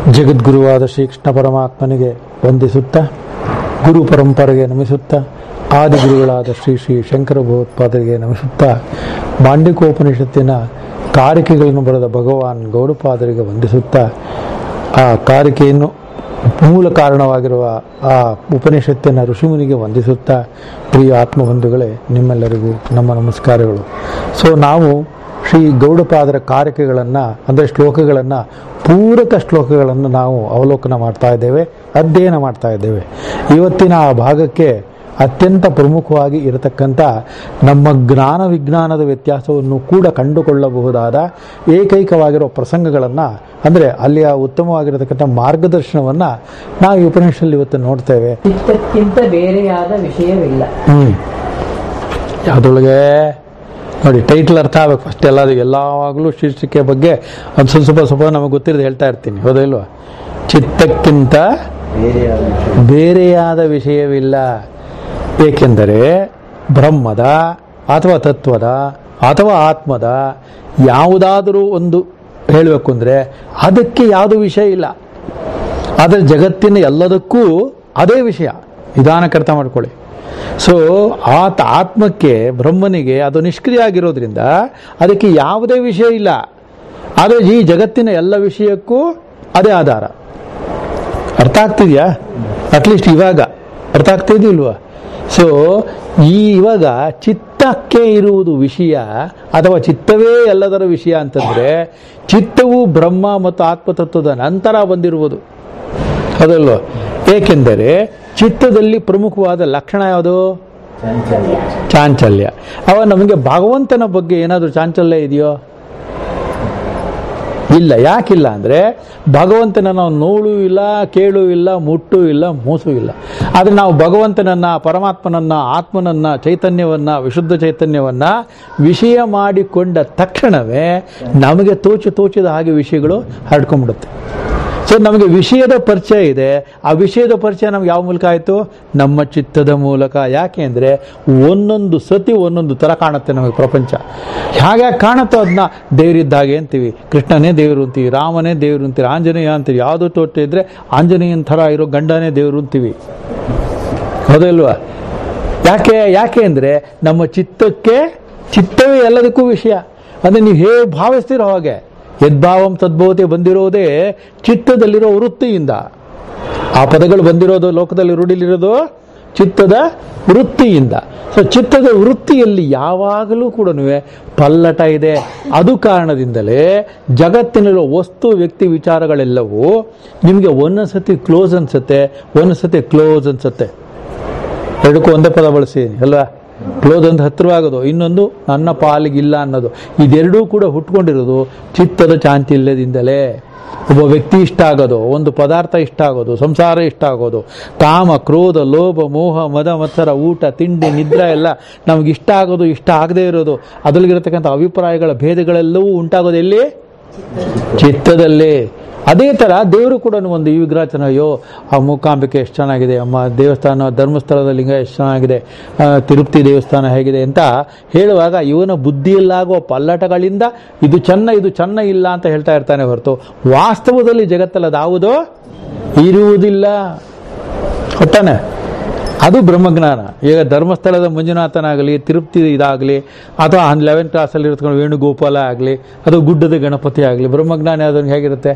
ಜಗದ್ಗುರುವಾದ ಶ್ರೀಕೃಷ್ಣ ಪರಮಾತ್ಮನಿಗೆ ವಂದಿಸುತ್ತಾ ಗುರು ಪರಂಪರೆಗೆ ನಮಿಸುತ್ತಾ ಆದಿಗುರುಗಳಾದ ಶ್ರೀ ಶ್ರೀ ಶಂಕರ ಭಗವತ್ಪಾದರಿಗೆ ನಮಿಸುತ್ತಾ ಮಾಂಡಿಕೋಪನಿಷತ್ತಿನ ಕಾರಿಕೆಗಳನ್ನು ಬರೆದ ಭಗವಾನ್ ಗೌಡಪಾದರಿಗೆ ವಂದಿಸುತ್ತಾ ಆ ಕಾರಿಕೆಯನ್ನು ಮೂಲ ಕಾರಣವಾಗಿರುವ ಆ ಉಪನಿಷತ್ತಿನ ಋಷಿಮುನಿಗೆ ವಂದಿಸುತ್ತಾ ಪ್ರಿಯ ಆತ್ಮಬಂಧುಗಳೇ ನಿಮ್ಮೆಲ್ಲರಿಗೂ ನಮ್ಮ ನಮಸ್ಕಾರಗಳು ಸೊ ನಾವು ಶ್ರೀ ಗೌಡಪಾದರ ಕಾರಿಕೆಗಳನ್ನು ಅಂದರೆ ಶ್ಲೋಕಗಳನ್ನು ಪೂರಕ ಶ್ಲೋಕಗಳನ್ನು ನಾವು ಅವಲೋಕನ ಮಾಡ್ತಾ ಇದ್ದೇವೆ ಅಧ್ಯಯನ ಮಾಡ್ತಾ ಇದ್ದೇವೆ ಇವತ್ತಿನ ಆ ಭಾಗಕ್ಕೆ ಅತ್ಯಂತ ಪ್ರಮುಖವಾಗಿ ಇರತಕ್ಕಂಥ ನಮ್ಮ ಜ್ಞಾನ ವಿಜ್ಞಾನದ ವ್ಯತ್ಯಾಸವನ್ನು ಕೂಡ ಕಂಡುಕೊಳ್ಳಬಹುದಾದ ಏಕೈಕವಾಗಿರೋ ಪ್ರಸಂಗಗಳನ್ನು ಅಂದರೆ ಅಲ್ಲಿಯ ಉತ್ತಮವಾಗಿರತಕ್ಕಂಥ ಮಾರ್ಗದರ್ಶನವನ್ನು ನಾವು ಈ ಉಪನಿಷದಲ್ಲಿ ಇವತ್ತು ನೋಡ್ತೇವೆ ಚಿತ್ತಕ್ಕಿಂತ ಬೇರೆಯಾದ ವಿಷಯವಿಲ್ಲ ಹ್ಮ್ ಅದರೊಳಗೆ ನೋಡಿ ಟೈಟ್ಲ್ ಅರ್ಥ ಆಗ್ಬೇಕು ಫಸ್ಟ್ ಎಲ್ಲ ಎಲ್ಲವಾಗಲೂ ಶೀರ್ಷಿಕೆ ಬಗ್ಗೆ ಒಂದು ಸ್ವಲ್ಪ ಸ್ವಲ್ಪ ಸ್ವಲ್ಪ ನಮಗೆ ಗೊತ್ತಿರೋದು ಹೇಳ್ತಾ ಇರ್ತೀನಿ ಹೌದಾ ಇಲ್ವಾ ಚಿತ್ತಕ್ಕಿಂತ ಬೇರೆಯಾದ ವಿಷಯವಿಲ್ಲ ಏಕೆಂದರೆ ಬ್ರಹ್ಮದ ಅಥವಾ ತತ್ವದ ಅಥವಾ ಆತ್ಮದ ಯಾವುದಾದರೂ ಒಂದು ಹೇಳಬೇಕು ಅಂದರೆ ಅದಕ್ಕೆ ಯಾವುದು ವಿಷಯ ಇಲ್ಲ ಆದರೆ ಜಗತ್ತಿನ ಎಲ್ಲದಕ್ಕೂ ಅದೇ ವಿಷಯ ನಿಧಾನಕ್ಕೆ ಅರ್ಥ ಮಾಡ್ಕೊಳ್ಳಿ ಸೊ ಆತ ಆತ್ಮಕ್ಕೆ ಬ್ರಹ್ಮನಿಗೆ ಅದು ನಿಷ್ಕ್ರಿಯ ಆಗಿರೋದ್ರಿಂದ ಅದಕ್ಕೆ ಯಾವುದೇ ವಿಷಯ ಇಲ್ಲ ಆದರೆ ಈ ಜಗತ್ತಿನ ಎಲ್ಲ ವಿಷಯಕ್ಕೂ ಅದೇ ಆಧಾರ ಅರ್ಥ ಆಗ್ತಿದ್ಯಾ ಅಟ್ಲೀಸ್ಟ್ ಇವಾಗ ಅರ್ಥ ಆಗ್ತಿದ್ದಿಲ್ವಾ ಸೊ ಈ ಇವಾಗ ಚಿತ್ತಕ್ಕೆ ಇರುವುದು ವಿಷಯ ಅಥವಾ ಚಿತ್ತವೇ ಎಲ್ಲದರ ವಿಷಯ ಅಂತಂದ್ರೆ ಚಿತ್ತವು ಬ್ರಹ್ಮ ಮತ್ತು ಆತ್ಮತತ್ವದ ನಂತರ ಬಂದಿರುವುದು ಅದಲ್ವ ಏಕೆಂದರೆ ಚಿತ್ತದಲ್ಲಿ ಪ್ರಮುಖವಾದ ಲಕ್ಷಣ ಯಾವುದು ಚಾಂಚಲ್ಯ ಅವ ನಮಗೆ ಭಗವಂತನ ಬಗ್ಗೆ ಏನಾದರೂ ಚಾಂಚಲ್ಯ ಇದೆಯೋ ಇಲ್ಲ ಯಾಕಿಲ್ಲ ಅಂದರೆ ಭಗವಂತನ ನಾವು ನೋಡು ಇಲ್ಲ ಕೇಳು ಇಲ್ಲ ಮುಟ್ಟು ಇಲ್ಲ ಮೂಸು ಇಲ್ಲ ಆದರೆ ನಾವು ಭಗವಂತನನ್ನ ಪರಮಾತ್ಮನನ್ನ ಆತ್ಮನನ್ನ ಚೈತನ್ಯವನ್ನ ವಿಶುದ್ಧ ಚೈತನ್ಯವನ್ನ ವಿಷಯ ಮಾಡಿಕೊಂಡ ತಕ್ಷಣವೇ ನಮಗೆ ತೋಚು ತೋಚಿದ ಹಾಗೆ ವಿಷಯಗಳು ಹರಡ್ಕೊಂಡ್ಬಿಡುತ್ತೆ ಸೊ ನಮಗೆ ವಿಷಯದ ಪರಿಚಯ ಇದೆ ಆ ವಿಷಯದ ಪರಿಚಯ ನಮ್ಗೆ ಯಾವ ಮೂಲಕ ಆಯಿತು ನಮ್ಮ ಚಿತ್ತದ ಮೂಲಕ ಯಾಕೆ ಅಂದರೆ ಒಂದೊಂದು ಸತಿ ಒಂದೊಂದು ಥರ ಕಾಣುತ್ತೆ ನಮಗೆ ಪ್ರಪಂಚ ಹೇಗೆ ಕಾಣುತ್ತೋ ಅದನ್ನ ದೇವರಿದ್ದಾಗೆ ಅಂತೀವಿ ಕೃಷ್ಣನೇ ದೇವರು ಅಂತೀವಿ ರಾಮನೇ ದೇವರು ಅಂತೀವಿ ಆಂಜನೇಯ ಅಂತೀವಿ ಯಾವುದೋ ತೋಟ ಇದ್ರೆ ಆಂಜನೇಯನ ಥರ ಇರೋ ಗಂಡನೇ ದೇವರು ಅಂತೀವಿ ಹೌದಲ್ವಾ ಯಾಕೆ ಯಾಕೆ ಅಂದರೆ ನಮ್ಮ ಚಿತ್ತಕ್ಕೆ ಚಿತ್ತವೇ ಎಲ್ಲದಕ್ಕೂ ವಿಷಯ ಅಂದರೆ ನೀವು ಹೇಗೆ ಭಾವಿಸ್ತೀರೋ ಹಾಗೆ ಯದ್ಭಾವಂ ತದ್ಭವತೆ ಬಂದಿರೋದೇ ಚಿತ್ತದಲ್ಲಿರೋ ವೃತ್ತಿಯಿಂದ ಆ ಪದಗಳು ಬಂದಿರೋದು ಲೋಕದಲ್ಲಿ ರೂಢಿಲಿರೋದು ಚಿತ್ತದ ವೃತ್ತಿಯಿಂದ ಸೊ ಚಿತ್ತದ ವೃತ್ತಿಯಲ್ಲಿ ಯಾವಾಗಲೂ ಕೂಡ ಪಲ್ಲಟ ಇದೆ ಅದು ಕಾರಣದಿಂದಲೇ ಜಗತ್ತಿನಲ್ಲಿರೋ ವಸ್ತು ವ್ಯಕ್ತಿ ವಿಚಾರಗಳೆಲ್ಲವೂ ನಿಮಗೆ ಒಂದೊಂದ್ಸತಿ ಕ್ಲೋಸ್ ಅನ್ಸುತ್ತೆ ಒಂದೊಂದ್ಸತಿ ಕ್ಲೋಸ್ ಅನ್ಸುತ್ತೆ ಎರಡಕ್ಕೂ ಒಂದೇ ಪದ ಬಳಸಿದ್ದೀನಿ ಅಲ್ವಾ ಕ್ಲೋಸ್ ಒಂದು ಹತ್ತಿರವಾಗೋದು ಇನ್ನೊಂದು ನನ್ನ ಪಾಲಿಗಿಲ್ಲ ಅನ್ನೋದು ಇದೆರಡೂ ಕೂಡ ಹುಟ್ಕೊಂಡಿರೋದು ಚಿತ್ತದ ಚಾಂಚಲ್ಯದಿಂದಲೇ ಒಬ್ಬ ವ್ಯಕ್ತಿ ಇಷ್ಟ ಆಗೋದು ಒಂದು ಪದಾರ್ಥ ಇಷ್ಟ ಆಗೋದು ಸಂಸಾರ ಇಷ್ಟ ಆಗೋದು ಕಾಮ ಕ್ರೋಧ ಲೋಭ ಮೋಹ ಮದ ಮತ್ಸರ ಊಟ ತಿಂಡಿ ನಿದ್ರೆ ಎಲ್ಲ ನಮ್ಗೆ ಇಷ್ಟ ಆಗೋದು ಇಷ್ಟ ಆಗದೇ ಇರೋದು ಅದರಲ್ಲಿರತಕ್ಕಂಥ ಅಭಿಪ್ರಾಯಗಳ ಭೇದಗಳೆಲ್ಲವೂ ಉಂಟಾಗೋದು ಎಲ್ಲಿ ಚಿತ್ತದಲ್ಲಿ ಅದೇ ಥರ ದೇವರು ಕೂಡ ಒಂದು ಈ ವಿಗ್ರಹ ಚೆನ್ನಾಗಿ ಆ ಮೂಕಾಂಬಿಕೆ ಎಷ್ಟು ಚೆನ್ನಾಗಿದೆ ಅಮ್ಮ ದೇವಸ್ಥಾನ ಧರ್ಮಸ್ಥಳದ ಲಿಂಗ ಎಷ್ಟು ಚೆನ್ನಾಗಿದೆ ಆ, ತಿರುಪತಿ ದೇವಸ್ಥಾನ ಹೇಗಿದೆ ಅಂತ ಹೇಳುವಾಗ ಇವನ ಬುದ್ಧಿಯಲ್ಲಾಗುವ ಪಲ್ಲಟಗಳಿಂದ ಇದು ಚೆನ್ನ ಇದು ಚೆನ್ನ ಇಲ್ಲ ಅಂತ ಹೇಳ್ತಾ ಇರ್ತಾನೆ ಹೊರತು ವಾಸ್ತವದಲ್ಲಿ ಜಗತ್ತಲ್ಲಿ ಅದಾವುದೋ ಇರುವುದಿಲ್ಲ ಹೊತ್ತಾನೆ ಅದು ಬ್ರಹ್ಮಜ್ಞಾನ ಈಗ ಧರ್ಮಸ್ಥಳದ ಮಂಜುನಾಥನಾಗಲಿ ತಿರುಪತಿ ಇದಾಗಲಿ ಅಥವಾ ಲೆವೆನ್ ಕ್ಲಾಸಲ್ಲಿ ಇರ್ತಕೊಂಡು ವೇಣುಗೋಪಾಲ ಆಗಲಿ ಅದು ಗುಡ್ಡದ ಗಣಪತಿ ಆಗಲಿ ಬ್ರಹ್ಮಜ್ಞಾನ ಅದನ್ನು ಹೇಗಿರುತ್ತೆ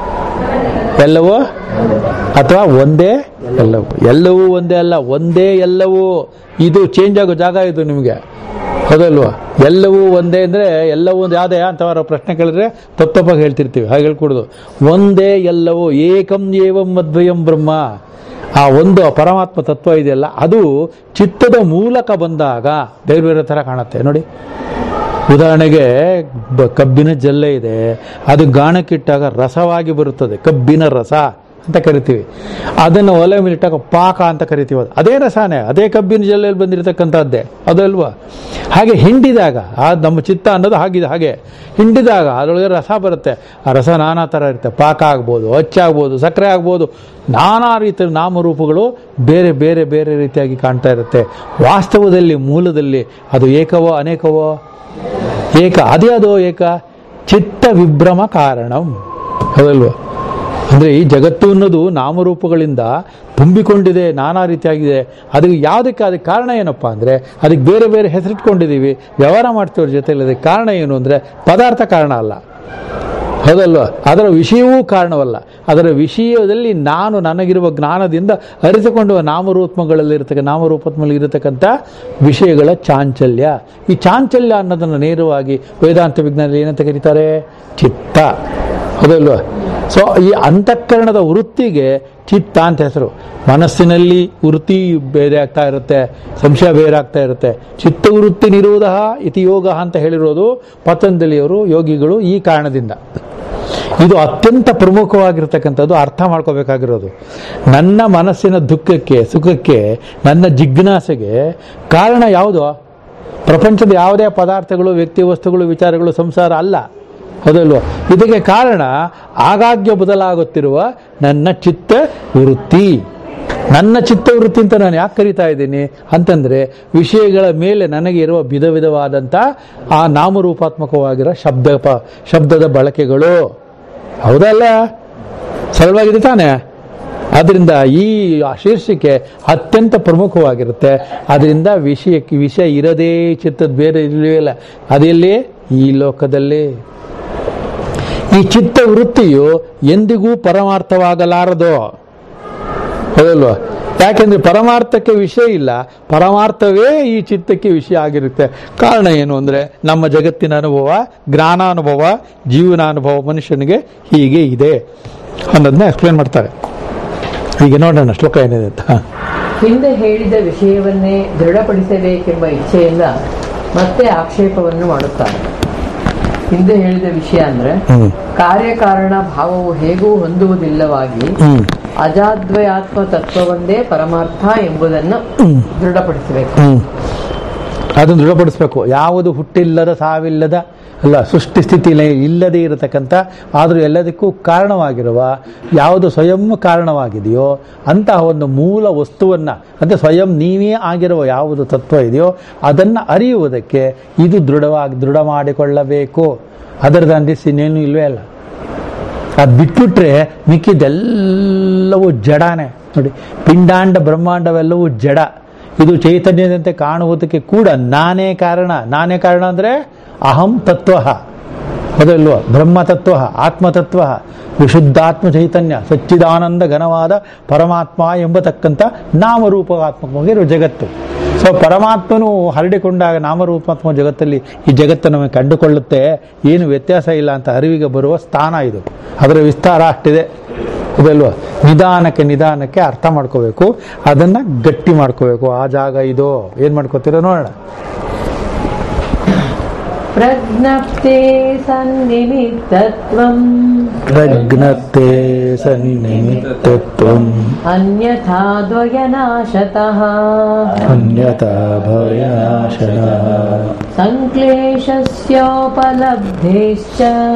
ಎಲ್ಲವೂ ಅಥವಾ ಒಂದೇ ಎಲ್ಲವೂ ಎಲ್ಲವೂ ಒಂದೇ ಅಲ್ಲ ಒಂದೇ ಎಲ್ಲವೂ ಇದು ಚೇಂಜ್ ಆಗೋ ಜಾಗ ಇದು ನಿಮಗೆ ಹೌದಲ್ವಾ ಎಲ್ಲವೂ ಒಂದೇ ಅಂದರೆ ಎಲ್ಲವೂ ಒಂದು ಯಾವುದೇ ಅಂತವರ ಪ್ರಶ್ನೆ ಕೇಳಿದ್ರೆ ತಪ್ಪಪ್ಪಾಗಿ ಹೇಳ್ತಿರ್ತೀವಿ ಹಾಗೆ ಹೇಳ್ಕೊಡೋದು ಒಂದೇ ಎಲ್ಲವೂ ಏಕಂ ಏವಂ ಅದ್ವಯಂ ಬ್ರಹ್ಮ ಆ ಒಂದು ಪರಮಾತ್ಮ ತತ್ವ ಇದೆಯಲ್ಲ ಅದು ಚಿತ್ತದ ಮೂಲಕ ಬಂದಾಗ ಬೇರೆ ಬೇರೆ ಥರ ಕಾಣುತ್ತೆ ನೋಡಿ ಉದಾಹರಣೆಗೆ ಬ- ಕಬ್ಬಿನ ಜಲ್ಲೆ ಇದೆ ಅದು ಗಾಣಕ್ಕಿಟ್ಟಾಗ ರಸವಾಗಿ ಬರುತ್ತದೆ ಕಬ್ಬಿನ ರಸ ಅಂತ ಕರಿತೀವಿ ಅದನ್ನು ಒಲೆ ಮೇಲೆ ಇಟ್ಟಾಗ ಪಾಕ ಅಂತ ಕರಿತೀವಿ ಅದು ಅದೇ ರಸನೇ ಅದೇ ಕಬ್ಬಿನ ಜಲ್ಲೆಯಲ್ಲಿ ಬಂದಿರತಕ್ಕಂಥದ್ದೇ ಅದಲ್ವಾ ಹಾಗೆ ಹಿಂಡಿದಾಗ ಆ ನಮ್ಮ ಚಿತ್ತ ಅನ್ನೋದು ಹಾಗಿದೆ ಹಾಗೆ ಹಿಂಡಿದಾಗ ಅದರೊಳಗೆ ರಸ ಬರುತ್ತೆ ಆ ರಸ ನಾನಾ ಥರ ಇರುತ್ತೆ ಪಾಕ ಆಗ್ಬೋದು ಅಚ್ಚಾಗ್ಬೋದು ಸಕ್ಕರೆ ಆಗ್ಬೋದು ನಾನಾ ರೀತಿಯ ನಾಮರೂಪಗಳು ಬೇರೆ ಬೇರೆ ಬೇರೆ ರೀತಿಯಾಗಿ ಕಾಣ್ತಾ ಇರುತ್ತೆ ವಾಸ್ತವದಲ್ಲಿ ಮೂಲದಲ್ಲಿ ಅದು ಏಕವೋ ಅನೇಕವೋ ಏಕ ಅದೇ ಅದು ಏಕ ಚಿತ್ತ ವಿಭ್ರಮ ಕಾರಣಂ ಹೌದಲ್ವ ಅಂದರೆ ಈ ಜಗತ್ತು ಅನ್ನೋದು ನಾಮರೂಪಗಳಿಂದ ತುಂಬಿಕೊಂಡಿದೆ ನಾನಾ ರೀತಿಯಾಗಿದೆ ಅದಕ್ಕೆ ಯಾವುದಕ್ಕೆ ಅದಕ್ಕೆ ಕಾರಣ ಏನಪ್ಪ ಅಂದರೆ ಅದಕ್ಕೆ ಬೇರೆ ಬೇರೆ ಹೆಸರಿಟ್ಕೊಂಡಿದ್ದೀವಿ ವ್ಯವಹಾರ ಮಾಡ್ತೀವ್ರ ಜೊತೆಲಿ ಅದಕ್ಕೆ ಕಾರಣ ಏನು ಅಂದರೆ ಪದಾರ್ಥ ಕಾರಣ ಅಲ್ಲ ಹೌದಲ್ವಾ ಅದರ ವಿಷಯವೂ ಕಾರಣವಲ್ಲ ಅದರ ವಿಷಯದಲ್ಲಿ ನಾನು ನನಗಿರುವ ಜ್ಞಾನದಿಂದ ಅರಿತುಕೊಂಡು ನಾಮರೂಪಗಳಲ್ಲಿರ್ತಕ್ಕ ನಾಮರೂಪತ್ಮಲ್ಲಿ ಇರತಕ್ಕಂಥ ವಿಷಯಗಳ ಚಾಂಚಲ್ಯ ಈ ಚಾಂಚಲ್ಯ ಅನ್ನೋದನ್ನು ನೇರವಾಗಿ ವೇದಾಂತ ವಿಜ್ಞಾನದಲ್ಲಿ ಏನಂತ ಕರೀತಾರೆ ಚಿತ್ತ ಹೌದಲ್ವಾ ಸೊ ಈ ಅಂತಃಕರಣದ ವೃತ್ತಿಗೆ ಚಿತ್ತ ಅಂತ ಹೆಸರು ಮನಸ್ಸಿನಲ್ಲಿ ವೃತ್ತಿ ಬೇರೆ ಆಗ್ತಾ ಇರುತ್ತೆ ಸಂಶಯ ಬೇರೆ ಆಗ್ತಾ ಇರುತ್ತೆ ಚಿತ್ತವೃತ್ತಿ ನಿರೋಧ ಇತಿ ಯೋಗ ಅಂತ ಹೇಳಿರೋದು ಪತಂಜಲಿಯವರು ಯೋಗಿಗಳು ಈ ಕಾರಣದಿಂದ ಇದು ಅತ್ಯಂತ ಪ್ರಮುಖವಾಗಿರ್ತಕ್ಕಂಥದ್ದು ಅರ್ಥ ಮಾಡ್ಕೋಬೇಕಾಗಿರೋದು ನನ್ನ ಮನಸ್ಸಿನ ದುಃಖಕ್ಕೆ ಸುಖಕ್ಕೆ ನನ್ನ ಜಿಜ್ಞಾಸೆಗೆ ಕಾರಣ ಯಾವುದು ಪ್ರಪಂಚದ ಯಾವುದೇ ಪದಾರ್ಥಗಳು ವ್ಯಕ್ತಿ ವಸ್ತುಗಳು ವಿಚಾರಗಳು ಸಂಸಾರ ಅಲ್ಲ ಹೌದಲ್ವ ಇದಕ್ಕೆ ಕಾರಣ ಆಗಾಗ್ಗೆ ಬದಲಾಗುತ್ತಿರುವ ನನ್ನ ಚಿತ್ತ ವೃತ್ತಿ ನನ್ನ ಚಿತ್ತವೃತ್ತಿ ಅಂತ ನಾನು ಯಾಕೆ ಕರಿತಾ ಇದ್ದೀನಿ ಅಂತಂದ್ರೆ ವಿಷಯಗಳ ಮೇಲೆ ನನಗೆ ಇರುವ ವಿಧ ವಿಧವಾದಂಥ ಆ ನಾಮರೂಪಾತ್ಮಕವಾಗಿರೋ ಶಬ್ದ ಪ ಶಬ್ದದ ಬಳಕೆಗಳು ಹೌದಲ್ಲ ಸರಳವಾಗಿದೆ ತಾನೆ ಅದರಿಂದ ಈ ಶೀರ್ಷಿಕೆ ಅತ್ಯಂತ ಪ್ರಮುಖವಾಗಿರುತ್ತೆ ಅದರಿಂದ ವಿಷಯಕ್ಕೆ ವಿಷಯ ಇರದೇ ಚಿತ್ತದ ಬೇರೆ ಇಲ್ಲವೇ ಇಲ್ಲ ಅದೆಲ್ಲಿ ಈ ಲೋಕದಲ್ಲಿ ಈ ಚಿತ್ತ ವೃತ್ತಿಯು ಎಂದಿಗೂ ಪರಮಾರ್ಥವಾಗಲಾರದು ಹೌದಲ್ವಾ ಯಾಕೆಂದ್ರೆ ಪರಮಾರ್ಥಕ್ಕೆ ವಿಷಯ ಇಲ್ಲ ಪರಮಾರ್ಥವೇ ಈ ಚಿತ್ತಕ್ಕೆ ವಿಷಯ ಆಗಿರುತ್ತೆ ಕಾರಣ ಏನು ಅಂದ್ರೆ ನಮ್ಮ ಜಗತ್ತಿನ ಅನುಭವ ಜ್ಞಾನಾನುಭವ ಜೀವನಾನುಭವ ಮನುಷ್ಯನಿಗೆ ಹೀಗೆ ಇದೆ ಅನ್ನೋದನ್ನ ಎಕ್ಸ್ಪ್ಲೇನ್ ಮಾಡ್ತಾರೆ ಈಗ ನೋಡೋಣ ಶ್ಲೋಕ ಏನಿದೆ ಅಂತ ಹಿಂದೆ ಹೇಳಿದ ವಿಷಯವನ್ನೇ ದೃಢಪಡಿಸಬೇಕೆಂಬ ಇಚ್ಛೆಯಿಂದ ಮತ್ತೆ ಆಕ್ಷೇಪವನ್ನು ಮಾಡುತ್ತಾರೆ ಹಿಂದೆ ಹೇಳಿದ ವಿಷಯ ಅಂದ್ರೆ ಹ್ಮ್ ಕಾರ್ಯಕಾರಣ ಭಾವವು ಹೇಗೂ ಹೊಂದುವುದಿಲ್ಲವಾಗಿ ಹ್ಮ್ ಅಜಾದ್ವಯಾತ್ಮ ತತ್ವವೊಂದೇ ಪರಮಾರ್ಥ ಎಂಬುದನ್ನು ದೃಢಪಡಿಸಬೇಕು ಹ್ಮ್ ಅದನ್ನು ದೃಢಪಡಿಸ್ಬೇಕು ಯಾವುದು ಹುಟ್ಟಿಲ್ಲದ ಸಾವಿಲ್ಲದ ಅಲ್ಲ ಸೃಷ್ಟಿ ಸ್ಥಿತಿ ಲಯ ಇಲ್ಲದೆ ಇರತಕ್ಕಂಥ ಆದರೂ ಎಲ್ಲದಕ್ಕೂ ಕಾರಣವಾಗಿರುವ ಯಾವುದು ಸ್ವಯಂ ಕಾರಣವಾಗಿದೆಯೋ ಅಂತಹ ಒಂದು ಮೂಲ ವಸ್ತುವನ್ನು ಅಂದರೆ ಸ್ವಯಂ ನೀವೇ ಆಗಿರುವ ಯಾವುದು ತತ್ವ ಇದೆಯೋ ಅದನ್ನು ಅರಿಯುವುದಕ್ಕೆ ಇದು ದೃಢವಾಗಿ ದೃಢ ಮಾಡಿಕೊಳ್ಳಬೇಕು ಅದರ ದಂಡಿಸಿ ಇನ್ನೇನು ಇಲ್ವೇ ಅಲ್ಲ ಅದು ಬಿಟ್ಬಿಟ್ರೆ ಮಿಕ್ಕಿದೆಲ್ಲವೂ ಜಡಾನೆ ನೋಡಿ ಪಿಂಡಾಂಡ ಬ್ರಹ್ಮಾಂಡವೆಲ್ಲವೂ ಜಡ ಇದು ಚೈತನ್ಯದಂತೆ ಕಾಣುವುದಕ್ಕೆ ಕೂಡ ನಾನೇ ಕಾರಣ ನಾನೇ ಕಾರಣ ಅಂದರೆ ಅಹಂ ತತ್ವ ಹೌದಲ್ವ ಬ್ರಹ್ಮತತ್ವ ಆತ್ಮತತ್ವ ವಿಶುದ್ಧಾತ್ಮ ಚೈತನ್ಯ ಸಚ್ಚಿದಾನಂದ ಘನವಾದ ಪರಮಾತ್ಮ ಎಂಬತಕ್ಕಂಥ ನಾಮರೂಪಾತ್ಮಕವಾಗಿರುವ ಜಗತ್ತು ಸೊ ಪರಮಾತ್ಮನು ಹರಡಿಕೊಂಡಾಗ ನಾಮರೂಪಾತ್ಮಕ ಜಗತ್ತಲ್ಲಿ ಈ ಜಗತ್ತು ನಮಗೆ ಕಂಡುಕೊಳ್ಳುತ್ತೆ ಏನು ವ್ಯತ್ಯಾಸ ಇಲ್ಲ ಅಂತ ಅರಿವಿಗೆ ಬರುವ ಸ್ಥಾನ ಇದು ಅದರ ವಿಸ್ತಾರ ಅಷ್ಟಿದೆ ಇದಲ್ವ ನಿಧಾನಕ್ಕೆ ನಿಧಾನಕ್ಕೆ ಅರ್ಥ ಮಾಡ್ಕೋಬೇಕು ಅದನ್ನ ಗಟ್ಟಿ ಮಾಡ್ಕೋಬೇಕು ಆ ಜಾಗ ಇದು ಏನ್ ಮಾಡ್ಕೋತೀರೋ ನೋಡೋಣ ಪ್ರಜ್ಞಪ್ತೆ ಸನ್ನಿಮಿತ್ತತ್ವಂ ಪ್ರಜ್ಞತೆ ಸನ್ನಿಮಿತ್ತತ್ವಂ ಅನ್ಯಥಾ ದ್ವಯನಾಶತಃ ಅನ್ಯತಾ ಭಯನಾಶನ ಸಂಕ್ಲೇಶಸ್ಯೋಪಲಬ್ಧೇಶ್ಚ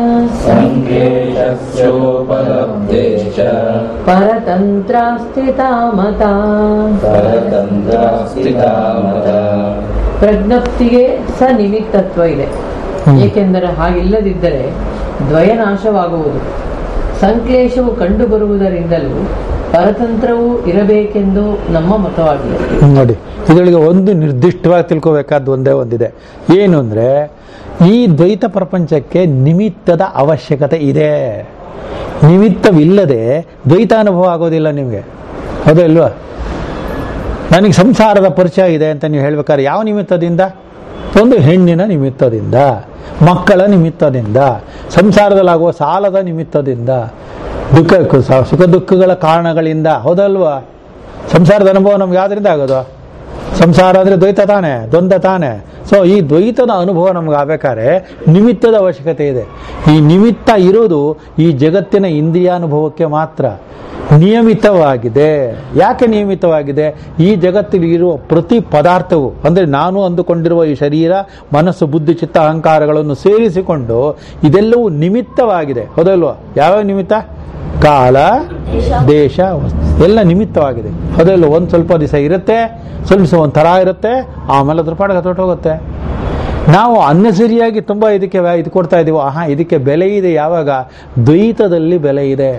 सङ्केशस्योपलब्धेश्च ಪರತಂತ್ರಾಸ್ಥಿತಾ ಮತಾ परतन्त्रास्थिता मता ಪ್ರಜ್ಞಪ್ತಿಗೆ ಸ ನಿಮಿತ್ತತ್ವ ಇದೆ ಏಕೆಂದರೆ ಹಾಗಿಲ್ಲದಿದ್ದರೆ ದ್ವಯನಾಶವಾಗುವುದು ಸಂಕ್ಲೇಶವು ಕಂಡುಬರುವುದರಿಂದಲೂ ಪರತಂತ್ರವೂ ಇರಬೇಕೆಂದು ನಮ್ಮ ಮತವಾಗಿದೆ ನೋಡಿ ಇದರೊಳಗೆ ಒಂದು ನಿರ್ದಿಷ್ಟವಾಗಿ ತಿಳ್ಕೋಬೇಕಾದ ಒಂದೇ ಒಂದಿದೆ ಏನು ಅಂದ್ರೆ ಈ ದ್ವೈತ ಪ್ರಪಂಚಕ್ಕೆ ನಿಮಿತ್ತದ ಅವಶ್ಯಕತೆ ಇದೆ ನಿಮಿತ್ತವಿಲ್ಲದೆ ದ್ವೈತಾನುಭವ ಆಗೋದಿಲ್ಲ ನಿಮಗೆ ಹೌದಾ ಇಲ್ವಾ ನನಗೆ ಸಂಸಾರದ ಪರಿಚಯ ಇದೆ ಅಂತ ನೀವು ಹೇಳ್ಬೇಕಾದ್ರೆ ಯಾವ ನಿಮಿತ್ತದಿಂದ ಒಂದು ಹೆಣ್ಣಿನ ನಿಮಿತ್ತದಿಂದ ಮಕ್ಕಳ ನಿಮಿತ್ತದಿಂದ ಸಂಸಾರದಲ್ಲಾಗುವ ಸಾಲದ ನಿಮಿತ್ತದಿಂದ ದುಃಖ ಸುಖ ದುಃಖಗಳ ಕಾರಣಗಳಿಂದ ಹೌದಲ್ವಾ ಸಂಸಾರದ ಅನುಭವ ನಮ್ಗೆ ಯಾವ್ದ್ರಿಂದ ಆಗೋದು ಸಂಸಾರ ಅಂದ್ರೆ ದ್ವೈತ ತಾನೆ ದ್ವಂದ್ವ ತಾನೆ ಸೊ ಈ ದ್ವೈತದ ಅನುಭವ ನಮ್ಗೆ ಆಗ್ಬೇಕಾದ್ರೆ ನಿಮಿತ್ತದ ಅವಶ್ಯಕತೆ ಇದೆ ಈ ನಿಮಿತ್ತ ಇರೋದು ಈ ಜಗತ್ತಿನ ಇಂದ್ರಿಯಾನುಭವಕ್ಕೆ ಮಾತ್ರ ನಿಯಮಿತವಾಗಿದೆ ಯಾಕೆ ನಿಯಮಿತವಾಗಿದೆ ಈ ಜಗತ್ತಿನಲ್ಲಿ ಇರುವ ಪ್ರತಿ ಪದಾರ್ಥವು ಅಂದ್ರೆ ನಾನು ಅಂದುಕೊಂಡಿರುವ ಈ ಶರೀರ ಮನಸ್ಸು ಬುದ್ಧಿ ಚಿತ್ತ ಅಹಂಕಾರಗಳನ್ನು ಸೇರಿಸಿಕೊಂಡು ಇದೆಲ್ಲವೂ ನಿಮಿತ್ತವಾಗಿದೆ ಹೌದಲ್ವಾ ಯಾವ ನಿಮಿತ್ತ ಕಾಲ ದೇಶ ವಸ್ತು ಎಲ್ಲ ನಿಮಿತ್ತವಾಗಿದೆ ಅದೆಲ್ಲ ಒಂದು ಸ್ವಲ್ಪ ದಿವಸ ಇರುತ್ತೆ ಸ್ವಲ್ಪ ದಿವಸ ಒಂದು ಥರ ಇರುತ್ತೆ ಆಮೇಲೆ ಅದ್ರ ಪಾಡಿಗೆ ಹತ್ತೊಟ್ಟು ಹೋಗುತ್ತೆ ನಾವು ಅನ್ನಸರಿಯಾಗಿ ತುಂಬ ಇದಕ್ಕೆ ವ್ಯಾ- ಇದು ಕೊಡ್ತಾ ಇದೀವೋ ಆಹಾ ಇದಕ್ಕೆ ಬೆಲೆ ಇದೆ ಯಾವಾಗ ದ್ವೈತದಲ್ಲಿ ಬೆಲೆ ಇದೆ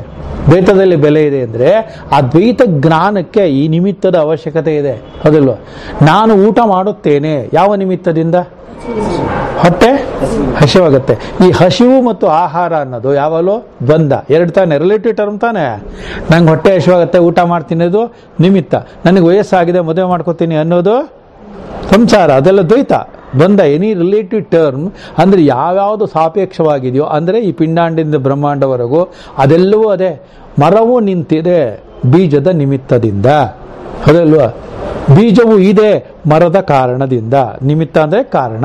ದ್ವೈತದಲ್ಲಿ ಬೆಲೆ ಇದೆ ಅಂದರೆ ಆ ದ್ವೈತ ಜ್ಞಾನಕ್ಕೆ ಈ ನಿಮಿತ್ತದ ಅವಶ್ಯಕತೆ ಇದೆ ಹೌದಲ್ವ ನಾನು ಊಟ ಮಾಡುತ್ತೇನೆ ಯಾವ ನಿಮಿತ್ತದಿಂದ ಹೊಟ್ಟೆ ಹಸಿವಾಗುತ್ತೆ ಈ ಹಸಿವು ಮತ್ತು ಆಹಾರ ಅನ್ನೋದು ಯಾವಾಗಲೂ ದ್ವಂದ ಎರಡು ತಾನೆ ರಿಲೇಟಿವ್ ಟರ್ಮ್ ತಾನೆ ನಂಗೆ ಹೊಟ್ಟೆ ಹಸಿವಾಗುತ್ತೆ ಊಟ ಮಾಡ್ತೀನಿ ಅದು ನಿಮಿತ್ತ ನನಗೆ ವಯಸ್ಸಾಗಿದೆ ಮದುವೆ ಮಾಡ್ಕೋತೀನಿ ಅನ್ನೋದು ಸಂಸಾರ ಅದೆಲ್ಲ ದ್ವೈತ ಬಂದ ಎನಿ ರಿಲೇಟಿವ್ ಟರ್ಮ್ ಅಂದರೆ ಯಾವ್ಯಾವುದು ಸಾಪೇಕ್ಷವಾಗಿದೆಯೋ ಅಂದರೆ ಈ ಪಿಂಡಾಂಡಿಂದ ಬ್ರಹ್ಮಾಂಡವರೆಗೂ ಅದೆಲ್ಲವೂ ಅದೇ ಮರವು ನಿಂತಿದೆ ಬೀಜದ ನಿಮಿತ್ತದಿಂದ ಅದಲ್ವಾ ಬೀಜವು ಇದೆ ಮರದ ಕಾರಣದಿಂದ ನಿಮಿತ್ತ ಅಂದರೆ ಕಾರಣ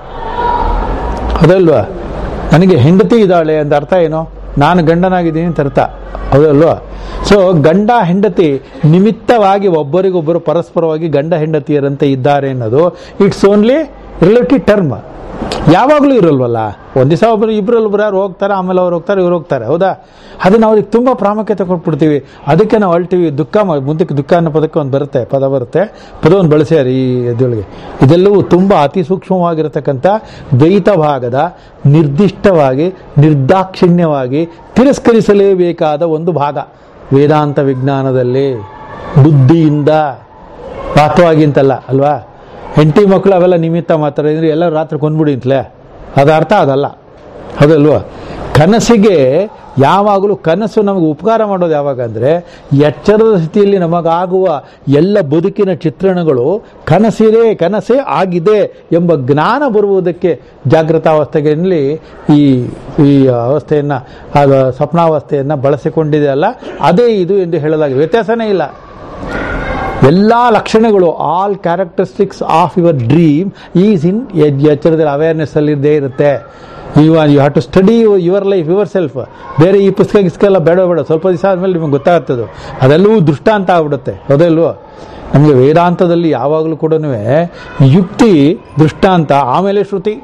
ಅದಲ್ವಾ ನನಗೆ ಹೆಂಡತಿ ಇದ್ದಾಳೆ ಅಂತ ಅರ್ಥ ಏನು ನಾನು ಗಂಡನಾಗಿದ್ದೀನಿ ಅಂತ ಅರ್ಥ ಹೌದಲ್ವಾ ಸೊ ಗಂಡ ಹೆಂಡತಿ ನಿಮಿತ್ತವಾಗಿ ಒಬ್ಬರಿಗೊಬ್ಬರು ಪರಸ್ಪರವಾಗಿ ಗಂಡ ಹೆಂಡತಿಯರಂತೆ ಇದ್ದಾರೆ ಅನ್ನೋದು ಇಟ್ಸ್ ಓನ್ಲಿ ರಿಲೇಟಿವ್ ಟರ್ಮ್ ಯಾವಾಗಲೂ ಇರಲ್ವಲ್ಲ ಒಂದು ದಿವಸ ಒಬ್ಬರು ಇಬ್ಬರಲ್ಲೊಬ್ರು ಯಾರು ಹೋಗ್ತಾರೆ ಆಮೇಲೆ ಅವ್ರು ಹೋಗ್ತಾರೆ ಇವ್ರು ಹೋಗ್ತಾರೆ ಹೌದಾ ಅದು ನಾವು ಅದಕ್ಕೆ ತುಂಬ ಪ್ರಾಮುಖ್ಯತೆ ಕೊಟ್ಬಿಡ್ತೀವಿ ಅದಕ್ಕೆ ನಾವು ಅಳ್ತೀವಿ ದುಃಖ ಮ- ಮುಂದಕ್ಕೆ ದುಃಖ ಅನ್ನೋ ಪದಕ್ಕೆ ಒಂದು ಬರುತ್ತೆ ಪದ ಬರುತ್ತೆ ಪದವನ್ನು ಬಳಸ್ಯಾರ ಈ ಇದರೊಳಗೆ ಇದೆಲ್ಲವೂ ತುಂಬ ಅತಿ ಸೂಕ್ಷ್ಮವಾಗಿರತಕ್ಕಂಥ ದ್ವೈತ ಭಾಗದ ನಿರ್ದಿಷ್ಟವಾಗಿ ನಿರ್ದಾಕ್ಷಿಣ್ಯವಾಗಿ ತಿರಸ್ಕರಿಸಲೇಬೇಕಾದ ಒಂದು ಭಾಗ ವೇದಾಂತ ವಿಜ್ಞಾನದಲ್ಲಿ ಬುದ್ಧಿಯಿಂದ ವಾಸ್ತವಾಗಿ ಅಂತಲ್ಲ ಅಲ್ವಾ ಹೆಂಡತಿ ಮಕ್ಕಳು ಅವೆಲ್ಲ ನಿಮಿತ್ತ ಮಾತ್ರ ಅಂದ್ರೆ ಎಲ್ಲ ರಾತ್ರಿ ಕೊಂದ್ಬಿಡಿ ಅಂತಲೇ ಅದು ಅರ್ಥ ಅದಲ್ಲ ಹೌದಲ್ವಾ ಕನಸಿಗೆ ಯಾವಾಗಲೂ ಕನಸು ನಮಗೆ ಉಪಕಾರ ಮಾಡೋದು ಯಾವಾಗ ಅಂದರೆ ಎಚ್ಚರದ ಸ್ಥಿತಿಯಲ್ಲಿ ನಮಗಾಗುವ ಎಲ್ಲ ಬದುಕಿನ ಚಿತ್ರಣಗಳು ಕನಸಿದೆ ಕನಸೇ ಆಗಿದೆ ಎಂಬ ಜ್ಞಾನ ಬರುವುದಕ್ಕೆ ಜಾಗೃತಾವಸ್ಥೆಯಲ್ಲಿ ಈ ಈ ಅವಸ್ಥೆಯನ್ನು ಅದು ಸ್ವಪ್ನಾವಸ್ಥೆಯನ್ನು ಬಳಸಿಕೊಂಡಿದೆ ಅಲ್ಲ ಅದೇ ಇದು ಎಂದು ಹೇಳಲಾಗಿದೆ ವ್ಯತ್ಯಾಸನೇ ಇಲ್ಲ ಎಲ್ಲ ಲಕ್ಷಣಗಳು all characteristics of your dream is in ಎಚ್ಚರದಲ್ಲಿ ಅವೇರ್ನೆಸ್ ಅಲ್ಲಿ ಇದ್ದೇ ಇರುತ್ತೆ you you have to study your life yourself ಬೇರೆ ಈ ಪುಸ್ತಕ ಗಿಸ್ಕೆಲ್ಲ ಬೇಡ ಬೇಡ ಸ್ವಲ್ಪ ದಿವಸ ಆದಮೇಲೆ ನಿಮಗೆ ಗೊತ್ತಾಗ್ತದೆ ಅದೆಲ್ಲವೂ ದೃಷ್ಟಾಂತ ಆಗ್ಬಿಡುತ್ತೆ ಹೌದಲ್ವೋ ನಮಗೆ ವೇದಾಂತದಲ್ಲಿ ಯಾವಾಗಲೂ ಕೂಡ ಯುಕ್ತಿ ದೃಷ್ಟಾಂತ ಆಮೇಲೆ ಶ್ರುತಿ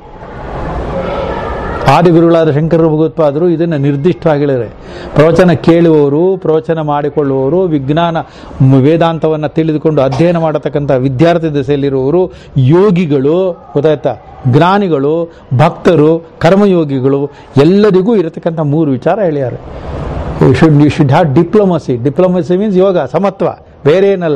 ಆದಿಗುರುಗಳಾದ ಶಂಕರ ಭಗವತ್ಪಾದರು ಇದನ್ನು ನಿರ್ದಿಷ್ಟವಾಗಿ ಹೇಳಿದ್ದಾರೆ ಪ್ರವಚನ ಕೇಳುವವರು ಪ್ರವಚನ ಮಾಡಿಕೊಳ್ಳುವವರು ವಿಜ್ಞಾನ ಮ್, ವೇದಾಂತವನ್ನು ತಿಳಿದುಕೊಂಡು ಅಧ್ಯಯನ ಮಾಡತಕ್ಕಂಥ ವಿದ್ಯಾರ್ಥಿ ದಶೆಯಲ್ಲಿರುವವರು ಯೋಗಿಗಳು ಗೊತ್ತಾಯ್ತಾ ಜ್ಞಾನಿಗಳು ಭಕ್ತರು ಕರ್ಮಯೋಗಿಗಳು ಎಲ್ಲರಿಗೂ ಇರತಕ್ಕಂಥ ಮೂರು ವಿಚಾರ ಹೇಳ್ಯಾರೆ you should you should have diplomacy diplomacy means yoga ಸಮತ್ವ ಬೇರೆ ಏನಲ್ಲ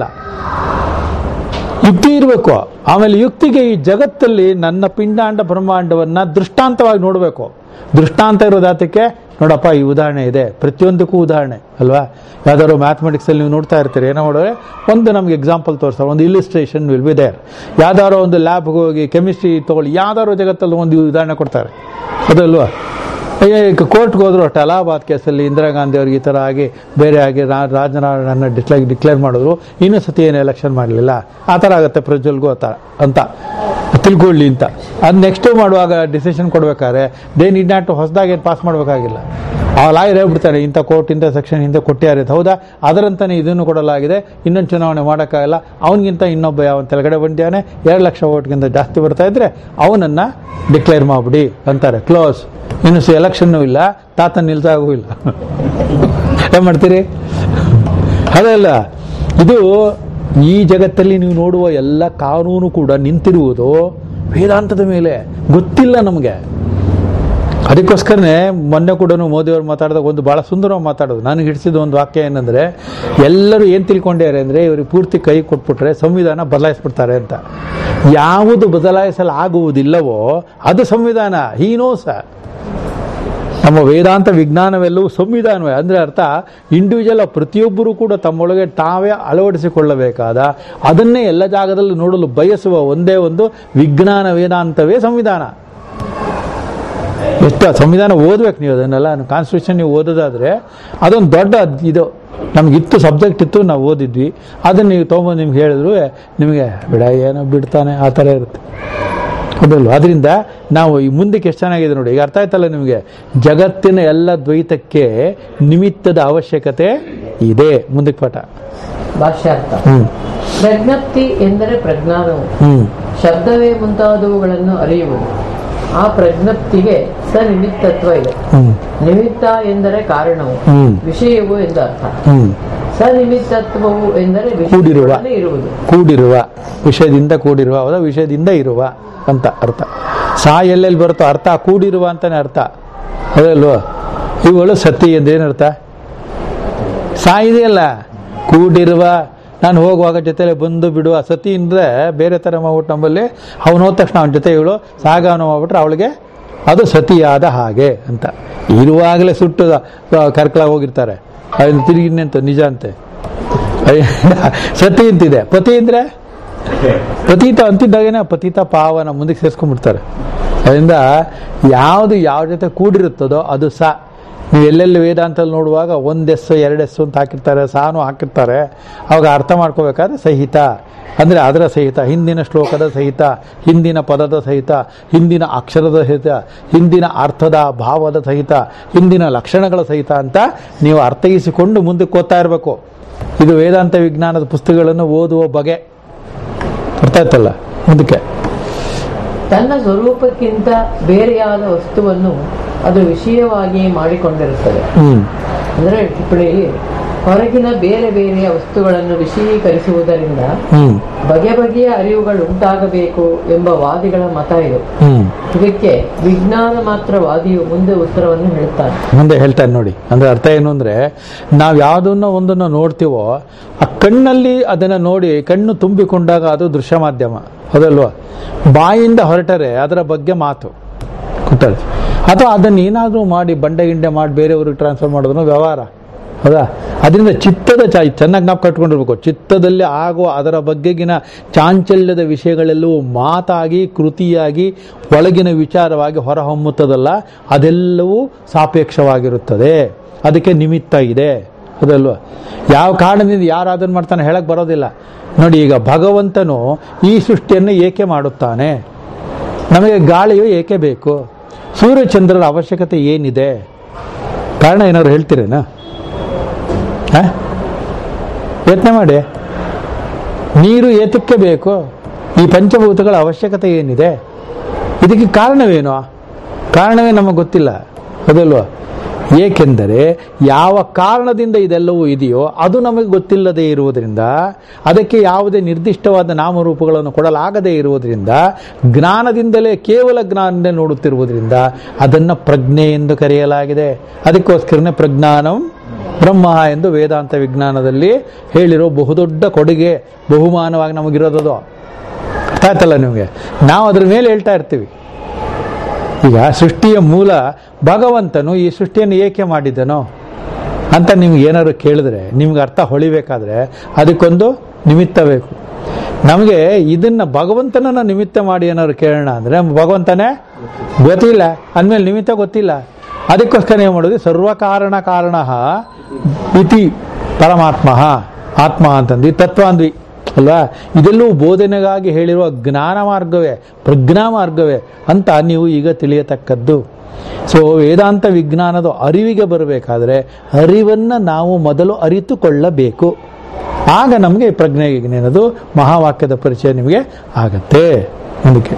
ಯುಕ್ತಿ ಇರಬೇಕು ಆಮೇಲೆ ಯುಕ್ತಿಗೆ ಈ ಜಗತ್ತಲ್ಲಿ ನನ್ನ ಪಿಂಡಾಂಡ ಬ್ರಹ್ಮಾಂಡವನ್ನ ದೃಷ್ಟಾಂತವಾಗಿ ನೋಡಬೇಕು ದೃಷ್ಟಾಂತ ಇರೋದಾತಕ್ಕೆ ನೋಡಪ್ಪ ಈ ಉದಾಹರಣೆ ಇದೆ ಪ್ರತಿಯೊಂದಕ್ಕೂ ಉದಾಹರಣೆ ಅಲ್ವಾ ಯಾವ್ದಾದ್ರು ಮ್ಯಾಥಮೆಟಿಕ್ಸ್ ಅಲ್ಲಿ ನೀವು ನೋಡ್ತಾ ಇರ್ತೀರಿ ಏನೋ ಮಾಡೋರೆ ಒಂದು ನಮ್ಗೆ ಎಕ್ಸಾಂಪಲ್ ತೋರಿಸ್ತಾರೆ ಒಂದು ಇಲಿಸ್ಟ್ರೇಷನ್ ವಿಲ್ ಬಿ ದೇರ್ ಯಾವ್ದಾರೋ ಒಂದು ಲ್ಯಾಬ್ಗೆ ಹೋಗಿ ಕೆಮಿಸ್ಟ್ರಿ ತಗೊಳ್ಳಿ ಯಾವ್ದಾರೋ ಜಗತ್ತಲ್ಲಿ ಒಂದು ಉದಾಹರಣೆ ಕೊಡ್ತಾರೆ ಅದಲ್ವಾ ಕೋರ್ಟ್ಗೆ ಹೋದ್ರು ಅಷ್ಟು ಅಲಹಾಬಾದ್ ಕೇಸಲ್ಲಿ ಇಂದಿರಾ ಗಾಂಧಿ ಅವ್ರಿಗೆ ಈ ಥರ ಆಗಿ ಬೇರೆ ಆಗಿ ರಾ- ರಾಜನಾರಾಯಣ ಡಿಕ್ಲೇರ್ ಡಿಕ್ಲೇರ್ ಮಾಡಿದ್ರು ಇನ್ನೂ ಸತಿ ಏನು ಎಲೆಕ್ಷನ್ ಮಾಡಲಿಲ್ಲ ಆ ಥರ ಆಗುತ್ತೆ ಪ್ರಜ್ವಲ್ಗೂ ಆ ಥರ ಅಂತ ತಿಳ್ಕೊಳ್ಳಿ ಅಂತ ಅದು ನೆಕ್ಸ್ಟ್ ಮಾಡುವಾಗ ಡಿಸಿಷನ್ ಕೊಡ್ಬೇಕಾದ್ರೆ ದೇ ನೀಡ್ ನಾಟ್ ಹೊಸದಾಗಿ ಏನು ಪಾಸ್ ಮಾಡಬೇಕಾಗಿಲ್ಲ ಆ ಲಾಯರ್ ಹೇಳ್ಬಿಡ್ತಾನೆ ಇಂಥ ಕೋರ್ಟ್ ಇಂಥ ಸೆಕ್ಷನ್ ಹಿಂದೆ ಕೊಟ್ಟಿದ್ದಾರೆ ಅಂತ. ಹೌದಾ ಅದರಂತಾನೆ ಇದನ್ನು ಕೊಡಲಾಗಿದೆ ಇನ್ನೊಂದು ಚುನಾವಣೆ ಮಾಡೋಕ್ಕಾಗಲ್ಲ ಅವನಿಗಿಂತ ಇನ್ನೊಬ್ಬ ಯಾವ ತೆಳಗಡೆ ಬಂದಿದ್ದಾನೆ ಎರಡು ಲಕ್ಷ ಓಟ್ಗಿಂತ ಜಾಸ್ತಿ ಬರ್ತಾ ಇದ್ರೆ ಅವನನ್ನ ಡಿಕ್ಲೇರ್ ಮಾಡ್ಬಿಡಿ ಅಂತಾರೆ ಕ್ಲೋಸ್ ಇನ್ನು ಎಲೆಕ್ಷನ್ನೂ ಇಲ್ಲ ತಾತ ನಿಲ್ಸಾಗೂ ಇಲ್ಲ ಏನ್ ಮಾಡ್ತೀರಿ ಅದಲ್ಲ ಇದು ಈ ಜಗತ್ತಲ್ಲಿ ನೀವು ನೋಡುವ ಎಲ್ಲ ಕಾನೂನು ಕೂಡ ನಿಂತಿರುವುದು ವೇದಾಂತದ ಮೇಲೆ ಗೊತ್ತಿಲ್ಲ ನಮಗೆ ಅದಕ್ಕೋಸ್ಕರನೇ ಮೊನ್ನೆ ಕೂಡ ಮೋದಿಯವರು ಮಾತಾಡಿದಾಗ ಒಂದು ಬಹಳ ಸುಂದರವಾಗಿ ಮಾತಾಡೋದು ನನಗೆ ಹಿಡಿಸಿದ ಒಂದು ವಾಕ್ಯ ಏನಂದ್ರೆ ಎಲ್ಲರೂ ಏನು ತಿಳ್ಕೊಂಡ್ಯಾರೆ ಅಂದ್ರೆ ಇವ್ರಿಗೆ ಪೂರ್ತಿ ಕೈ ಕೊಟ್ಬಿಟ್ರೆ ಸಂವಿಧಾನ ಬದಲಾಯಿಸ್ಬಿಡ್ತಾರೆ ಅಂತ ಯಾವುದು ಬದಲಾಯಿಸಲು ಆಗುವುದಿಲ್ಲವೋ ಅದು ಸಂವಿಧಾನ ಹೀನೋಸ ನಮ್ಮ ವೇದಾಂತ ವಿಜ್ಞಾನವೆಲ್ಲವೂ ಸಂವಿಧಾನವೇ ಅಂದರೆ ಅರ್ಥ ಇಂಡಿವಿಜುವಲ್ ಪ್ರತಿಯೊಬ್ಬರೂ ಕೂಡ ತಮ್ಮೊಳಗೆ ತಾವೇ ಅಳವಡಿಸಿಕೊಳ್ಳಬೇಕಾದ ಅದನ್ನೇ ಎಲ್ಲ ಜಾಗದಲ್ಲೂ ನೋಡಲು ಬಯಸುವ ಒಂದೇ ಒಂದು ವಿಜ್ಞಾನ ವೇದಾಂತವೇ ಸಂವಿಧಾನ ಎಷ್ಟು ಸಂವಿಧಾನ ಓದ್ಬೇಕು ನೀವು ಅದನ್ನೆಲ್ಲ ಕಾನ್ಸ್ಟಿಟ್ಯೂಷನ್ ನೀವು ಓದೋದಾದ್ರೆ ಅದೊಂದು ದೊಡ್ಡ ಅದ್- ಇದು ನಮ್ಗೆ ಇತ್ತು ಸಬ್ಜೆಕ್ಟ್ ಇತ್ತು ನಾವು ಓದಿದ್ವಿ ಅದನ್ನು ನೀವು ತೊಗೊಂಬಂದು ನಿಮ್ಗೆ ಹೇಳಿದ್ರು ನಿಮಗೆ ಬಿಡ ಏನೋ ಬಿಡ್ತಾನೆ ಆ ಥರ ಇರುತ್ತೆ ಹೌದಲ್ವ ಅದರಿಂದ ನಾವು ಈ ಮುಂದಕ್ಕೆ ಎಷ್ಟು ಚೆನ್ನಾಗಿದೆ ನೋಡಿ ಈಗ ಅರ್ಥ ಆಯ್ತಲ್ಲ ನಿಮಗೆ ಜಗತ್ತಿನ ಎಲ್ಲ ದ್ವೈತಕ್ಕೆ ನಿಮಿತ್ತದ ಅವಶ್ಯಕತೆ ಇದೆ ಮುಂದಕ್ಕೆ ಪಾಠ ಭಾಷ್ಯಾರ್ಥ ಹ್ಮ್ ಪ್ರಜ್ಞಪ್ತಿ ಎಂದರೆ ಪ್ರಜ್ಞಾನವು ಹ್ಮ್ ಶಬ್ದವೇ ಮುಂತಾದವುಗಳನ್ನು ಅರಿಯುವುದು ಆ ಪ್ರಜ್ಞಪ್ತಿಗೆ ಸನಿಮಿತ್ತತ್ವ ಇದೆ ಹ್ಮ್ ನಿಮಿತ್ತ ಎಂದರೆ ಕಾರಣವು ಹ್ಮ್ ವಿಷಯವು ಎಂದು ಅರ್ಥ ಹ್ಮ್ ಸನಿಮಿತ್ತತ್ವವು ಎಂದರೆ ಕೂಡಿರುವ. ವಿಷಯದೊಡನೆ ಇರುವುದು ಕೂಡಿರುವ ವಿಷಯದಿಂದ ಕೂಡಿರುವ ಹೌದಾ ವಿಷಯದಿಂದ ಇರುವ ಅಂತ ಅರ್ಥ ಸಾ ಎಲ್ಲೆಲ್ಲಿ ಬರುತ್ತೋ ಅರ್ಥ ಕೂಡಿರುವ ಅಂತಾನೆ ಅರ್ಥ ಹೌದಲ್ವ ಇವುಗಳು ಸತಿ ಎಂದೇನು ಅರ್ಥ ಸಾ ಇದೆಯಲ್ಲ ಕೂಡಿರುವ ನಾನು ಹೋಗುವಾಗ ಜೊತೆಲೆ ಬಂದು ಬಿಡುವ ಸತಿ ಅಂದ್ರೆ ಬೇರೆ ಥರ ಮಾಡ್ಬಿಟ್ಟು ನಮ್ಮಲ್ಲಿ ಅವನು ಹೋದ ತಕ್ಷಣ ಅವನ ಜೊತೆ ಇವಳು ಸಾಗವನ ಮಾಡ್ಬಿಟ್ರೆ ಅವಳಿಗೆ ಅದು ಸತಿಯಾದ ಹಾಗೆ ಅಂತ ಇರುವಾಗಲೇ ಸುಟ್ಟು ಕರ್ಕಲಾಗಿ ಹೋಗಿರ್ತಾರೆ ಅದನ್ನು ತಿರುಗಿ ನಿಂತು ನಿಜ ಅಂತೆ ಸತಿ ಅಂತಿದೆ ಪತಿ ಅಂದ್ರೆ ಪತೀತ ಅಂತಿದ್ದಾಗೇನೆ ಪತೀತ ಪಾವನ ಮುಂದಕ್ಕೆ ಸೇರಿಸ್ಕೊಂಡ್ಬಿಡ್ತಾರೆ ಅದರಿಂದ ಯಾವುದು ಯಾವ ಜೊತೆ ಕೂಡಿರುತ್ತದೋ ಅದು ಸ ನೀವು ಎಲ್ಲೆಲ್ಲಿ ವೇದಾಂತಲ್ಲಿ ನೋಡುವಾಗ ಒಂದೆಸ್ಸು ಎರಡೆಸ್ಸು ಅಂತ ಹಾಕಿರ್ತಾರೆ ಸಾನು ಹಾಕಿರ್ತಾರೆ ಅವಾಗ ಅರ್ಥ ಮಾಡ್ಕೋಬೇಕಾದ್ರೆ ಸಹಿತ ಅಂದರೆ ಅದರ ಸಹಿತ ಹಿಂದಿನ ಶ್ಲೋಕದ ಸಹಿತ ಹಿಂದಿನ ಪದದ ಸಹಿತ ಹಿಂದಿನ ಅಕ್ಷರದ ಸಹಿತ ಹಿಂದಿನ ಅರ್ಥದ ಭಾವದ ಸಹಿತ ಹಿಂದಿನ ಲಕ್ಷಣಗಳ ಸಹಿತ ಅಂತ ನೀವು ಅರ್ಥೈಸಿಕೊಂಡು ಮುಂದಕ್ಕೆ ಓದ್ತಾ ಇರಬೇಕು ಇದು ವೇದಾಂತ ವಿಜ್ಞಾನದ ಪುಸ್ತಕಗಳನ್ನು ಓದುವ ಬಗೆ ಅರ್ಥ ಆಯ್ತಲ್ಲ ಮುಂದಕ್ಕೆ ತನ್ನ ಸ್ವರೂಪಕ್ಕಿಂತ ಬೇರೆಯಾದ ವಸ್ತುವನ್ನು ಅದು ವಿಷಯವಾಗಿ ಮಾಡಿಕೊಂಡಿರುತ್ತದೆ ಹ್ಮ್ ಅಂದರೆ ಟಿಪ್ಪಣಿಯಲ್ಲಿ ಹೊರಗಿನ ಬೇರೆ ಬೇರೆಯ ವಸ್ತುಗಳನ್ನು ವಿಷಯೀಕರಿಸುವುದರಿಂದ ಹ್ಮ್ ಬಗೆ ಬಗೆಯ ಅರಿವುಗಳು ಉಂಟಾಗಬೇಕು ಎಂಬ ವಾದಿಗಳ ಮತ ಇದು ಹ್ಮ್ ಇದಕ್ಕೆ ವಿಜ್ಞಾನ ಮಾತ್ರ ವಾದಿಯು ಮುಂದೆ ಉತ್ತರವನ್ನು ಹೇಳುತ್ತಾನೆ ಮುಂದೆ ಹೇಳ್ತಾನೆ ನೋಡಿ ಅಂದ್ರೆ ಅರ್ಥ ಏನು ಅಂದ್ರೆ ನಾವು ಯಾವುದನ್ನ ಒಂದನ್ನು ನೋಡ್ತೀವೋ ಆ ಕಣ್ಣಲ್ಲಿ ಅದನ್ನ ನೋಡಿ ಕಣ್ಣು ತುಂಬಿಕೊಂಡಾಗ ಅದು ದೃಶ್ಯ ಮಾಧ್ಯಮ ಹೌದಲ್ವಾ ಬಾಯಿಂದ ಹೊರಟರೆ ಅದರ ಬಗ್ಗೆ ಮಾತು ಗೊತ್ತಾಳೆ ಅಥವಾ ಅದನ್ನ ಏನಾದರೂ ಮಾಡಿ ಬಂಡೆ ಗಿಂಡೆ ಮಾಡಿ ಬೇರೆಯವ್ರಿಗೆ ಟ್ರಾನ್ಸ್ಫರ್ ಮಾಡೋದನ್ನು ವ್ಯವಹಾರ ಹೌದಾ ಅದರಿಂದ ಚಿತ್ತದ ಚಾ ಚೆನ್ನಾಗಿ ನಾವು ಕಟ್ಕೊಂಡಿರ್ಬೇಕು ಚಿತ್ತದಲ್ಲಿ ಆಗುವ ಅದರ ಬಗ್ಗೆಗಿನ ಚಾಂಚಲ್ಯದ ವಿಷಯಗಳೆಲ್ಲವೂ ಮಾತಾಗಿ ಕೃತಿಯಾಗಿ ಒಳಗಿನ ವಿಚಾರವಾಗಿ ಹೊರಹೊಮ್ಮುತ್ತದಲ್ಲ ಅದೆಲ್ಲವೂ ಸಾಪೇಕ್ಷವಾಗಿರುತ್ತದೆ ಅದಕ್ಕೆ ನಿಮಿತ್ತ ಇದೆ ಅದಲ್ವಾ ಯಾವ ಕಾರಣದಿಂದ ಯಾರು ಅದನ್ನು ಮಾಡ್ತಾನೆ ಹೇಳಕ್ ಬರೋದಿಲ್ಲ ನೋಡಿ ಈಗ ಭಗವಂತನು ಈ ಸೃಷ್ಟಿಯನ್ನು ಏಕೆ ಮಾಡುತ್ತಾನೆ ನಮಗೆ ಗಾಳಿಯು ಏಕೆ ಬೇಕು ಸೂರ್ಯಚಂದ್ರರ ಅವಶ್ಯಕತೆ ಏನಿದೆ ಕಾರಣ ಏನಾದ್ರು ಹೇಳ್ತೀರೇನಾ ಹ? ಯತ್ನ ಮಾಡಿ ನೀರು ಏತಕ್ಕೆ ಬೇಕು ಈ ಪಂಚಭೂತಗಳ ಅವಶ್ಯಕತೆ ಏನಿದೆ ಇದಕ್ಕೆ ಕಾರಣವೇನು ಕಾರಣವೇ ನಮಗೆ ಗೊತ್ತಿಲ್ಲ ಅದಲ್ವಾ ಏಕೆಂದರೆ ಯಾವ ಕಾರಣದಿಂದ ಇದೆಲ್ಲವೂ ಇದೆಯೋ ಅದು ನಮಗೆ ಗೊತ್ತಿಲ್ಲದೆ ಇರುವುದರಿಂದ ಅದಕ್ಕೆ ಯಾವುದೇ ನಿರ್ದಿಷ್ಟವಾದ ನಾಮರೂಪಗಳನ್ನು ಕೊಡಲಾಗದೇ ಇರುವುದರಿಂದ ಜ್ಞಾನದಿಂದಲೇ ಕೇವಲ ಜ್ಞಾನದಿಂದ ನೋಡುತ್ತಿರುವುದರಿಂದ ಅದನ್ನು ಪ್ರಜ್ಞೆ ಎಂದು ಕರೆಯಲಾಗಿದೆ ಅದಕ್ಕೋಸ್ಕರನೇ ಪ್ರಜ್ಞಾನಂ ಬ್ರಹ್ಮ ಎಂದು ವೇದಾಂತ ವಿಜ್ಞಾನದಲ್ಲಿ ಹೇಳಿರೋ ಬಹುದೊಡ್ಡ ಕೊಡುಗೆ ಬಹುಮಾನವಾಗಿ ನಮಗಿರೋದದು ಅರ್ಥ ಆಯ್ತಲ್ಲ ನಿಮಗೆ ನಾವು ಅದ್ರ ಮೇಲೆ ಹೇಳ್ತಾ ಇರ್ತೀವಿ ಈಗ ಸೃಷ್ಟಿಯ ಮೂಲ ಭಗವಂತನು ಈ ಸೃಷ್ಟಿಯನ್ನು ಏಕೆ ಮಾಡಿದನೋ ಅಂತ ನಿಮ್ಗೆ ಏನಾದ್ರು ಕೇಳಿದ್ರೆ ನಿಮ್ಗೆ ಅರ್ಥ ಹೊಳಿಬೇಕಾದ್ರೆ ಅದಕ್ಕೊಂದು ನಿಮಿತ್ತ ಬೇಕು ನಮಗೆ ಇದನ್ನ ಭಗವಂತನನ್ನ ನಿಮಿತ್ತ ಮಾಡಿ ಏನಾದ್ರು ಕೇಳೋಣ ಅಂದ್ರೆ ಭಗವಂತನೇ ಗೊತ್ತಿಲ್ಲ ಅಂದಮೇಲೆ ನಿಮಿತ್ತ ಗೊತ್ತಿಲ್ಲ ಅದಕ್ಕೋಸ್ಕರ ಏನು ಮಾಡೋದು ಸರ್ವಕಾರಣ ಕಾರಣ ಇತಿ ಪರಮಾತ್ಮ ಆತ್ಮ ಅಂತಂದು ಈ ತತ್ವ ಅಂದ್ವಿ ಅಲ್ವಾ ಇದೆಲ್ಲವೂ ಬೋಧನೆಗಾಗಿ ಹೇಳಿರುವ ಜ್ಞಾನ ಮಾರ್ಗವೇ ಪ್ರಜ್ಞಾ ಮಾರ್ಗವೇ ಅಂತ ನೀವು ಈಗ ತಿಳಿಯತಕ್ಕದ್ದು ಸೊ ವೇದಾಂತ ವಿಜ್ಞಾನದ ಅರಿವಿಗೆ ಬರಬೇಕಾದ್ರೆ ಅರಿವನ್ನು ನಾವು ಮೊದಲು ಅರಿತುಕೊಳ್ಳಬೇಕು ಆಗ ನಮಗೆ ಪ್ರಜ್ಞೆ ಏನದು ಮಹಾವಾಕ್ಯದ ಪರಿಚಯ ನಿಮಗೆ ಆಗತ್ತೆ ಅದಕ್ಕೆ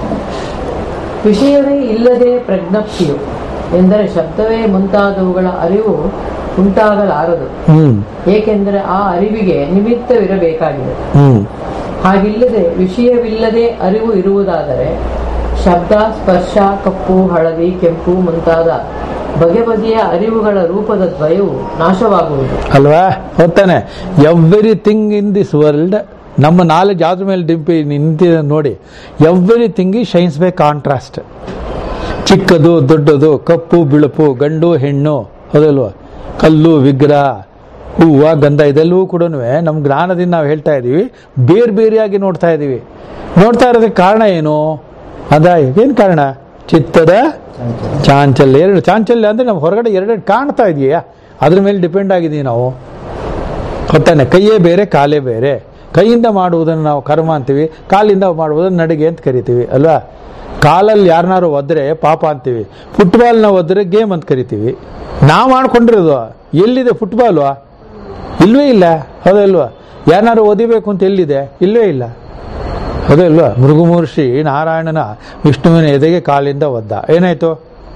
ವಿಷಯವೇ ಇಲ್ಲದೆ ಪ್ರಜ್ಞಪ್ತಿಯು ಎಂದರೆ ಶಬ್ದವೇ ಮುಂತಾದವುಗಳ ಅರಿವು ಉಂಟಾಗಲಾರದು ಹ್ಮ್ ಏಕೆಂದರೆ ಆ ಅರಿವಿಗೆ ನಿಮಿತ್ತವಿರಬೇಕಾಗಿದೆ ಹ್ಮ್ ಹಾಗಿಲ್ಲದೆ ವಿಷಯವಿಲ್ಲದೆ ಅರಿವು ಇರುವುದಾದರೆ ಶಬ್ದ ಸ್ಪರ್ಶ ಕಪ್ಪು ಹಳದಿ ಕೆಂಪು ಮುಂತಾದ ಬಗೆ ಬಗೆಯ ಅರಿವುಗಳ ರೂಪದ ದ್ವಯವು ನಾಶವಾಗುವುದು ಅಲ್ವಾ ಗೊತ್ತಾನೆ ಎವ್ರಿಥಿಂಗ್ ಇನ್ ದಿಸ್ ವರ್ಲ್ಡ್ ನಮ್ಮ ನಾಲೆಜ್ ಯಾವ್ದ್ರ ಮೇಲೆ ಡಿಂಪಿ ನಿಂತಿದೆ ನೋಡಿ ಎವ್ರಿಥಿಂಗ್ ಈ ಶೈನ್ಸ್ ಬೈ ಕಾಂಟ್ರಾಸ್ಟ್ ಚಿಕ್ಕದು ದೊಡ್ಡದು ಕಪ್ಪು ಬಿಳುಪು ಗಂಡು ಹೆಣ್ಣು ಹೌದಲ್ವಾ ಕಲ್ಲು ವಿಗ್ರಹ ಹೂವು ಗಂಧ ಇದೆಲ್ಲವೂ ಕೂಡ ನಮ್ಮ ಜ್ಞಾನದಿಂದ ನಾವು ಹೇಳ್ತಾ ಇದ್ದೀವಿ ಬೇರೆ ಬೇರೆಯಾಗಿ ನೋಡ್ತಾ ಇದ್ದೀವಿ ನೋಡ್ತಾ ಇರೋದಕ್ಕೆ ಕಾರಣ ಏನು ಅದ ಏನು ಕಾರಣ ಚಿತ್ತದ ಚಾಂಚಲ್ಯ ಎರಡು ಚಾಂಚಲ್ಯ ಅಂದ್ರೆ ನಮ್ಮ ಹೊರಗಡೆ ಎರಡೆರಡು ಕಾಣ್ತಾ ಇದೆಯಾ ಅದ್ರ ಮೇಲೆ ಡಿಪೆಂಡ್ ಆಗಿದ್ದೀವಿ ನಾವು ಗೊತ್ತಾನೆ ಕೈಯೇ ಬೇರೆ ಕಾಲೇ ಬೇರೆ ಕೈಯಿಂದ ಮಾಡುವುದನ್ನು ನಾವು ಕರ್ಮ ಅಂತೀವಿ ಕಾಲಿಂದ ಮಾಡುವುದನ್ನು ನಡಿಗೆ ಅಂತ ಕರಿತೀವಿ ಅಲ್ವಾ ಕಾಲಲ್ಲಿ ಯಾರನ್ನಾರು ಒದ್ರೆ ಪಾಪ ಅಂತೀವಿ ಫುಟ್ಬಾಲ್ನ ಒದ್ರೆ ಗೇಮ್ ಅಂತ ಕರಿತೀವಿ ನಾವು ಮಾಡ್ಕೊಂಡಿರೋದು ಎಲ್ಲಿದೆ ಫುಟ್ಬಾಲು ಇಲ್ವೇ ಇಲ್ಲ ಹೌದಲ್ವಾ ಯಾರನ್ನಾರು ಓದಿಬೇಕು ಅಂತ ಎಲ್ಲಿದೆ ಇಲ್ವೇ ಇಲ್ಲ ಹೌದಲ್ವಾ ಮೃಗುಮೂರ್ಷಿ ನಾರಾಯಣನ ವಿಷ್ಣುವಿನ ಎದೆಗೆ ಕಾಲಿಂದ ಒದ್ದ ಏನಾಯ್ತು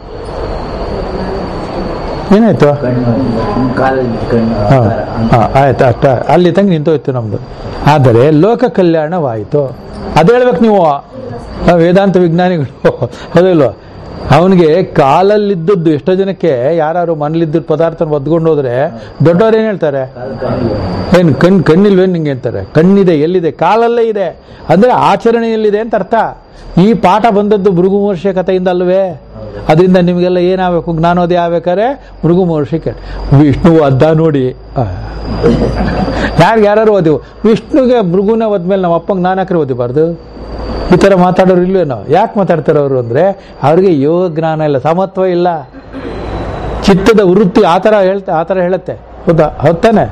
ಏನಾಯ್ತು ಕಾಲಲ್ಲಿ ಕಣ್ಣು ಹಾ, ಆಕಾರ ಅಂತ. ಹಾ, ಆಯ್ತು ಅಷ್ಟ ಅಲ್ಲಿ ತನಕ ನಿಂತೋಯ್ತು ನಮ್ದು ಆದರೆ ಲೋಕ ಕಲ್ಯಾಣವಾಯಿತು ಅದು ಹೇಳ್ಬೇಕು ನೀವು ಆ ವೇದಾಂತ ವಿಜ್ಞಾನಿಗಳು ಹೌದಿಲ್ವ ಅವನಿಗೆ ಕಾಲಲ್ಲಿದ್ದದ್ದು ಎಷ್ಟೋ ಜನಕ್ಕೆ ಯಾರು ಮನೇಲಿದ್ದ ಪದಾರ್ಥ ಒದ್ಕೊಂಡು ಹೋದ್ರೆ ದೊಡ್ಡವ್ರು ಏನ್ ಹೇಳ್ತಾರೆ ಕಾಲು ಕಾಣಿಲ್ಲ ಏನು ಕಣ್ ಕಣ್ಣಿಲ್ವೇನು ನಿಂಗೆ ಅಂತಾರೆ ಕಣ್ಣಿದೆ ಎಲ್ಲಿದೆ ಕಾಲಲ್ಲೇ ಇದೆ ಅಂದ್ರೆ ಆಚರಣೆಯಲ್ಲಿದೆ ಅಂತ ಅರ್ಥ ಈ ಪಾಠ ಬಂದದ್ದು ಭೃಗು ಮಹರ್ಷಿಯ ಕಥೆಯಿಂದ ಅಲ್ವೇ ಅದರಿಂದ ನಿಮಗೆಲ್ಲ ಏನಾಗಬೇಕು ಜ್ಞಾನೋದಯ ಆಗ್ಬೇಕಾದ್ರೆ ಭೃಗು ಮಹರ್ಷಿಗೆ ವಿಷ್ಣು ಅದ್ದ ನೋಡಿ ಯಾರಿಗೆ ಯಾರು ಓದಿವು ವಿಷ್ಣುಗೆ ಭೃಗುನ ಹೋದ್ಮೇಲೆ ನಮ್ಮ ಅಪ್ಪಂಗೆ ನಾನು ಯಾಕ್ರೆ ಓದಿಬಾರ್ದು ಈ ಥರ ಮಾತಾಡೋರು ಇಲ್ವೇನೋ ಯಾಕೆ ಮಾತಾಡ್ತಾರೆ ಅವರು ಅಂದರೆ ಅವ್ರಿಗೆ ಯೋಗ ಜ್ಞಾನ ಇಲ್ಲ ಸಮತ್ವ ಇಲ್ಲ ಚಿತ್ತದ ವೃತ್ತಿ ಆ ಥರ ಹೇಳ್ತಾ ಆ ಥರ ಹೇಳುತ್ತೆ ಹೌದಾ ಹೌದಾನೆ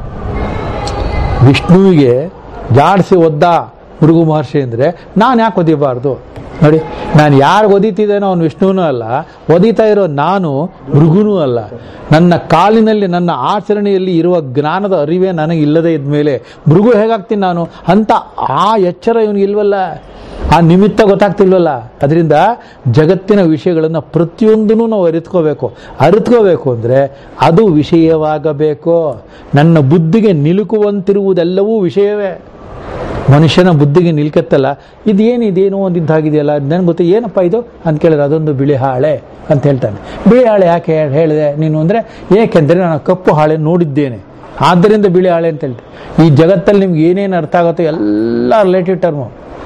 ವಿಷ್ಣುವಿಗೆ ಜಾಡಿಸಿ ಒದ್ದ ಭೃಗು ಮಹರ್ಷಿ ಅಂದರೆ ನಾನು ಯಾಕೆ ಒದಿಬಾರ್ದು ನೋಡಿ ನಾನು ಯಾರು ಒದಿತಿದ್ದೇನೋ ಅವನು ವಿಷ್ಣುವೂ ಅಲ್ಲ ಒದಿತಾ ಇರೋ ನಾನು ಭೃಗುನೂ ಅಲ್ಲ ನನ್ನ ಕಾಲಿನಲ್ಲಿ ನನ್ನ ಆಚರಣೆಯಲ್ಲಿ ಇರುವ ಜ್ಞಾನದ ಅರಿವೇ ನನಗೆ ಇಲ್ಲದೆ ಇದ್ಮೇಲೆ ಭೃಗು ಹೇಗಾಗ್ತೀನಿ ನಾನು ಅಂತ ಆ ಎಚ್ಚರ ಇವನಿಗೆ ಇಲ್ವಲ್ಲ ಆ ನಿಮಿತ್ತ ಗೊತ್ತಾಗ್ತಿಲ್ವಲ್ಲ ಅದರಿಂದ ಜಗತ್ತಿನ ವಿಷಯಗಳನ್ನು ಪ್ರತಿಯೊಂದನ್ನು ನಾವು ಅರಿತ್ಕೋಬೇಕು ಅರಿತ್ಕೋಬೇಕು ಅಂದರೆ ಅದು ವಿಷಯವಾಗಬೇಕು ನನ್ನ ಬುದ್ಧಿಗೆ ನಿಲುಕುವಂತಿರುವುದೆಲ್ಲವೂ ವಿಷಯವೇ ಮನುಷ್ಯನ ಬುದ್ಧಿಗೆ ನಿಲ್ಕತ್ತಲ್ಲ ಇದೇನು ಇದೇನೋ ಒಂದಿದ್ದಾಗಿದೆಯಲ್ಲ ನನಗೆ ಗೊತ್ತು ಏನಪ್ಪ ಇದು ಅಂತ ಕೇಳಿದ್ರೆ ಅದೊಂದು ಬಿಳಿ ಹಾಳೆ ಅಂತ ಹೇಳ್ತಾನೆ ಬಿಳಿ ಹಾಳೆ ಯಾಕೆ ಹೇಳ್- ಹೇಳಿದೆ ನೀನು ಅಂದರೆ ಏಕೆಂದರೆ ನಾನು ಕಪ್ಪು ಹಾಳೆ ನೋಡಿದ್ದೇನೆ ಆದ್ದರಿಂದ ಬಿಳಿ ಹಾಳೆ ಅಂತ ಹೇಳ್ತೀನಿ ಈ ಜಗತ್ತಲ್ಲಿ ನಿಮ್ಗೆ ಏನೇನು ಅರ್ಥ ಆಗುತ್ತೋ ಎಲ್ಲ ರಿಲೇಟಿವ್ ಟರ್ಮು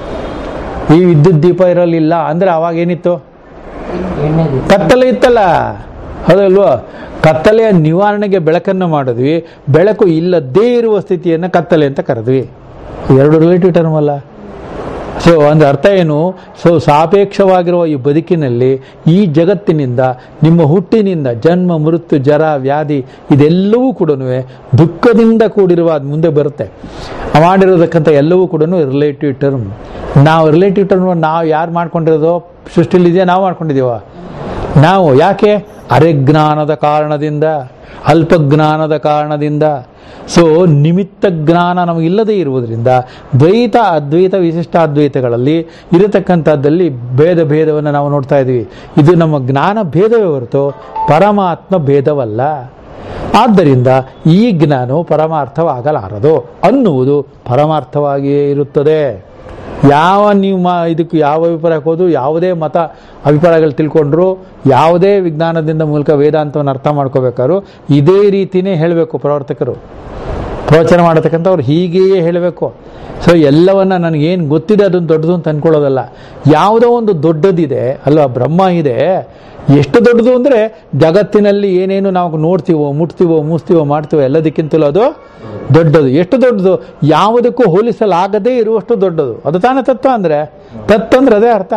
ಈ ವಿದ್ಯುತ್ ದೀಪ ಇರಲಿಲ್ಲ ಅಂದರೆ ಅವಾಗ ಏನಿತ್ತು ಎಣ್ಣೆ ದೀಪ. ಕತ್ತಲೆ ಇತ್ತಲ್ಲ ಹೌದಲ್ವಾ ಕತ್ತಲೆಯ ನಿವಾರಣೆಗೆ ಬೆಳಕನ್ನು ಮಾಡಿದ್ವಿ ಬೆಳಕು ಇಲ್ಲದೇ ಇರುವ ಸ್ಥಿತಿಯನ್ನು ಕತ್ತಲೆ ಅಂತ ಕರೆದ್ವಿ ಎರಡು ರಿಲೇಟಿವ್ ಟರ್ಮ್ ಅಲ್ಲ ಸೊ ಅಂದ್ರೆ ಅರ್ಥ ಏನು ಸೊ ಸಾಪೇಕ್ಷವಾಗಿರುವ ಈ ಬದುಕಿನಲ್ಲಿ ಈ ಜಗತ್ತಿನಿಂದ ನಿಮ್ಮ ಹುಟ್ಟಿನಿಂದ ಜನ್ಮ ಮೃತ್ಯು ಜರ ವ್ಯಾಧಿ ಇದೆಲ್ಲವೂ ಕೂಡ ದುಃಖದಿಂದ ಕೂಡಿರುವ ಅದು ಮುಂದೆ ಬರುತ್ತೆ ಮಾಡಿರೋದಕ್ಕಂಥ ಎಲ್ಲವೂ ಕೂಡ ರಿಲೇಟಿವ್ ಟರ್ಮ್ ನಾವು ರಿಲೇಟಿವ್ ಟರ್ಮ್ ನಾವು ಯಾರು ಮಾಡ್ಕೊಂಡಿರೋದು ಸೃಷ್ಟಿಲಿ ಇದೆಯಾ ನಾವು ಮಾಡ್ಕೊಂಡಿದ್ದೀವ ನಾವು ಯಾಕೆ ಅರೆಜ್ಞಾನದ ಕಾರಣದಿಂದ ಅಲ್ಪಜ್ಞಾನದ ಕಾರಣದಿಂದ ಸೊ ನಿಮಿತ್ತ ಜ್ಞಾನ ನಮಗಿಲ್ಲದೆ ಇರುವುದರಿಂದ ದ್ವೈತ ಅದ್ವೈತ ವಿಶಿಷ್ಟಾದ್ವೈತಗಳಲ್ಲಿ ಇರತಕ್ಕಂಥದ್ದಲ್ಲಿ ಭೇದ ಭೇದವನ್ನು ನಾವು ನೋಡ್ತಾ ಇದ್ದೀವಿ ಇದು ನಮ್ಮ ಜ್ಞಾನ ಭೇದವೇ ಹೊರತು ಪರಮಾತ್ಮ ಭೇದವಲ್ಲ ಆದ್ದರಿಂದ ಈ ಜ್ಞಾನವು ಪರಮಾರ್ಥವಾಗಲಾರದು ಅನ್ನುವುದು ಪರಮಾರ್ಥವಾಗಿಯೇ ಇರುತ್ತದೆ ಯಾವ ನೀವು ಮಾ ಇದಕ್ಕೆ ಯಾವ ಅಭಿಪ್ರಾಯಕ್ಕೆ ಹೋದ್ರು ಯಾವುದೇ ಮತ ಅಭಿಪ್ರಾಯಗಳು ತಿಳ್ಕೊಂಡ್ರು ಯಾವುದೇ ವಿಜ್ಞಾನದಿಂದ ಮೂಲಕ ವೇದಾಂತವನ್ನು ಅರ್ಥ ಮಾಡ್ಕೋಬೇಕಾದ್ರು ಇದೇ ರೀತಿನೇ ಹೇಳಬೇಕು ಪ್ರವರ್ತಕರು ಪ್ರವಚನ ಮಾಡತಕ್ಕಂಥವ್ರು ಹೀಗೆಯೇ ಹೇಳಬೇಕು ಸೊ ಎಲ್ಲವನ್ನ ನನಗೇನು ಗೊತ್ತಿದೆ ಅದನ್ನು ದೊಡ್ಡದು ಅಂತ ಅನ್ಕೊಳ್ಳೋದಲ್ಲ ಯಾವುದೋ ಒಂದು ದೊಡ್ಡದಿದೆ ಅಲ್ವಾ ಬ್ರಹ್ಮ ಇದೆ ಎಷ್ಟು ದೊಡ್ಡದು ಅಂದರೆ ಜಗತ್ತಿನಲ್ಲಿ ಏನೇನು ನಾವು ನೋಡ್ತೀವೋ ಮುಟ್ತೀವೋ ಮೂಸ್ತೀವೋ ಮಾಡ್ತೀವೋ ಎಲ್ಲದಕ್ಕಿಂತಲೂ ಅದು ದೊಡ್ಡದು ಎಷ್ಟು ದೊಡ್ಡದು ಯಾವುದಕ್ಕೂ ಹೋಲಿಸಲಾಗದೇ ಇರುವಷ್ಟು ದೊಡ್ಡದು ಅದು ತಾನೇ ತತ್ವ ಅಂದರೆ ತತ್ವ ಅಂದ್ರೆ ಅದೇ ಅರ್ಥ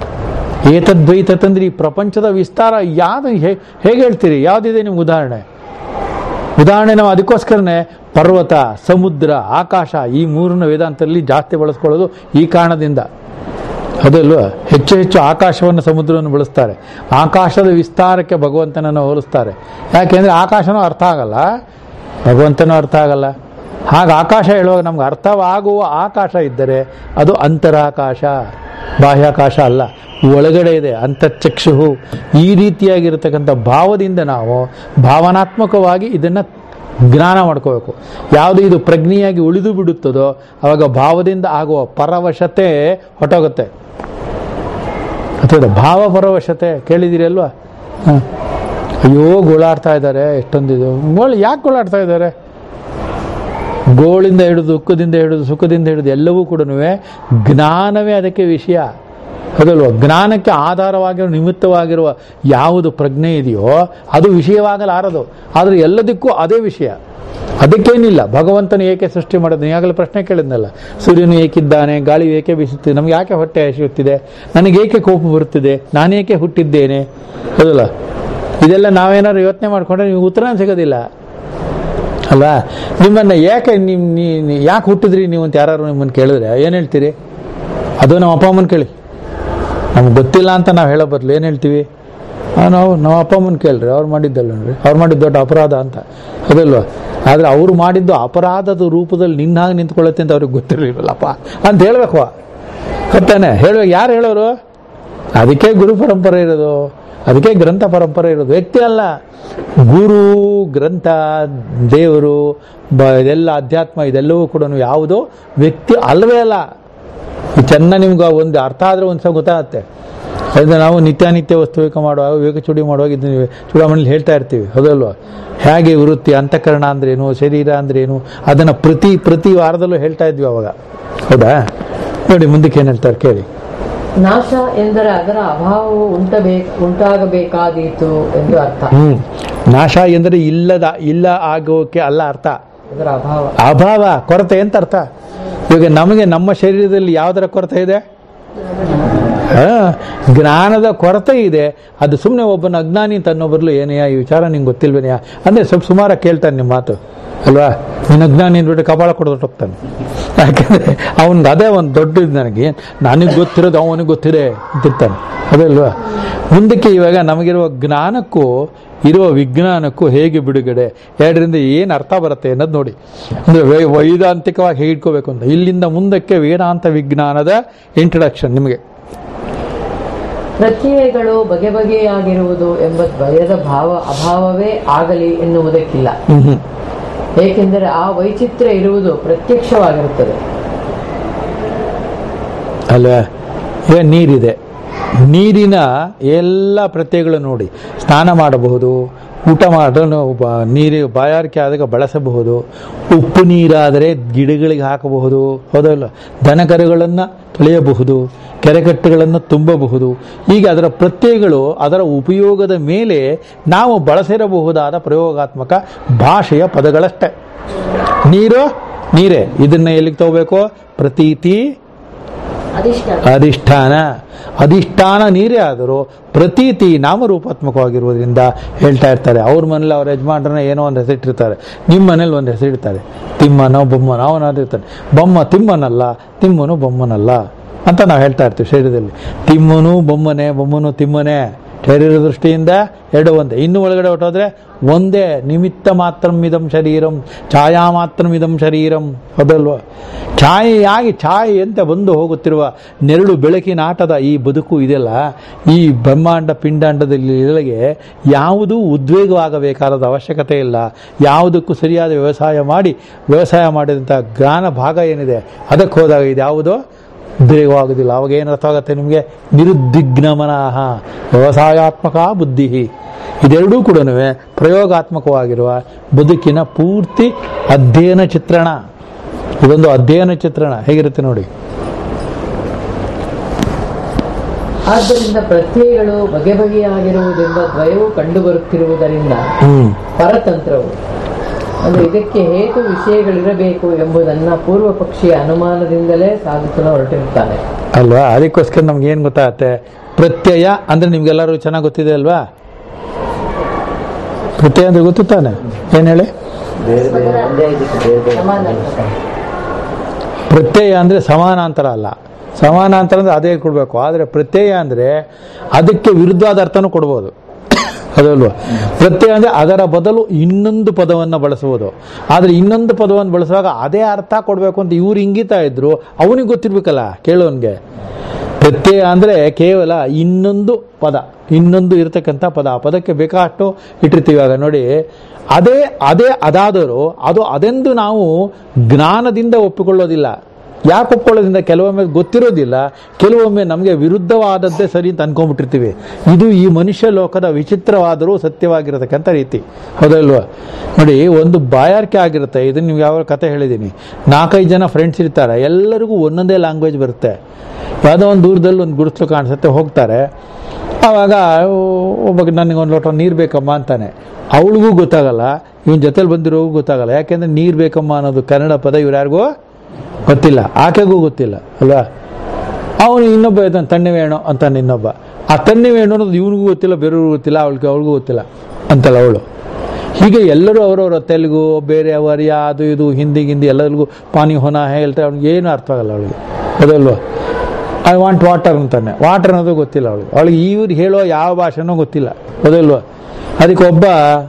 ಏತದ್ವೈತತ್ ಅಂದ್ರೆ ಈ ಪ್ರಪಂಚದ ವಿಸ್ತಾರ ಯಾವುದು ಹೇ- ಹೇಗೆ ಹೇಳ್ತೀರಿ ಯಾವುದಿದೆ ನಿಮ್ಗೆ ಉದಾಹರಣೆ ಉದಾಹರಣೆ ನಾವು ಅದಕ್ಕೋಸ್ಕರನೇ ಪರ್ವತ ಸಮುದ್ರ ಆಕಾಶ ಈ ಮೂರನ್ನ ವೇದಾಂತದಲ್ಲಿ ಜಾಸ್ತಿ ಬಳಸ್ಕೊಳ್ಳೋದು ಈ ಕಾರಣದಿಂದ ಅದಲ್ವಾ ಹೆಚ್ಚು ಹೆಚ್ಚು ಆಕಾಶವನ್ನು ಸಮುದ್ರವನ್ನು ಬಳಸ್ತಾರೆ ಆಕಾಶದ ವಿಸ್ತಾರಕ್ಕೆ ಭಗವಂತನನ್ನು ಹೋಲಿಸ್ತಾರೆ ಯಾಕೆಂದ್ರೆ ಆಕಾಶನೂ ಅರ್ಥ ಆಗಲ್ಲ ಭಗವಂತನೂ ಅರ್ಥ ಆಗಲ್ಲ ಹಾಗೆ ಆಕಾಶ ಹೇಳುವಾಗ ನಮ್ಗೆ ಅರ್ಥವಾಗುವ ಆಕಾಶ ಇದ್ದರೆ ಅದು ಅಂತರಾಕಾಶ ಬಾಹ್ಯಾಕಾಶ ಅಲ್ಲ ಒಳಗಡೆ ಇದೆ ಅಂತರ್ಚಕ್ಷು ಈ ರೀತಿಯಾಗಿರತಕ್ಕಂಥ ಭಾವದಿಂದ ನಾವು ಭಾವನಾತ್ಮಕವಾಗಿ ಇದನ್ನು ಜ್ಞಾನ ಮಾಡ್ಕೋಬೇಕು ಯಾವುದು ಇದು ಪ್ರಜ್ಞೆಯಾಗಿ ಉಳಿದು ಬಿಡುತ್ತದೋ ಅವಾಗ ಭಾವದಿಂದ ಆಗುವ ಪರವಶತೆ ಹೊಟ್ಟೋಗುತ್ತೆ ಅಥವಾ ಭಾವ ಪರವಶತೆ ಕೇಳಿದಿರಿ ಅಲ್ವಾ ಹ. ಅಯ್ಯೋ ಗೋಳಾಡ್ತಾ ಇದ್ದಾರೆ ಎಷ್ಟೊಂದಿದು ಗೋಳು ಯಾಕೆ ಗೋಳಾಡ್ತಾ ಇದ್ದಾರೆ ಗೋಳಿಂದ ಹಿಡಿದು ದುಃಖದಿಂದ ಹಿಡಿದು ಸುಖದಿಂದ ಹಿಡಿದು ಎಲ್ಲವೂ ಕೂಡ ಜ್ಞಾನವೇ ಅದಕ್ಕೆ ವಿಷಯ ಹೌದಲ್ವ ಜ್ಞಾನಕ್ಕೆ ಆಧಾರವಾಗಿರುವ ನಿಮಿತ್ತವಾಗಿರುವ ಯಾವುದು ಪ್ರಜ್ಞೆ ಇದೆಯೋ ಅದು ವಿಷಯವಾಗಲಾರದು ಆದರೆ ಎಲ್ಲದಕ್ಕೂ ಅದೇ ವಿಷಯ ಅದಕ್ಕೇನಿಲ್ಲ ಭಗವಂತನು ಏಕೆ ಸೃಷ್ಟಿ ಮಾಡೋದು ಈಗಾಗಲೇ ಪ್ರಶ್ನೆ ಕೇಳಿದ್ನಲ್ಲ ಸೂರ್ಯನು ಏಕಿದ್ದಾನೆ ಗಾಳಿ ಏಕೆ ಬೀಸುತ್ತಿದೆ ನಮ್ಗೆ ಯಾಕೆ ಹೊಟ್ಟೆ ಹಸಿಯುತ್ತಿದೆ ನನಗೆ ಏಕೆ ಕೋಪ ಬರುತ್ತಿದೆ ನಾನೇಕೆ ಹುಟ್ಟಿದ್ದೇನೆ ಹೌದಲ್ಲ ಇದೆಲ್ಲ ನಾವೇನಾದ್ರು ಯೋಚನೆ ಮಾಡ್ಕೊಂಡ್ರೆ ನಿಮ್ಗೆ ಉತ್ತರ ಸಿಗೋದಿಲ್ಲ ಅಲ್ವಾ ನಿಮ್ಮನ್ನ ಯಾಕೆ ನಿಮ್ ನೀ- ನೀ- ಯಾಕೆ ಹುಟ್ಟಿದ್ರಿ ನೀವು ಅಂತ ಯಾರು ನಿಮ್ಮನ್ನು ಕೇಳಿದ್ರೆ ಏನು ಹೇಳ್ತೀರಿ ಅದು ನಮ್ಮ ಅಪ್ಪ ಅಮ್ಮನ ಕೇಳಿ ನಮ್ಗೆ ಗೊತ್ತಿಲ್ಲ ಅಂತ ನಾವು ಹೇಳೋ ಬದಲು ಏನು ಹೇಳ್ತೀವಿ ಆ, ನಾವು ನಮ್ಮ ಅಪ್ಪ ಅಮ್ಮನ ಕೇಳ್ರಿ ಅವ್ರು ಮಾಡಿದ್ದಲ್ಲ ನೋಡ್ರಿ ಅವ್ರು ಮಾಡಿದ್ದು ದೊಡ್ಡ ಅಪರಾಧ ಅಂತ ಅದಲ್ವಾ ಆದರೆ ಅವ್ರು ಮಾಡಿದ್ದು ಅಪರಾಧದ ರೂಪದಲ್ಲಿ ನಿನ್ನ ಹಾಗೆ ನಿಂತ್ಕೊಳ್ಳುತ್ತೆ ಅಂತ ಅವ್ರಿಗೆ ಗೊತ್ತಿರಲಿಲ್ಲಪ್ಪ ಅಂತ ಹೇಳ್ಬೇಕು ಗೊತ್ತಾನೆ ಹೇಳ್ಬೇಕು ಯಾರು ಹೇಳೋರು ಅದಕ್ಕೆ ಗುರು ಪರಂಪರೆ ಇರೋದು ಅದಕ್ಕೆ ಗ್ರಂಥ ಪರಂಪರೆ ಇರೋದು ವ್ಯಕ್ತಿ ಅಲ್ಲ ಗುರು ಗ್ರಂಥ ದೇವರು ಬ ಇದೆಲ್ಲ ಅಧ್ಯಾತ್ಮ ಇದೆಲ್ಲವೂ ಕೂಡ ಯಾವುದೋ ವ್ಯಕ್ತಿ ಅಲ್ಲವೇ ಅಲ್ಲ ಈ ಚೆನ್ನಾಗಿ ನಿಮ್ಗೆ ಒಂದು ಅರ್ಥ ಆದ್ರೆ ಒಂದ್ಸಲ ಗೊತ್ತಾಗುತ್ತೆ ಅದರಿಂದ ನಾವು ನಿತ್ಯಾನಿತ್ಯ ವಸ್ತುವಿಕ ಮಾಡುವಾಗ ವಿವೇಕ ಚೂಡಿ ಮಾಡುವಾಗ ಇದನ್ನ ಚೂಡಾಮಣಿಲಿ ಹೇಳ್ತಾ ಇರ್ತೀವಿ ಹೌದಲ್ವಾ ಹೇಗೆ ವೃತ್ತಿ ಅಂತಃಕರಣ ಅಂದ್ರೇನು ಶರೀರ ಅಂದ್ರೇನು ಅದನ್ನು ಪ್ರತಿ ಪ್ರತಿ ವಾರದಲ್ಲೂ ಹೇಳ್ತಾ ಇದ್ವಿ ಅವಾಗ ಹೌದಾ ನೋಡಿ ಮುಂದಕ್ಕೆ ಏನು ಹೇಳ್ತಾರೆ ಕೇಳಿ ನಾಶ ಎಂದರೆ ಅದರ ಅಭಾವವು ಉಂಟಬೇಕು ಉಂಟಾಗಬೇಕಾದೀತು ಎಂದು ಅರ್ಥ ಹ್ಮ್ ನಾಶ ಎಂದರೆ ಇಲ್ಲದ ಇಲ್ಲ ಆಗೋಕೆ ಅಲ್ಲ ಅರ್ಥ ಅದರ ಅಭಾವ ಅಭಾವ ಕೊರತೆ ಅಂತ ಅರ್ಥ ಇವಾಗ ನಮಗೆ ನಮ್ಮ ಶರೀರದಲ್ಲಿ ಯಾವುದರ ಕೊರತೆ ಇದೆ ಹಾ, ಜ್ಞಾನದ ಕೊರತೆ ಇದೆ ಅದು ಸುಮ್ಮನೆ ಒಬ್ಬನ ಅಜ್ಞಾನಿ ಅಂತ ಅನ್ನೋಬರ್ಲು ಏನೆಯಾ ಈ ವಿಚಾರ ನಿಂಗೆ ಗೊತ್ತಿಲ್ವೇನೆಯಾ ಅಂದ್ರೆ ಸ್ವಲ್ಪ ಸುಮಾರ ಕೇಳ್ತಾನೆ ನಿಮ್ಮ ಮಾತು ಅಲ್ವಾ ನೀನು ಅಜ್ಞಾನಿ ಅಂದ್ಬಿಟ್ಟು ಕಪಾಳ ಕೊಡೋದು ಹೋಗ್ತಾನೆ ಯಾಕಂದ್ರೆ ಅವನ್ಗೆ ಅದೇ ಒಂದು ದೊಡ್ಡ ಇದು ನನಗೆ ನನಗೆ ಗೊತ್ತಿರೋದು ಅವನಿಗೆ ಗೊತ್ತಿದೆ ಅಂತಿರ್ತಾನೆ ಅದಲ್ವಾ ಮುಂದಕ್ಕೆ ಇವಾಗ ನಮಗಿರುವ ಜ್ಞಾನಕ್ಕೂ ಇರುವ ವಿಜ್ಞಾನಕ್ಕೂ ಹೇಗೆ ಬಿಡುಗಡೆ ಎರಡರಿಂದ ಏನು ಅರ್ಥ ಬರುತ್ತೆ ಅನ್ನೋದು ನೋಡಿ ಅಂದ್ರೆ ವೈ- ವೈದಾಂತಿಕವಾಗಿ ಹೇಗೆ ಇಟ್ಕೋಬೇಕು ಅಂತ ಇಲ್ಲಿಂದ ಮುಂದಕ್ಕೆ ವೇದಾಂತ ವಿಜ್ಞಾನದ ಇಂಟ್ರಡಕ್ಷನ್ ನಿಮಗೆ ಪ್ರತ್ಯಯಗಳು ಬಗೆ ಬಗೆಯಾಗಿರುವುದು ಎಂಬ ದ್ವಯದ ಭಾವ ಅಭಾವವೇ ಆಗಲಿ ಎನ್ನುವುದಕ್ಕಿಲ್ಲ ಹ್ಮ್ ಹ್ಮ್. ಏಕೆಂದರೆ ಆ ವೈಚಿತ್ರ್ಯ ಇರುವುದು ಪ್ರತ್ಯಕ್ಷವಾಗಿರುತ್ತದೆ ಅಲ್ವಾ ಈಗ ನೀರಿದೆ ನೀರಿನ ಎಲ್ಲ ಪ್ರತ್ಯಯಗಳು ನೋಡಿ ಸ್ನಾನ ಮಾಡಬಹುದು ಊಟ ಮಾಡಲು ಬ- ನೀರು ಬಾಯಾರಿಕೆ ಆದಾಗ ಬಳಸಬಹುದು ಉಪ್ಪು ನೀರಾದರೆ ಗಿಡಗಳಿಗೆ ಹಾಕಬಹುದು ಹೌದಲ್ಲ ದನಕರುಗಳನ್ನು ತೊಳೆಯಬಹುದು ಕೆರೆಕಟ್ಟೆಗಳನ್ನು ತುಂಬಬಹುದು ಹೀಗೆ ಅದರ ಪ್ರತ್ಯಯಗಳು ಅದರ ಉಪಯೋಗದ ಮೇಲೆ ನಾವು ಬಳಸಿರಬಹುದಾದ ಪ್ರಯೋಗಾತ್ಮಕ ಭಾಷೆಯ ಪದಗಳಷ್ಟೇ ನೀರು ನೀರೇ ಇದನ್ನ ಎಲ್ಲಿಗೆ ತಗೋಬೇಕು ಪ್ರತೀತಿ ಅಧಿಷ್ಠಾನ ಅಧಿಷ್ಠಾನ ನೀರೇ ಆದರೂ ಪ್ರತೀತಿ ನಾಮರೂಪಾತ್ಮಕವಾಗಿರುವುದರಿಂದ ಹೇಳ್ತಾ ಇರ್ತಾರೆ ಅವ್ರ ಮನೇಲಿ ಅವ್ರ ಯಜಮಾನ್ರನ್ನ ಏನೋ ಒಂದು ಹೆಸರಿಟ್ಟಿರ್ತಾರೆ ನಿಮ್ಮ ಮನೇಲಿ ಒಂದು ಹೆಸರಿಡ್ತಾರೆ ತಿಮ್ಮನೋ ಬೊಮ್ಮನೋ ಅವನಾದ್ರು ಇರ್ತಾನೆ ಬೊಮ್ಮ ತಿಮ್ಮನಲ್ಲ ತಿಮ್ಮನು ಬೊಮ್ಮನಲ್ಲ ಅಂತ ನಾವು ಹೇಳ್ತಾ ಇರ್ತೀವಿ ಶರೀರದಲ್ಲಿ ತಿಮ್ಮನು ಬೊಮ್ಮನೆ ಬೊಮ್ಮನು ತಿಮ್ಮನೆ ಶರೀರ ದೃಷ್ಟಿಯಿಂದ ಎರಡು ಒಂದೇ ಇನ್ನು ಒಳಗಡೆ ಹೊಟ್ಟೋದ್ರೆ ಒಂದೇ ನಿಮಿತ್ತ ಮಾತ್ರ ಇದಂ ಶರೀರಂ ಛಾಯಾ ಮಾತ್ರ ಇದಂ ಶರೀರಂ ಹೌದಲ್ವಾ ಛಾಯೆಯಾಗಿ ಛಾಯೆಯಂತೆ ಬಂದು ಹೋಗುತ್ತಿರುವ ನೆರಳು ಬೆಳಕಿನ ಆಟದ ಈ ಬದುಕು ಇದೆಯಲ್ಲ ಈ ಬ್ರಹ್ಮಾಂಡ ಪಿಂಡಾಂಡದಲ್ಲಿ ಇರಲಿಗೆ ಯಾವುದೂ ಉದ್ವೇಗವಾಗಬೇಕಾದ ಅವಶ್ಯಕತೆ ಇಲ್ಲ ಯಾವುದಕ್ಕೂ ಸರಿಯಾದ ವ್ಯವಸಾಯ ಮಾಡಿ ವ್ಯವಸಾಯ ಮಾಡಿದಂಥ ಜ್ಞಾನ ಭಾಗ ಏನಿದೆ ಅದಕ್ಕೆ ಹೋದಾಗ ಇದು ಯಾವುದು ಉದ್ರೇಕವಾಗುವುದಿಲ್ಲ ಅವಾಗ ಏನು ಅರ್ಥ ಆಗುತ್ತೆ ನಿಮಗೆ ನಿರುದ್ವಿಗ್ನಮನಃ ವ್ಯವಸಾಯಾತ್ಮಕ ಬುದ್ಧಿ ಇದೆರಡೂ ಕೂಡ ಪ್ರಯೋಗಾತ್ಮಕವಾಗಿರುವ ಬದುಕಿನ ಪೂರ್ತಿ ಅಧ್ಯಯನ ಚಿತ್ರಣ ಇದೊಂದು ಅಧ್ಯಯನ ಚಿತ್ರಣ ಹೇಗಿರುತ್ತೆ ನೋಡಿ ಆದ್ದರಿಂದ ಪ್ರತ್ಯಯಗಳು ಬಗೆ ಬಗೆಯಾಗಿರುವುದೆಂಬ ದ್ವಯವು ಕಂಡುಬರುತ್ತಿರುವುದರಿಂದ ಹ್ಮ್ ಪರತಂತ್ರವು ಅಂದ್ರೆ ಇದಕ್ಕೆ ಹೇತು ವಿಷಯಗಳಿರಬೇಕು ಎಂಬುದನ್ನ ಪೂರ್ವ ಪಕ್ಷಿಯ ಅನುಮಾನದಿಂದಲೇ ಸಾಧಿಸಲು ಹೊರಟಿರುತ್ತಾನೆ ಅಲ್ವಾ ಅದಕ್ಕೋಸ್ಕರ ನಮ್ಗೆ ಏನು ಗೊತ್ತಾಗತ್ತೆ ಪ್ರತ್ಯಯ ಅಂದ್ರೆ ನಿಮ್ಗೆಲ್ಲರೂ ಚೆನ್ನಾಗಿ ಗೊತ್ತಿದೆ ಅಲ್ವಾ ಪ್ರತ್ಯಯ ಅಂದ್ರೆ ಗೊತ್ತು ತಾನೆ ಏನು ಹೇಳಿ ಬೇರೆ ಬೇರೆ ಒಂದೇ ಇದಕ್ಕೆ ಬೇರೆ ಬೇರೆ ಪ್ರತ್ಯಯ ಅಂದರೆ ಸಮಾನಾಂತರ ಅಲ್ಲ ಸಮಾನಾಂತರ ಅಂದರೆ ಅದೇ ಕೊಡಬೇಕು ಆದರೆ ಪ್ರತ್ಯಯ ಅಂದರೆ ಅದಕ್ಕೆ ವಿರುದ್ಧವಾದ ಅರ್ಥನೂ ಕೊಡ್ಬೋದು ಅದಲ್ವಾ ಪ್ರತ್ಯಯ ಅಂದರೆ ಅದರ ಬದಲು ಇನ್ನೊಂದು ಪದವನ್ನು ಬಳಸುವುದು ಆದರೆ ಇನ್ನೊಂದು ಪದವನ್ನು ಬಳಸುವಾಗ ಅದೇ ಅರ್ಥ ಕೊಡಬೇಕು ಅಂತ ಇವ್ರು ಇಂಗಿತಾ ಇದ್ರು ಅವನಿಗೆ ಗೊತ್ತಿರ್ಬೇಕಲ್ಲ ಕೇಳೋನ್ಗೆ ಪ್ರತ್ಯಯ ಅಂದರೆ ಕೇವಲ ಇನ್ನೊಂದು ಪದ ಇನ್ನೊಂದು ಇರತಕ್ಕಂಥ ಪದ ಆ ಪದಕ್ಕೆ ಬೇಕಾಷ್ಟು ಇಟ್ಟಿರ್ತೀವಿ ಆಗ ನೋಡಿ ಅದೇ ಅದೇ ಅದಾದರೂ ಅದು ಅದೆಂದು ನಾವು ಜ್ಞಾನದಿಂದ ಒಪ್ಪಿಕೊಳ್ಳೋದಿಲ್ಲ ಯಾಕೆ ಒಪ್ಕೊಳ್ಳೋದ್ರಿಂದ ಕೆಲವೊಮ್ಮೆ ಗೊತ್ತಿರೋದಿಲ್ಲ ಕೆಲವೊಮ್ಮೆ ನಮಗೆ ವಿರುದ್ಧವಾದದ್ದೇ ಸರಿ ಅಂತ ಅನ್ಕೊಂಡ್ಬಿಟ್ಟಿರ್ತೀವಿ ಇದು ಈ ಮನುಷ್ಯ ಲೋಕದ ವಿಚಿತ್ರವಾದರೂ ಸತ್ಯವಾಗಿರತಕ್ಕಂಥ ರೀತಿ ಹೌದಲ್ವಾ ನೋಡಿ ಒಂದು ಬಾಯಾರಿಕೆ ಆಗಿರುತ್ತೆ ಇದನ್ನ ನೀವು ಯಾವ ಕತೆ ಹೇಳಿದ್ದೀನಿ ನಾಲ್ಕೈದು ಜನ ಫ್ರೆಂಡ್ಸ್ ಇರ್ತಾರೆ ಎಲ್ಲರಿಗೂ ಒಂದೊಂದೇ ಲ್ಯಾಂಗ್ವೇಜ್ ಬರುತ್ತೆ ಯಾವುದೋ ಒಂದು ದೂರದಲ್ಲಿ ಒಂದು ಗುಡಿಸ್ಲು ಕಾಣಿಸುತ್ತೆ ಹೋಗ್ತಾರೆ ಆವಾಗ ಒಬ್ಬ ನನಗೆ ಒಂದು ಲೋಟ ನೀರು ಬೇಕಮ್ಮ ಅಂತಾನೆ ಅವಳಿಗೂ ಗೊತ್ತಾಗಲ್ಲ ಇವನ್ ಜೊತೆಲಿ ಬಂದಿರೋಗೂ ಗೊತ್ತಾಗಲ್ಲ ಯಾಕೆಂದ್ರೆ ನೀರು ಬೇಕಮ್ಮ ಅನ್ನೋದು ಕನ್ನಡ ಪದ ಇವ್ರು ಯಾರಿಗೂ ಗೊತ್ತಿಲ್ಲ ಆಕೆಗೂ ಗೊತ್ತಿಲ್ಲ ಅಲ್ವಾ ಅವನು ಇನ್ನೊಬ್ಬ ಇದ್ದಾನೆ ತಣ್ಣೆ ವೇಣು ಅಂತಾನೆ ಇನ್ನೊಬ್ಬ ಆ ತಣ್ಣೆ ವೇಣು ಅನ್ನೋದು ಇವನಿಗೂ ಗೊತ್ತಿಲ್ಲ ಬೇರೆಯವ್ರಿಗೂ ಗೊತ್ತಿಲ್ಲ ಅವಳಿಗೆ ಅವಳಿಗೂ ಗೊತ್ತಿಲ್ಲ ಅಂತಲ್ಲ ಅವಳು ಹೀಗೆ ಎಲ್ಲರೂ ಅವರವರ ತೆಲುಗು ಬೇರೆ ಅವರಿಯ ಅದು ಇದು ಹಿಂದಿ ಗಿಂದಿ ಎಲ್ಲರಿಗೂ ಪಾನಿ ಹೊನ ಹೇಳ್ತಾರೆ ಅವ್ನಿಗೆ ಏನು ಅರ್ಥ ಆಗಲ್ಲ ಅವಳಿಗೆ ಅದಲ್ವಾ ಐ ವಾಂಟ್ ವಾಟರ್ ಅಂತಾನೆ ವಾಟರ್ ಅನ್ನೋದು ಗೊತ್ತಿಲ್ಲ ಅವಳಿಗೆ ಅವಳಿಗೆ ಇವ್ರು ಹೇಳೋ ಯಾವ ಭಾಷೆನೂ ಗೊತ್ತಿಲ್ಲ ಅದಲ್ವಾ ಅದಕ್ಕೆ ಒಬ್ಬ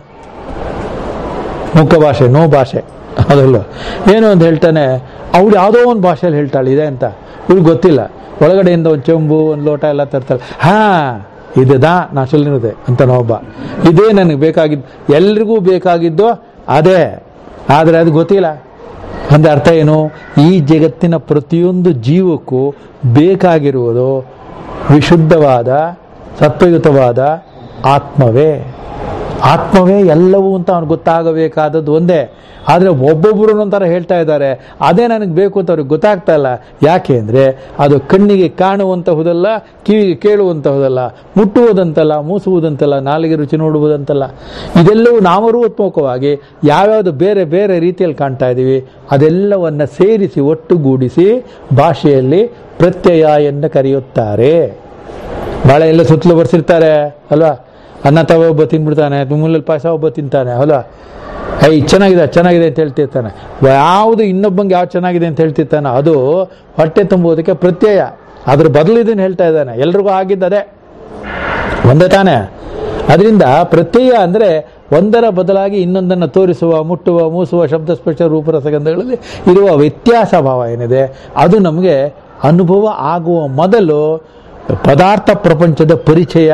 ಮುಖ ಭಾಷೆ ನೋ ಭಾಷೆ ಅದಲ್ವ ಏನು ಅಂತ ಹೇಳ್ತಾನೆ ಅವಳು ಯಾವುದೋ ಒಂದು ಭಾಷೆಯಲ್ಲಿ ಹೇಳ್ತಾಳೆ ಇದೆ ಅಂತ ಇವ್ರಿಗೆ ಗೊತ್ತಿಲ್ಲ ಒಳಗಡೆಯಿಂದ ಒಂದು ಚೆಂಬು ಒಂದು ಲೋಟ ಎಲ್ಲ ತರ್ತಾಳೆ ಹಾ ಇದಾ ನಾ சொல்லிருದೆ ಅಂತ ಒಬ್ಬ ಇದೇ ನನಗೆ ಬೇಕಾಗಿದ್ದು ಎಲ್ರಿಗೂ ಬೇಕಾಗಿದ್ದು ಅದೇ ಆದರೆ ಅದು ಗೊತ್ತಿಲ್ಲ ಅಂದ್ರೆ ಅರ್ಥ ಏನು ಈ ಜಗತ್ತಿನ ಪ್ರತಿಯೊಂದು ಜೀವಕ್ಕೂ ಬೇಕಾಗಿರುವುದು ವಿಶುದ್ಧವಾದ ಸತ್ವಯುತವಾದ ಆತ್ಮವೇ ಆತ್ಮವೇ ಎಲ್ಲವೂ ಅಂತ ಅವ್ನಿಗೆ ಗೊತ್ತಾಗಬೇಕಾದದ್ದು ಒಂದೇ ಆದರೆ ಒಬ್ಬೊಬ್ಬರು ಒಂಥರ ಹೇಳ್ತಾ ಇದ್ದಾರೆ ಅದೇ ನನಗೆ ಬೇಕು ಅಂತ ಅವ್ರಿಗೆ ಗೊತ್ತಾಗ್ತಾ ಇಲ್ಲ ಯಾಕೆ ಅಂದರೆ ಅದು ಕಣ್ಣಿಗೆ ಕಾಣುವಂತಹುದಲ್ಲ ಕಿವಿಗೆ ಕೇಳುವಂತಹುದಲ್ಲ ಮುಟ್ಟುವುದಂತಲ್ಲ ಮೂಸುವುದಂತಲ್ಲ ನಾಲಿಗೆ ರುಚಿ ನೋಡುವುದಂತಲ್ಲ ಇದೆಲ್ಲವೂ ನಾಮರೂಪಾತ್ಮಕವಾಗಿ ಯಾವ್ಯಾವುದು ಬೇರೆ ಬೇರೆ ರೀತಿಯಲ್ಲಿ ಕಾಣ್ತಾ ಇದ್ದೀವಿ ಅದೆಲ್ಲವನ್ನ ಸೇರಿಸಿ ಒಟ್ಟುಗೂಡಿಸಿ ಭಾಷೆಯಲ್ಲಿ ಪ್ರತ್ಯಯ ಎಂದು ಕರೆಯುತ್ತಾರೆ ಬಾಳೆ ಎಲ್ಲ ಸುತ್ತಲೂ ಬರ್ಸಿರ್ತಾರೆ ಅಲ್ವಾ ಅನ್ನ ತವ ಒಬ್ಬ ತಿನ್ಬಿಡ್ತಾನೆ ಮೂಲಲ್ಲಿ ಪಾಯಸ ಒಬ್ಬ ತಿಂತಾನೆ ಅಲ್ವಾ ಐ ಚೆನ್ನಾಗಿದೆ ಚೆನ್ನಾಗಿದೆ ಅಂತ ಹೇಳ್ತಿರ್ತಾನೆ ಯಾವುದು ಇನ್ನೊಬ್ಬಂಗೆ ಯಾವ್ದು ಚೆನ್ನಾಗಿದೆ ಅಂತ ಹೇಳ್ತಿರ್ತಾನೆ ಅದು ಹೊಟ್ಟೆ ತುಂಬುವುದಕ್ಕೆ ಪ್ರತ್ಯಯ ಅದ್ರ ಬದಲು ಇದನ್ನು ಹೇಳ್ತಾ ಇದ್ದಾನೆ ಎಲ್ರಿಗೂ ಆಗಿದ್ದದೆ ಒಂದೇ ತಾನೇ ಅದರಿಂದ ಪ್ರತ್ಯಯ ಅಂದರೆ ಒಂದರ ಬದಲಾಗಿ ಇನ್ನೊಂದನ್ನು ತೋರಿಸುವ ಮುಟ್ಟುವ ಮೂಸುವ ಶಬ್ದ ಸ್ಪರ್ಶ ರೂಪರಸಗಂಧಗಳಲ್ಲಿ ಇರುವ ವ್ಯತ್ಯಾಸ ಭಾವ ಏನಿದೆ ಅದು ನಮಗೆ ಅನುಭವ ಆಗುವ ಮೊದಲು ಪದಾರ್ಥ ಪ್ರಪಂಚದ ಪರಿಚಯ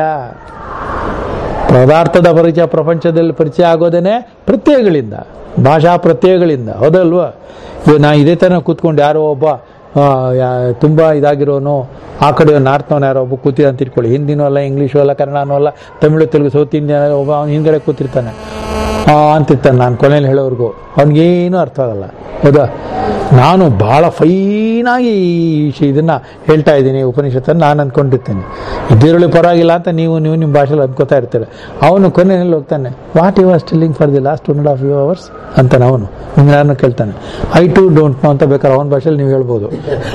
ಪದಾರ್ಥದ ಪರಿಚಯ ಪ್ರಪಂಚದಲ್ಲಿ ಪರಿಚಯ ಆಗೋದೇನೆ ಪ್ರತ್ಯಯಗಳಿಂದ ಭಾಷಾ ಪ್ರತ್ಯಯಗಳಿಂದ ಹೌದಲ್ವಾ ಇವಾಗ ನಾ ಇದೇ ಥರ ಕೂತ್ಕೊಂಡು ಯಾರೋ ಒಬ್ಬ ಆ, ಯಾ- ತುಂಬ ಇದಾಗಿರೋನು ಆ ಕಡೆ ನಾರ್ತವನು ಯಾರೋ ಒಬ್ಬ ಕೂತಿದ ಅಂತ ಇಟ್ಕೊಳ್ಳಿ ಹಿಂದಿನೂ ಅಲ್ಲ ಇಂಗ್ಲೀಷು ಅಲ್ಲ ಕನ್ನಡನೂ ಅಲ್ಲ ತಮಿಳು ತೆಲುಗು ಸೌತ್ ಇಂಡಿಯನ್ ಒಬ್ಬ ಅವ್ನು ಹಿಂದ್ಗಡೆ ಕೂತಿರ್ತಾನೆ ಆ ಅಂತಿರ್ತಾನೆ ನಾನು ಕೊನೆಯಲ್ಲಿ ಹೇಳೋರ್ಗು ಅವ್ನಿಗೇನು ಅರ್ಥ ಆಗಲ್ಲ ಹೌದಾ ನಾನು ಬಹಳ ಫೈನಾಗಿ ಈ ಶಿ- ಇದನ್ನ ಹೇಳ್ತಾ ಇದ್ದೀನಿ ಉಪನಿಷತ್ತನ್ನು ನಾನು ಅಂದ್ಕೊಂಡಿರ್ತೇನೆ ಇದ್ದಿರಲಿ ಪರವಾಗಿಲ್ಲ ಅಂತ ನೀವು ನೀವು ನಿಮ್ಮ ಭಾಷೆಯಲ್ಲಿ ಅಂದ್ಕೋತಾ ಇರ್ತೀರ ಅವನು ಕೊನೆಯಲ್ಲಿ ಹೋಗ್ತಾನೆ what you are sitting for the last one and half you hours ಅಂತಾನೆ ಅವನು ನಿಮ್ಗೆ ನಾನು ಕೇಳ್ತಾನೆ ಐ ಟು ಡೋಂಟ್ ನೋ ಅಂತ ಬೇಕಾದ್ರೆ ಅವನ ಭಾಷೆಯಲ್ಲಿ ನೀವು ಹೇಳ್ಬೋದು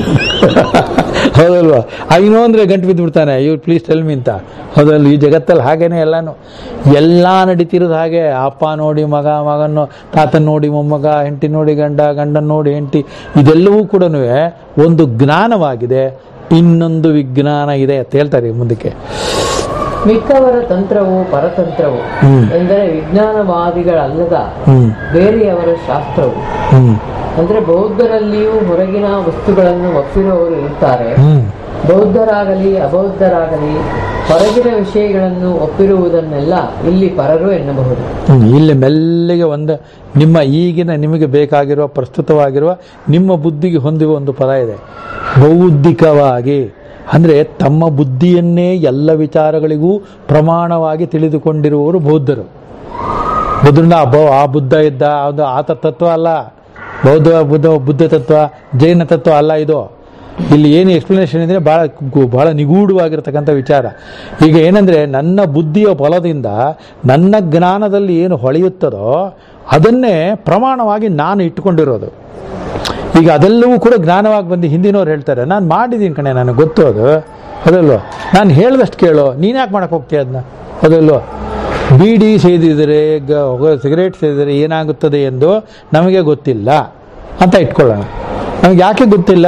ಹೌದಲ್ವಾ ಐನೋ ಅಂದ್ರೆ ಗಂಟು ಬಿದ್ದು ಬಿಡ್ತಾನೆ ಇವ್ರು ಪ್ಲೀಸ್ ಟೆಲ್ ಮಿ ಅಂತ ಹೌದಲ್ಲ ಈ ಜಗತ್ತಲ್ಲಿ ಹಾಗೇನೆ ಎಲ್ಲಾನು ಎಲ್ಲ ನಡೀತಿರೋದು ಹಾಗೆ ಅಪ್ಪ ನೋಡಿ ಮಗ ಮಗನ್ನು ತಾತನ್ ನೋಡಿ ಮೊಮ್ಮಗ ಹೆಂಡತಿ ನೋಡಿ ಗಂಡ ಗಂಡನ್ ನೋಡಿ ಹೆಂಡತಿ ಇದೆಲ್ಲವೂ ಕೂಡ ಒಂದು ಜ್ಞಾನವಾಗಿದೆ ಇನ್ನೊಂದು ವಿಜ್ಞಾನ ಇದೆ ಅಂತ ಹೇಳ್ತಾರೆ ಮುಂದಕ್ಕೆ ಮಿಕ್ಕವರ ತಂತ್ರವು ಪರತಂತ್ರವು ಹ್ಮ್. ಎಂದರೆ ವಿಜ್ಞಾನವಾದಿಗಳಲ್ಲದ ಹ್ಮ್ ಬೇರೆಯವರ ಶಾಸ್ತ್ರವು ಹ್ಮ್ ಅಂದ್ರೆ ಬೌದ್ಧರಲ್ಲಿಯೂ ಹೊರಗಿನ ವಸ್ತುಗಳನ್ನು ಒಪ್ಪಿರುವವರು ಇರ್ತಾರೆ ಹ್ಮ್ ಬೌದ್ಧರಾಗಲಿ ಅಬೌದ್ಧರಾಗಲಿ ಹೊರಗಿನ ವಿಷಯಗಳನ್ನು ಒಪ್ಪಿರುವುದನ್ನೆಲ್ಲ ಇಲ್ಲಿ ಪರರು ಎನ್ನಬಹುದು ಹ್ಮ್. ಇಲ್ಲಿ ಮೆಲ್ಲಿಗೆ ಒಂದು ನಿಮ್ಮ ಈಗಿನ ನಿಮಗೆ ಬೇಕಾಗಿರುವ ಪ್ರಸ್ತುತವಾಗಿರುವ ನಿಮ್ಮ ಬುದ್ಧಿಗೆ ಹೊಂದುವ ಒಂದು ಪದ ಇದೆ ಬೌದ್ಧಿಕವಾಗಿ ಅಂದರೆ ತಮ್ಮ ಬುದ್ಧಿಯನ್ನೇ ಎಲ್ಲ ವಿಚಾರಗಳಿಗೂ ಪ್ರಮಾಣವಾಗಿ ತಿಳಿದುಕೊಂಡಿರುವವರು ಬೌದ್ಧರು ಬುದ್ಧನ ಬೌ ಆ ಬುದ್ಧ ಇದ್ದ ಅದು ಆತ ತತ್ವ ಅಲ್ಲ ಬೌದ್ಧ ಬುದ್ಧ ಬುದ್ಧ ತತ್ವ ಜೈನ ತತ್ವ ಅಲ್ಲ ಇದು ಇಲ್ಲಿ ಏನು ಎಕ್ಸ್ಪ್ಲನೇಷನ್ ಇದ್ರೆ ಬಹಳ ಗು- ಬಹಳ ನಿಗೂಢವಾಗಿರ್ತಕ್ಕಂಥ ವಿಚಾರ ಈಗ ಏನಂದ್ರೆ ನನ್ನ ಬುದ್ಧಿಯ ಬಲದಿಂದ ನನ್ನ ಜ್ಞಾನದಲ್ಲಿ ಏನು ಹೊಳೆಯುತ್ತದೋ ಅದನ್ನೇ ಪ್ರಮಾಣವಾಗಿ ನಾನು ಇಟ್ಟುಕೊಂಡಿರೋದು ಈಗ ಅದೆಲ್ಲವೂ ಕೂಡ ಜ್ಞಾನವಾಗಿ ಬಂದು ಹಿಂದಿನವ್ರು ಹೇಳ್ತಾರೆ ನಾನು ಮಾಡಿದ್ದೀನಿ ಕಣೆ ನನಗೆ ಗೊತ್ತು ಅದು ಅದಲ್ವ ನಾನು ಹೇಳ್ದಷ್ಟು ಕೇಳೋ ನೀನು ಯಾಕೆ ಮಾಡಕ್ಕೆ ಹೋಗ್ತೀಯ ಅದನ್ನ ಅದಲ್ವ ಬೀಡಿ ಸೇದಿದರೆ ಗ- ಸಿಗರೇಟ್ ಸೇದಿದರೆ ಏನಾಗುತ್ತದೆ ಎಂದು ನಮಗೆ ಗೊತ್ತಿಲ್ಲ ಅಂತ ಇಟ್ಕೊಳ್ಳೋಣ ನಮಗೆ ಯಾಕೆ ಗೊತ್ತಿಲ್ಲ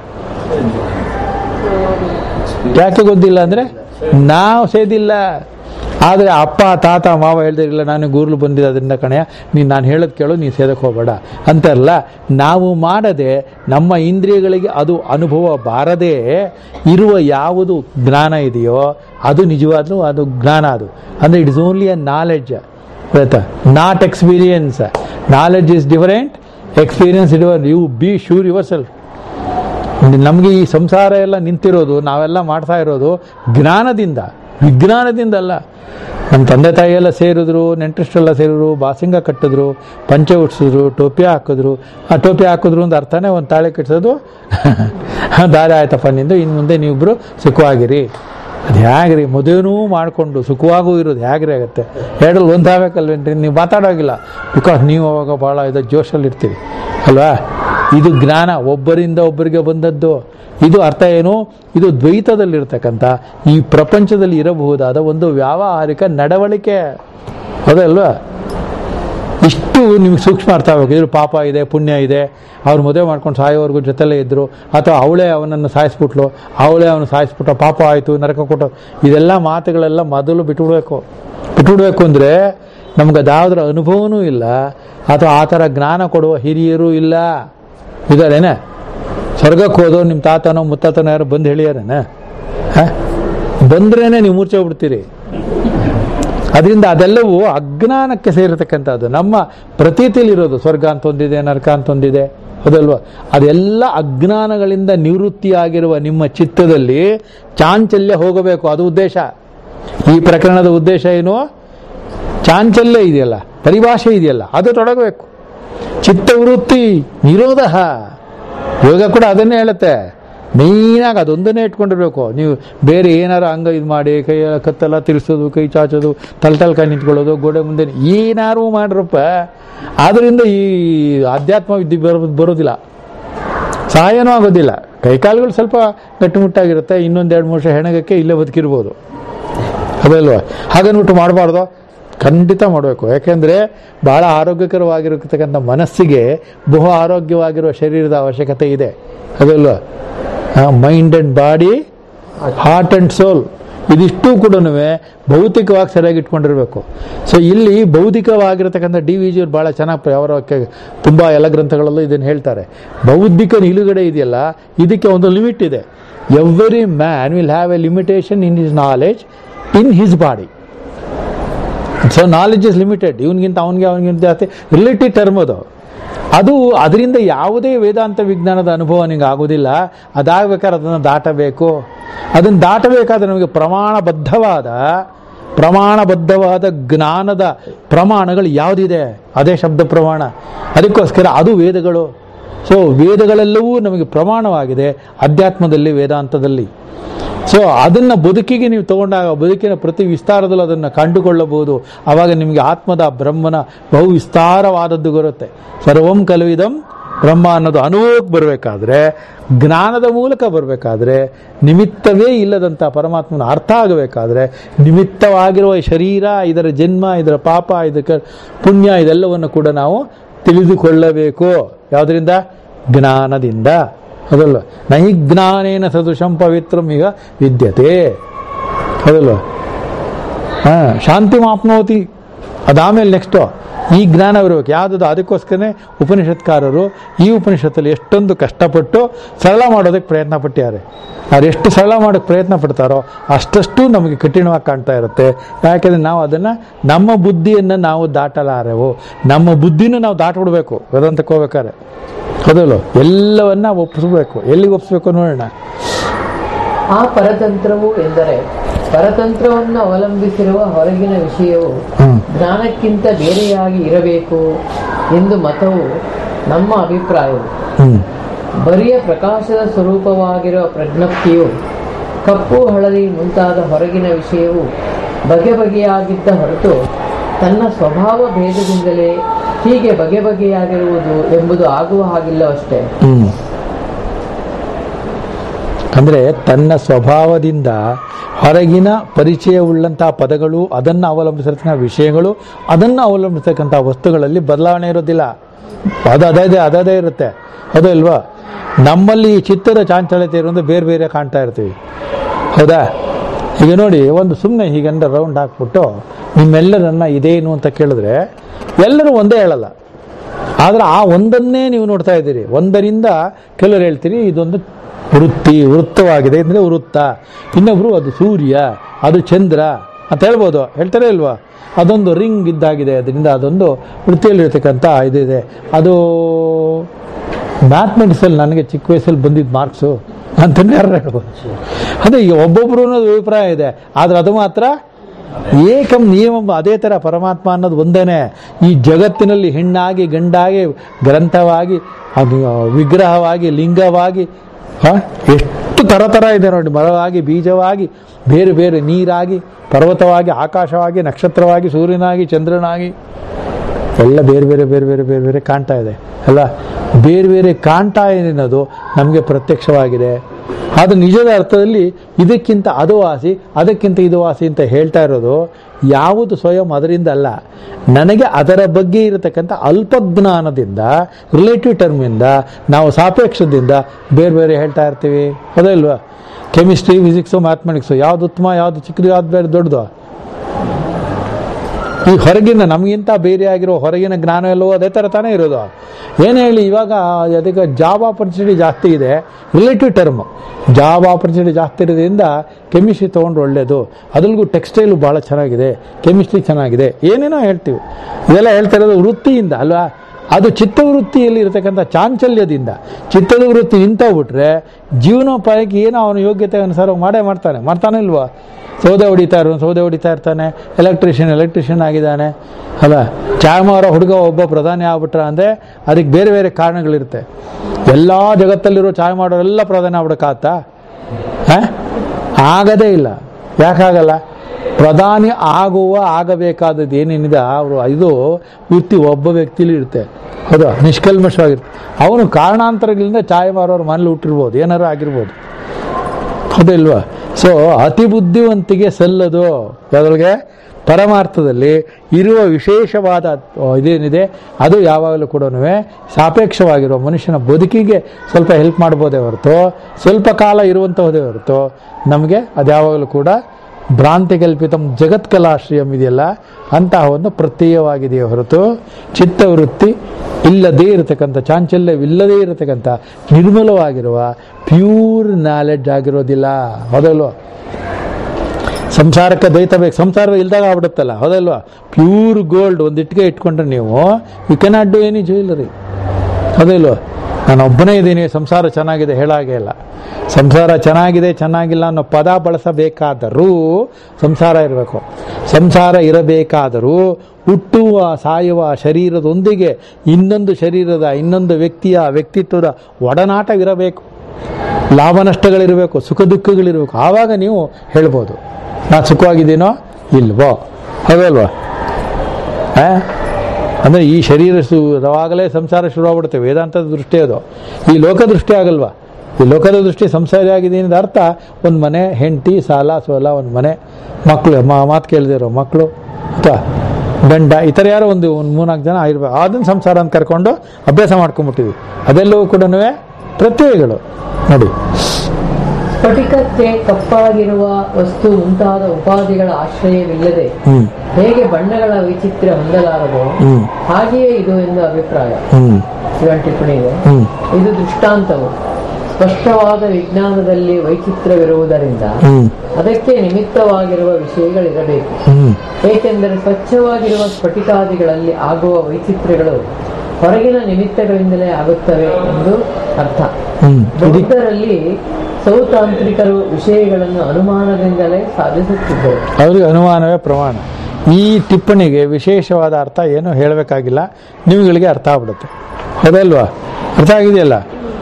ಯಾಕೆ ಗೊತ್ತಿಲ್ಲ ಅಂದ್ರೆ ನಾವು ಸೇದಿಲ್ಲ ಆದರೆ ಅಪ್ಪ ತಾತ ಮಾವ ಹೇಳ್ದಿರಲಿಲ್ಲ ನಾನು ಗೂರ್ಲು ಬಂದಿದ್ದೆ ಅದರಿಂದ ಕಣೆಯ ನೀನು ನಾನು ಹೇಳೋದು ಕೇಳು ನೀನು ಸೇದಕ್ಕೆ ಹೋಗಬೇಡ ಅಂತಾರಲ್ಲ ನಾವು ಮಾಡದೆ ನಮ್ಮ ಇಂದ್ರಿಯಗಳಿಗೆ ಅದು ಅನುಭವ ಬಾರದೆ ಇರುವ ಯಾವುದು ಜ್ಞಾನ ಇದೆಯೋ ಅದು ನಿಜವಾಗ್ಲೂ ಅದು ಜ್ಞಾನ ಅದು ಅಂದರೆ it is only a knowledge ಆಯ್ತಾ not experience knowledge is different experience ಇಡುವ you be sure yourself ನಮಗೆ ಈ ಸಂಸಾರ ಎಲ್ಲ ನಿಂತಿರೋದು ನಾವೆಲ್ಲ ಮಾಡ್ತಾ ಇರೋದು ಜ್ಞಾನದಿಂದ ವಿಜ್ಞಾನದಿಂದ ಅಲ್ಲ ನಮ್ಮ ತಂದೆ ತಾಯಿ ಎಲ್ಲ ಸೇರಿದ್ರು ನೆಂಟರಿಷ್ಟೆಲ್ಲ ಸೇರಿದ್ರು ಬಾಸಿಂಗ ಕಟ್ಟಿದ್ರು ಪಂಚೆ ಉಡ್ಸಿದ್ರು ಟೋಪಿ ಹಾಕಿದ್ರು ಆ ಟೋಪಿ ಹಾಕಿದ್ರು ಒಂದು ಅರ್ಥನೇ ಒಂದು ತಾಳೆ ಕಟ್ಟಿಸೋದು ದಾರಿ ಆಯ್ತಪ್ಪ ನಿಂದು ಇನ್ನು ಮುಂದೆ ನೀವಿಬ್ರು ಸುಖವಾಗಿರಿ ಅದು ಹೇಗ್ರಿ ಮದುವೆನೂ ಮಾಡಿಕೊಂಡು ಸುಖವಾಗೂ ಇರೋದು ಹೇಗ್ರಿ ಆಗುತ್ತೆ ಎರಡಲ್ಲಿ ಒಂದಾಗಬೇಕಲ್ವೇನ್ರಿ ನೀವು ಮಾತಾಡೋಗಿಲ್ಲ ಬಿಕಾಸ್ ನೀವು ಅವಾಗ ಭಾಳ ಇದು ಜೋಶಲ್ಲಿ ಇರ್ತೀವಿ ಅಲ್ವಾ ಇದು ಜ್ಞಾನ ಒಬ್ಬರಿಂದ ಒಬ್ಬರಿಗೆ ಬಂದದ್ದು ಇದು ಅರ್ಥ ಏನು ಇದು ದ್ವೈತದಲ್ಲಿರ್ತಕ್ಕಂಥ ಈ ಪ್ರಪಂಚದಲ್ಲಿ ಇರಬಹುದಾದ ಒಂದು ವ್ಯಾವಹಾರಿಕ ನಡವಳಿಕೆ ಹೌದಲ್ವಾ ಇಷ್ಟು ನಿಮ್ಗೆ ಸೂಕ್ಷ್ಮ ಅರ್ಥ ಆಗಬೇಕು ಇದ್ರ ಪಾಪ ಇದೆ ಪುಣ್ಯ ಇದೆ ಅವ್ರು ಮದುವೆ ಮಾಡ್ಕೊಂಡು ಸಾಯೋವರೆಗೂ ಜೊತೆಲೇ ಇದ್ದರು ಅಥವಾ ಅವಳೇ ಅವನನ್ನು ಸಾಯಿಸ್ಬಿಟ್ಲು ಅವಳೇ ಅವನು ಸಾಯಿಸ್ಬಿಟ್ಟ ಪಾಪ ಆಯಿತು ನರಕ ಕೊಟ್ಟು ಇದೆಲ್ಲ ಮಾತುಗಳೆಲ್ಲ ಮೊದಲು ಬಿಟ್ಬಿಡ್ಬೇಕು ಬಿಟ್ಬಿಡ್ಬೇಕು ಅಂದರೆ ನಮ್ಗೆ ಅದಾವುದರ ಅನುಭವನೂ ಇಲ್ಲ ಅಥವಾ ಆ ಥರ ಜ್ಞಾನ ಕೊಡುವ ಹಿರಿಯರು ಇಲ್ಲ ಇದಾರೇನೆ ಸ್ವರ್ಗಕ್ಕೆ ಹೋದೋ ನಿಮ್ಮ ತಾತನೋ ಮುತ್ತಾತನೋ ಯಾರು ಬಂದು ಹೇಳಿಯಾರೇನೆ ಬಂದ್ರೇನೆ ನೀವು ಮೂರ್ಛೆ ಬಿಡ್ತೀರಿ ಅದರಿಂದ ಅದೆಲ್ಲವೂ ಅಜ್ಞಾನಕ್ಕೆ ಸೇರಿರ್ತಕ್ಕಂಥದ್ದು ನಮ್ಮ ಪ್ರತೀತಿಲಿರೋದು ಸ್ವರ್ಗ ಅಂತ ಒಂದಿದೆ ನರಕ ಅಂತ ಒಂದಿದೆ ಹೌದಲ್ವಾ ಅದೆಲ್ಲ ಅಜ್ಞಾನಗಳಿಂದ ನಿವೃತ್ತಿಯಾಗಿರುವ ನಿಮ್ಮ ಚಿತ್ತದಲ್ಲಿ ಚಾಂಚಲ್ಯ ಹೋಗಬೇಕು ಅದು ಉದ್ದೇಶ ಈ ಪ್ರಕರಣದ ಉದ್ದೇಶ ಏನು ಚಾಂಚಲ್ಯ ಇದೆಯಲ್ಲ ಪರಿಭಾಷೆ ಇದೆಯಲ್ಲ ಅದು ತೊಡಗಬೇಕು ಚಿತ್ತವೃತ್ತಿ ನಿರೋಧ ಯೋಗ ಕೂಡ ಅದನ್ನೇ ಹೇಳುತ್ತೆ ಮೇಯ್ನಾಗಿ ಅದೊಂದನ್ನೇ ಇಟ್ಕೊಂಡಿರ್ಬೇಕು ನೀವು ಬೇರೆ ಏನಾರು ಅಂಗ ಇದು ಮಾಡಿ ಕೈ ಕತ್ತೆಲ್ಲ ತಿರ್ಸೋದು ಕೈ ಚಾಚೋದು ತಲೆ ತಲ್ಕಾಯಿ ನಿಂತ್ಕೊಳ್ಳೋದು ಗೋಡೆ ಮುಂದೆ ಏನಾರು ಮಾಡ್ರಪ್ಪ ಆದ್ರಿಂದ ಈ ಅಧ್ಯಾತ್ಮ ವಿದ್ಯೆ ಬರೋ ಬರೋದಿಲ್ಲ ಸಹಾಯನೂ ಆಗೋದಿಲ್ಲ ಕೈಕಾಲುಗಳು ಸ್ವಲ್ಪ ಗಟ್ಟಿಮುಟ್ಟಾಗಿರುತ್ತೆ ಇನ್ನೊಂದು ಎರಡು ಮೂರು ವರ್ಷ ಹೆಣಗಕ್ಕೆ ಇಲ್ಲೇ ಬದುಕಿರ್ಬೋದು ಅದಲ್ವಾ ಹಾಗನ್ಬಿಟ್ಟು ಮಾಡಬಾರ್ದು ಖಂಡಿತ ಮಾಡಬೇಕು ಯಾಕೆಂದರೆ ಭಾಳ ಆರೋಗ್ಯಕರವಾಗಿರತಕ್ಕಂಥ ಮನಸ್ಸಿಗೆ ಬಹು ಆರೋಗ್ಯವಾಗಿರುವ ಶರೀರದ ಅವಶ್ಯಕತೆ ಇದೆ ಅದಲ್ವಾ mind and body heart and soul ಇದಿಷ್ಟು ಕೂಡ ಭೌತಿಕವಾಗಿ ಸರಿಯಾಗಿ ಇಟ್ಕೊಂಡಿರ್ಬೇಕು ಸೊ ಇಲ್ಲಿ ಭೌತಿಕವಾಗಿರತಕ್ಕಂಥ ಡಿ ವಿ ಜಿಯವ್ರು ಭಾಳ ಚೆನ್ನಾಗಿ ಅವರ ಕೆ- ತುಂಬ ಎಲ್ಲ ಗ್ರಂಥಗಳಲ್ಲೂ ಇದನ್ನು ಹೇಳ್ತಾರೆ ಬೌದ್ಧಿಕ ನಿಲುಗಡೆ ಇದೆಯಲ್ಲ ಇದಕ್ಕೆ ಒಂದು ಲಿಮಿಟ್ ಇದೆ every man will have a limitation in his knowledge in his body so knowledge is limited ಇವನಿಗಿಂತ ಅವನಿಗೆ ಅವನಿಗಿಂತ ಜಾಸ್ತಿ ರಿಲೇಟಿವ್ ಟರ್ಮ್ ಅದು ಅದು ಅದರಿಂದ ಯಾವುದೇ ವೇದಾಂತ ವಿಜ್ಞಾನದ ಅನುಭವ ನಿಮಗೆ ಆಗೋದಿಲ್ಲ ಅದಾಗಬೇಕಾದ್ರೆ ಅದನ್ನು ದಾಟಬೇಕು ಅದನ್ನು ದಾಟಬೇಕಾದ್ರೆ ನಮಗೆ ಪ್ರಮಾಣಬದ್ಧವಾದ ಪ್ರಮಾಣಬದ್ಧವಾದ ಜ್ಞಾನದ ಪ್ರಮಾಣಗಳು ಯಾವುದಿದೆ ಅದೇ ಶಬ್ದ ಪ್ರಮಾಣ ಅದಕ್ಕೋಸ್ಕರ ಅದು ವೇದಗಳು ಸೊ ವೇದಗಳೆಲ್ಲವೂ ನಮಗೆ ಪ್ರಮಾಣವಾಗಿದೆ ಅಧ್ಯಾತ್ಮದಲ್ಲಿ ವೇದಾಂತದಲ್ಲಿ ಸೊ ಅದನ್ನು ಬದುಕಿಗೆ ನೀವು ತಗೊಂಡಾಗ ಬದುಕಿನ ಪ್ರತಿ ವಿಸ್ತಾರದಲ್ಲೂ ಅದನ್ನು ಕಂಡುಕೊಳ್ಳಬಹುದು ಆವಾಗ ನಿಮಗೆ ಆತ್ಮದ ಬ್ರಹ್ಮನ ಬಹು ವಿಸ್ತಾರವಾದದ್ದು ಬರುತ್ತೆ ಸರ್ವಂ ಕಲುವಿದಂ ಬ್ರಹ್ಮ ಅನ್ನೋದು ಅನುಭವಕ್ಕೆ ಬರಬೇಕಾದ್ರೆ ಜ್ಞಾನದ ಮೂಲಕ ಬರಬೇಕಾದ್ರೆ ನಿಮಿತ್ತವೇ ಇಲ್ಲದಂಥ ಪರಮಾತ್ಮನ ಅರ್ಥ ಆಗಬೇಕಾದ್ರೆ ನಿಮಿತ್ತವಾಗಿರುವ ಈ ಶರೀರ ಇದರ ಜನ್ಮ ಇದರ ಪಾಪ ಇದಕ್ಕೆ ಪುಣ್ಯ ಇದೆಲ್ಲವನ್ನು ಕೂಡ ನಾವು ತಿಳಿದುಕೊಳ್ಳಬೇಕು ಯಾವುದರಿಂದ ಜ್ಞಾನದಿಂದ ಅದಲ್ಲ ನಹಿ ಜ್ಞಾನೇನ ಸದೃಶಂ ಪವಿತ್ರಂ ಈಗ ವಿದ್ಯತೆ ಹೌದಲ್ವ ಹಾ ಶಾಂತಿ ಮಾಪ್ನೋತಿ ಅದಾಮೇಲೆ ನೆಕ್ಸ್ಟು ಈ ಜ್ಞಾನ ಬರಬೇಕು ಯಾವುದದು ಅದಕ್ಕೋಸ್ಕರನೇ ಉಪನಿಷತ್ಕಾರರು ಈ ಉಪನಿಷತ್ತಲ್ಲಿ ಎಷ್ಟೊಂದು ಕಷ್ಟಪಟ್ಟು ಸರಳ ಮಾಡೋದಕ್ಕೆ ಪ್ರಯತ್ನ ಪಟ್ಟಿದ್ದಾರೆ ಅವ್ರು ಎಷ್ಟು ಸರಳ ಮಾಡೋಕ್ಕೆ ಪ್ರಯತ್ನ ಪಡ್ತಾರೋ ಅಷ್ಟಷ್ಟು ನಮಗೆ ಕಠಿಣವಾಗಿ ಕಾಣ್ತಾ ಇರುತ್ತೆ ಯಾಕೆಂದರೆ ನಾವು ಅದನ್ನು ನಮ್ಮ ಬುದ್ಧಿಯನ್ನು ನಾವು ದಾಟಲಾರೆವು ನಮ್ಮ ಬುದ್ಧಿನೂ ನಾವು ದಾಟ್ಬಿಡ್ಬೇಕು ವೇದಾಂತಕ್ಕೆ ಹೋಗ್ಬೇಕಾದ್ರೆ ಹೌದಲ್ಲ ಎಲ್ಲವನ್ನ ಒಪ್ಪಿಸ್ಬೇಕು ಎಲ್ಲಿಗೆ ಒಪ್ಪಿಸ್ಬೇಕು ನೋಡೋಣ ಆ ಪರತಂತ್ರವು ಎಂದರೆ ಪರತಂತ್ರವನ್ನು ಅವಲಂಬಿಸಿರುವ ಹೊರಗಿನ ವಿಷಯವು ಹ್ಮ್. ಜ್ಞಾನಕ್ಕಿಂತ ಬೇರೆಯಾಗಿ ಇರಬೇಕು ಎಂದು ಮತವು ನಮ್ಮ ಅಭಿಪ್ರಾಯವು ಹ್ಮ್ ಬರಿಯ ಪ್ರಕಾಶದ ಸ್ವರೂಪವಾಗಿರುವ ಪ್ರಜ್ಞಪ್ತಿಯು ಕಪ್ಪು ಹಳದಿ ಮುಂತಾದ ಹೊರಗಿನ ವಿಷಯವು ಬಗೆ ಬಗೆಯಾಗಿದ್ದ ಹೊರತು ತನ್ನ ಸ್ವಭಾವ ಭೇದದಿಂದಲೇ ಹೀಗೆ ಬಗೆ ಬಗೆಯಾಗಿರುವುದು ಎಂಬುದು ಆಗುವ ಹಾಗಿಲ್ಲವಷ್ಟೇ ಹ್ಮ್ ಅಂದ್ರೆ ತನ್ನ ಸ್ವಭಾವದಿಂದ ಹೊರಗಿನ ಪರಿಚಯವುಳ್ಳಂತಹ ಪದಗಳು ಅದನ್ನು ಅವಲಂಬಿಸಿರ್ತಕ್ಕಂಥ ವಿಷಯಗಳು ಅದನ್ನು ಅವಲಂಬಿಸತಕ್ಕಂಥ ವಸ್ತುಗಳಲ್ಲಿ ಬದಲಾವಣೆ ಇರೋದಿಲ್ಲ ಅದು ಅದೇ ಅದೇ ಇರುತ್ತೆ ಅದು ಇಲ್ವಾ ನಮ್ಮಲ್ಲಿ ಈ ಚಿತ್ತದ ಚಾಂಚಲ್ಯತೆ ಇರೋದು ಬೇರೆ ಬೇರೆ ಕಾಣ್ತಾ ಇರ್ತೀವಿ ಹೌದಾ ಈಗ ನೋಡಿ ಒಂದು ಸುಮ್ಮನೆ ಹೀಗಂದ್ರೆ ರೌಂಡ್ ಹಾಕ್ಬಿಟ್ಟು ನಿಮ್ಮೆಲ್ಲರನ್ನ ಇದೇನು ಅಂತ ಕೇಳಿದ್ರೆ ಎಲ್ಲರೂ ಒಂದೇ ಹೇಳಲ್ಲ ಆದ್ರೆ ಆ ಒಂದನ್ನೇ ನೀವು ನೋಡ್ತಾ ಇದ್ದೀರಿ ಒಂದರಿಂದ ಕೆಲವರು ಹೇಳ್ತೀರಿ ಇದೊಂದು ವೃತ್ತಿ ವೃತ್ತವಾಗಿದೆ ಅಂದರೆ ವೃತ್ತ ಇನ್ನೊಬ್ರು ಅದು ಸೂರ್ಯ ಅದು ಚಂದ್ರ ಅಂತ ಹೇಳ್ಬೋದು ಹೇಳ್ತಾರೆ ಇಲ್ವಾ ಅದೊಂದು ರಿಂಗ್ ಇದ್ದಾಗಿದೆ ಅದರಿಂದ ಅದೊಂದು ವೃತ್ತಿಯಲ್ಲಿರ್ತಕ್ಕಂಥ ಇದಿದೆ ಅದು ಮ್ಯಾಥಮೆಟಿಕ್ಸಲ್ಲಿ ನನಗೆ ಚಿಕ್ಕ ವಯಸ್ಸಲ್ಲಿ ಬಂದಿದ್ದ ಮಾರ್ಕ್ಸು ಅಂತಲೇ ಯಾರು ಹೇಳ್ಬೋದು ಅದೇ ಈಗ ಒಬ್ಬೊಬ್ರು ಅನ್ನೋದು ಅಭಿಪ್ರಾಯ ಇದೆ ಆದ್ರೆ ಅದು ಮಾತ್ರ ಏಕಂ ನಿಯಮ ಅದೇ ಥರ ಪರಮಾತ್ಮ ಅನ್ನೋದು ಒಂದೇನೆ ಈ ಜಗತ್ತಿನಲ್ಲಿ ಹೆಣ್ಣಾಗಿ ಗಂಡಾಗಿ ಗ್ರಂಥವಾಗಿ ಅದು ವಿಗ್ರಹವಾಗಿ ಲಿಂಗವಾಗಿ ಹ? ಎಷ್ಟು ಥರ ಥರ ಇದೆ ನೋಡಿ ಮರವಾಗಿ ಬೀಜವಾಗಿ ಬೇರೆ ಬೇರೆ ನೀರಾಗಿ ಪರ್ವತವಾಗಿ ಆಕಾಶವಾಗಿ ನಕ್ಷತ್ರವಾಗಿ ಸೂರ್ಯನಾಗಿ ಚಂದ್ರನಾಗಿ ಎಲ್ಲ ಬೇರೆ ಬೇರೆ ಬೇರೆ ಬೇರೆ ಬೇರೆ ಬೇರೆ ಕಾಣ್ತಾ ಇದೆ ಅಲ್ಲ ಬೇರೆ ಬೇರೆ ಕಾಣ್ತಾ ಅನ್ನೋದು ನಮಗೆ ಪ್ರತ್ಯಕ್ಷವಾಗಿದೆ ಅದು ನಿಜದ ಅರ್ಥದಲ್ಲಿ ಇದಕ್ಕಿಂತ ಅದು ವಾಸಿ ಅದಕ್ಕಿಂತ ಇದು ವಾಸಿ ಅಂತ ಹೇಳ್ತಾ ಇರೋದು ಯಾವುದು ಸ್ವಯಂ ಅದರಿಂದ ಅಲ್ಲ ನನಗೆ ಅದರ ಬಗ್ಗೆ ಇರತಕ್ಕಂಥ ಅಲ್ಪಜ್ಞಾನದಿಂದ ರಿಲೇಟಿವ್ ಟರ್ಮಿಂದ ನಾವು ಸಾಪೇಕ್ಷದಿಂದ ಬೇರೆ ಬೇರೆ ಹೇಳ್ತಾ ಇರ್ತೀವಿ ಅದೇ ಇಲ್ವಾ ಕೆಮಿಸ್ಟ್ರಿ ಫಿಸಿಕ್ಸು ಮ್ಯಾಥಮೆಟಿಕ್ಸು ಯಾವ್ದು ಉತ್ತಮ ಯಾವ್ದು ಚಿಕ್ಕದು ಯಾವ್ದು ಬೇರೆ ದೊಡ್ಡದು ಈ ಹೊರಗಿನ ನಮಗಿಂತ ಬೇರೆ ಆಗಿರೋ ಹೊರಗಿನ ಜ್ಞಾನ ಎಲ್ಲವೋ ಅದೇ ಥರ ತಾನೇ ಇರೋದು ಏನು ಹೇಳಿ ಇವಾಗ ಅದಕ್ಕೆ ಜಾಬ್ ಆಪರ್ಚುನಿಟಿ ಜಾಸ್ತಿ ಇದೆ ರಿಲೇಟಿವ್ ಟರ್ಮ್ ಜಾಬ್ ಆಪರ್ಚುನಿಟಿ ಜಾಸ್ತಿ ಇರೋದ್ರಿಂದ ಕೆಮಿಸ್ಟ್ರಿ ತೊಗೊಂಡ್ರೆ ಒಳ್ಳೆಯದು ಅದ್ರಲ್ಲಿಗೂ ಟೆಕ್ಸ್ಟೈಲು ಭಾಳ ಚೆನ್ನಾಗಿದೆ ಕೆಮಿಸ್ಟ್ರಿ ಚೆನ್ನಾಗಿದೆ ಏನೇನೋ ಹೇಳ್ತೀವಿ ಇದೆಲ್ಲ ಹೇಳ್ತಾ ಇರೋದು ವೃತ್ತಿಯಿಂದ ಅಲ್ವಾ ಅದು ಚಿತ್ತವೃತ್ತಿಯಲ್ಲಿ ಇರತಕ್ಕಂಥ ಚಾಂಚಲ್ಯದಿಂದ ಚಿತ್ತದ ವೃತ್ತಿ ನಿಂತೋಗ್ಬಿಟ್ರೆ ಜೀವನೋಪಾಯಕ್ಕೆ ಏನೋ ಅವನ ಯೋಗ್ಯತೆ ಅನುಸಾರ ಮಾಡೇ ಮಾಡ್ತಾನೆ ಮಾಡ್ತಾನೆ ಇಲ್ವಾ ಸೌದೆ ಹೊಡಿತಾ ಇರೋ ಸೌದೆ ಹೊಡಿತಾ ಇರ್ತಾನೆ ಎಲೆಕ್ಟ್ರಿಷಿಯನ್ ಎಲೆಕ್ಟ್ರಿಷಿಯನ್ ಆಗಿದ್ದಾನೆ ಅಲ್ಲ ಚಾಮರ ಹುಡುಗ ಒಬ್ಬ ಪ್ರಧಾನಿ ಆಗ್ಬಿಟ್ರ ಅಂದರೆ ಅದಕ್ಕೆ ಬೇರೆ ಬೇರೆ ಕಾರಣಗಳಿರುತ್ತೆ ಎಲ್ಲ ಜಗತ್ತಲ್ಲಿರೋ ಚಾಯ್ ಮಾಡೋರೆಲ್ಲ ಪ್ರಧಾನಿ ಆಗ್ಬಿಡಕ್ಕಾಗತ್ತಾ ಹಾಂ ಆಗದೇ ಇಲ್ಲ ಯಾಕಾಗಲ್ಲ ಪ್ರಧಾನಿ ಆಗುವ ಆಗಬೇಕಾದದ್ದು ಏನೇನಿದೆ ಅವರು ಇದು ವೃತ್ತಿ ಒಬ್ಬ ವ್ಯಕ್ತಿಲಿ ಇರುತ್ತೆ ಹೌದಾ ನಿಷ್ಕಲ್ಮಶವಾಗಿರುತ್ತೆ ಅವನು ಕಾರಣಾಂತರಗಳಿಂದ ಚಾಯ್ ಮಾರೋರು ಮನೇಲಿ ಹುಟ್ಟಿರ್ಬೋದು ಏನಾರು ಆಗಿರ್ಬೋದು ಹೌದಿಲ್ವಾ ಸೊ ಅತಿ ಬುದ್ಧಿವಂತಿಗೆ ಸಲ್ಲದು ಅದರೊಳಗೆ ಪರಮಾರ್ಥದಲ್ಲಿ ಇರುವ ವಿಶೇಷವಾದ ಇದೇನಿದೆ ಅದು ಯಾವಾಗಲೂ ಕೂಡ ಸಾಪೇಕ್ಷವಾಗಿರುವ ಮನುಷ್ಯನ ಬದುಕಿಗೆ ಸ್ವಲ್ಪ ಹೆಲ್ಪ್ ಮಾಡ್ಬೋದೇ ಹೊರತು ಸ್ವಲ್ಪ ಕಾಲ ಇರುವಂತಹದೇ ಹೊರತು ನಮಗೆ ಅದು ಯಾವಾಗಲೂ ಕೂಡ ಭ್ರಾಂತಿ ಕಲ್ಪಿತಂ ಜಗತ್ಕಲಾಶ್ರಯಂ ಇದೆಯಲ್ಲ ಅಂತಹ ಒಂದು ಪ್ರತ್ಯಯವಾಗಿದೆಯೇ ಹೊರತು ಚಿತ್ತವೃತ್ತಿ ಇಲ್ಲದೇ ಇರತಕ್ಕಂಥ ಚಾಂಚಲ್ಯವಿಲ್ಲದೇ ಇರತಕ್ಕಂಥ ನಿರ್ಮಲವಾಗಿರುವ ಪ್ಯೂರ್ ನಾಲೆಡ್ಜ್ ಆಗಿರೋದಿಲ್ಲ ಹೌದಲ್ವಾ ಸಂಸಾರಕ್ಕೆ ದ್ವೈತ ಬೇಕು ಸಂಸಾರ ಇಲ್ದಾಗ ಆಗ್ಬಿಡುತ್ತಲ್ಲ ಹೌದಲ್ವಾ ಪ್ಯೂರ್ ಗೋಲ್ಡ್ ಒಂದು ಇಟ್ಟಿಗೆ ಇಟ್ಕೊಂಡ್ರೆ ನೀವು you cannot do any jewellery ಹೌದಿಲ್ವಾ ನಾನು ಒಬ್ಬನೇ ಇದ್ದೀನಿ ಸಂಸಾರ ಚೆನ್ನಾಗಿದೆ ಹೇಳಾಗೆ ಇಲ್ಲ ಸಂಸಾರ ಚೆನ್ನಾಗಿದೆ ಚೆನ್ನಾಗಿಲ್ಲ ಅನ್ನೋ ಪದ ಬಳಸಬೇಕಾದರೂ ಸಂಸಾರ ಇರಬೇಕು ಸಂಸಾರ ಇರಬೇಕಾದರೂ ಹುಟ್ಟುವ ಸಾಯುವ ಶರೀರದೊಂದಿಗೆ ಇನ್ನೊಂದು ಶರೀರದ ಇನ್ನೊಂದು ವ್ಯಕ್ತಿಯ ವ್ಯಕ್ತಿತ್ವದ ಒಡನಾಟವಿರಬೇಕು ಲಾಭ ನಷ್ಟಗಳಿರಬೇಕು ಸುಖ ದುಃಖಗಳಿರಬೇಕು ಆವಾಗ ನೀವು ಹೇಳ್ಬೋದು ನಾನು ಸುಖವಾಗಿದ್ದೀನೋ ಇಲ್ವೋ ಹೌದಲ್ವಾ ಆ? ಅಂದರೆ ಈ ಶರೀರ ಶುರುವಾಗಲೇ ಸಂಸಾರ ಶುರುವಾಗ್ಬಿಡುತ್ತೆ ವೇದಾಂತದ ದೃಷ್ಟಿ ಅದು ಈ ಲೋಕ ದೃಷ್ಟಿ ಆಗಲ್ವಾ ಈ ಲೋಕದ ದೃಷ್ಟಿ ಸಂಸಾರಿ ಆಗಿದೆ ಅನ್ನೋದು ಅರ್ಥ ಒಂದು ಮನೆ ಹೆಂಡತಿ ಸಾಲ ಸೋಲ ಒಂದು ಮನೆ ಮಕ್ಕಳು ಮಾತು ಕೇಳದಿರೋ ಮಕ್ಕಳು ಅಥವಾ ಗಂಡ ಈ ಥರ ಯಾರೋ ಒಂದು ಒಂದು ಮೂರ್ನಾಲ್ಕು ಜನ ಆಗಿರ್ಬೇಕು ಅದನ್ನು ಸಂಸಾರ ಅಂತ ಕರ್ಕೊಂಡು ಅಭ್ಯಾಸ ಮಾಡ್ಕೊಂಡ್ಬಿಟ್ಟಿದ್ವಿ ಅದೆಲ್ಲವೂ ಕೂಡ ಪ್ರತ್ಯಯಗಳು ನೋಡಿ ಸ್ಫಟಿಕಕ್ಕೆ ಕಪ್ಪಾಗಿರುವ ವಸ್ತು ಮುಂತಾದ ಉಪಾಧಿಗಳ ಆಶ್ರಯವಿಲ್ಲದೆ ಹ್ಮ್ ಹೇಗೆ ಬಣ್ಣಗಳ ವೈಚಿತ್ರ್ಯ ಹೊಂದಲಾರದೋ ಹ್ಮ್ ಹಾಗೆಯೇ ಇದು ಎಂದು ಅಭಿಪ್ರಾಯ ಹ್ಮ್ ಇದೊಂದು ಟಿಪ್ಪಣಿ ಇದೆ ಹ್ಮ್ ಇದು ದೃಷ್ಟಾಂತವು ಸ್ಪಷ್ಟವಾದ ವಿಜ್ಞಾನದಲ್ಲಿ ವೈಚಿತ್ರ್ಯವಿರುವುದರಿಂದ ಹ್ಮ್ ಅದಕ್ಕೆ ನಿಮಿತ್ತವಾಗಿರುವ ವಿಷಯಗಳಿರಬೇಕು ಹ್ಮ್ ಏಕೆಂದರೆ ಸ್ವಚ್ಛವಾಗಿರುವ ಸ್ಫಟಿಕಾದಿಗಳಲ್ಲಿ ಆಗುವ ವೈಚಿತ್ರ್ಯಗಳು ಹೊರಗಿನ ನಿಮಿತ್ತಗಳಿಂದಲೇ ಆಗುತ್ತವೆ ಎಂದು ಅರ್ಥ ಹ್ಮ್ ಇದಕ್ಕೆ ಬೌದ್ಧರಲ್ಲಿ ಸೌತಾಂತ್ರಿಕರು ವಿಷಯಗಳನ್ನು ಅನುಮಾನದಿಂದಲೇ ಸಾಧಿಸುತ್ತಿದ್ದರು ಅವ್ರಿಗೆ ಅನುಮಾನವೇ ಪ್ರಮಾಣ ಈ ಟಿಪ್ಪಣಿಗೆ ವಿಶೇಷವಾದ ಅರ್ಥ ಏನು ಹೇಳಬೇಕಾಗಿಲ್ಲ ನೀವುಗಳಿಗೆ ಅರ್ಥ ಆಗ್ಬಿಡುತ್ತೆ ಹೌದಲ್ವಾ ಅರ್ಥ ಆಗಿದೆಯಲ್ಲ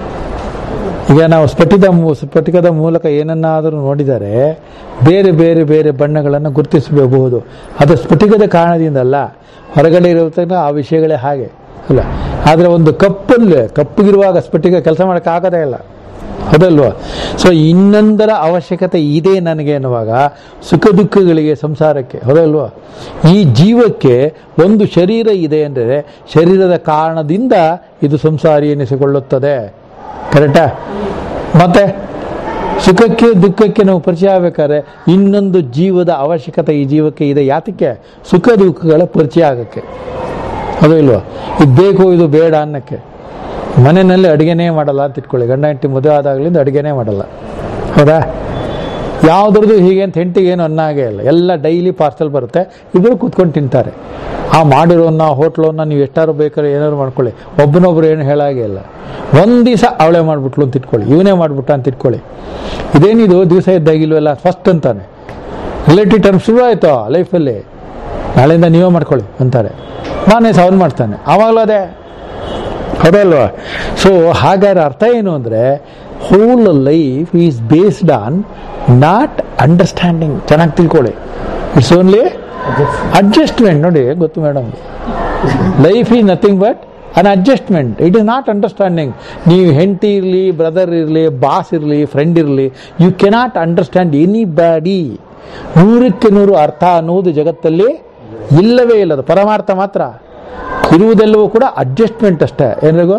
ಈಗ ನಾವು ಸ್ಫಟಿತ ಮೂ- ಸ್ಫಟಿಕದ ಮೂಲಕ ಏನನ್ನಾದರೂ ನೋಡಿದರೆ ಬೇರೆ ಬೇರೆ ಬೇರೆ ಬಣ್ಣಗಳನ್ನು ಗುರುತಿಸಬಹುದು ಅದು ಸ್ಫಟಿಕದ ಕಾರಣದಿಂದಲ್ಲ ಹೊರಗಡೆ ಇರತಕ್ಕ ಆ ವಿಷಯಗಳೇ ಹಾಗೆ ಅಲ್ಲ ಆದರೆ ಒಂದು ಕಪ್ಪಲ್ಲಿ ಕಪ್ಪಗಿರುವಾಗ ಸ್ಫಟಿಕ ಕೆಲಸ ಮಾಡೋಕ್ಕಾಗದೇ ಇಲ್ಲ ಹೌದಲ್ವಾ ಸೊ ಇನ್ನೊಂದರ ಅವಶ್ಯಕತೆ ಇದೆ ನನಗೆ ಎನ್ನುವಾಗ ಸುಖ ದುಃಖಗಳಿಗೆ ಸಂಸಾರಕ್ಕೆ ಹೌದಲ್ವಾ ಈ ಜೀವಕ್ಕೆ ಒಂದು ಶರೀರ ಇದೆ ಅಂದರೆ ಶರೀರದ ಕಾರಣದಿಂದ ಇದು ಸಂಸಾರಿ ಎನಿಸಿಕೊಳ್ಳುತ್ತದೆ ಕರೆಕ್ಟಾ ಮತ್ತೆ ಸುಖಕ್ಕೆ ದುಃಖಕ್ಕೆ ನಾವು ಪರಿಚಯ ಆಗಬೇಕಾದ್ರೆ ಇನ್ನೊಂದು ಜೀವದ ಅವಶ್ಯಕತೆ ಈ ಜೀವಕ್ಕೆ ಇದೆ ಯಾತಕ್ಕೆ ಸುಖ ದುಃಖಗಳ ಪರಿಚಯ ಆಗಕ್ಕೆ ಅದು ಇಲ್ವಾ ಇದು ಬೇಕು ಇದು ಬೇಡ ಅನ್ನಕ್ಕೆ ಮನೆಯಲ್ಲಿ ಅಡುಗೆನೇ ಮಾಡಲ್ಲ ಅಂತ ಇಟ್ಕೊಳ್ಳಿ ಗಂಡ ಹೆಂಡತಿ ಮದುವೆ ಆದಾಗಲಿಂದ ಅಡುಗೆನೇ ಮಾಡಲ್ಲ ಹೌದಾ ಯಾವುದ್ರದ್ದು ಹೀಗೆ ಅಂತ ಹೆಂಡತಿಗೆ ಏನು ಅನ್ನಾಗೇ ಇಲ್ಲ ಎಲ್ಲ ಡೈಲಿ ಪಾರ್ಸಲ್ ಬರುತ್ತೆ ಇಬ್ಬರು ಕೂತ್ಕೊಂಡು ತಿಂತಾರೆ ಆ ಮಾಡಿರೋನ್ನ ಹೋಟ್ಲನ್ನ ನೀವು ಎಷ್ಟಾರು ಬೇಕಾದ್ರೆ ಏನಾದ್ರು ಮಾಡ್ಕೊಳ್ಳಿ ಒಬ್ಬನೊಬ್ರು ಏನು ಹೇಳಾಗೆ ಇಲ್ಲ ಒಂದು ದಿವಸ ಅವಳೇ ಮಾಡಿಬಿಟ್ಲು ಅಂತ ಇಟ್ಕೊಳ್ಳಿ ಇವನೇ ಮಾಡಿಬಿಟ್ಟ ಅಂತ ಇಟ್ಕೊಳ್ಳಿ ಇದೇನಿದು ದಿವಸ ಇದ್ದಾಗಿಲ್ವಲ್ಲ ಫಸ್ಟ್ ಅಂತಾನೆ ರಿಲೇಟಿವ್ ಟರ್ಮ್ ಶುರು ಆಯಿತು ಲೈಫಲ್ಲಿ ನಾಳೆಯಿಂದ ನೀವೇ ಮಾಡ್ಕೊಳ್ಳಿ ಅಂತಾರೆ ನಾನೇ ಸವನ್ ಮಾಡ್ತಾನೆ ಆವಾಗಲೂ ಅದೇ ಹೌದಲ್ವಾ ಸೊ ಹಾಗಾದ್ರೆ ಅರ್ಥ ಏನು ಅಂದರೆ whole life is based on not understanding ಚೆನ್ನಾಗಿ ತಿಳ್ಕೊಳ್ಳಿ ಇಟ್ಸ್ ಓನ್ಲಿ ಅಡ್ಜಸ್ಟ್ಮೆಂಟ್ ನೋಡಿ ಗೊತ್ತು madam life is nothing but an adjustment it is not understanding ನೀವು ಹೆಂಡತಿ ಇರಲಿ ಬ್ರದರ್ ಇರಲಿ ಬಾಸ್ ಇರಲಿ ಫ್ರೆಂಡ್ ಇರಲಿ you cannot understand anybody ನೂರಕ್ಕೆ ನೂರು ಅರ್ಥ ಅನ್ನುವುದು ಜಗತ್ತಲ್ಲಿ ಇಲ್ಲವೇ ಇಲ್ಲದು ಪರಮಾರ್ಥ ಮಾತ್ರ ಇರುವುದೆಲ್ಲವೂ ಕೂಡ ಅಡ್ಜಸ್ಟ್ಮೆಂಟ್ ಅಷ್ಟೇ ಏನಿಗೂ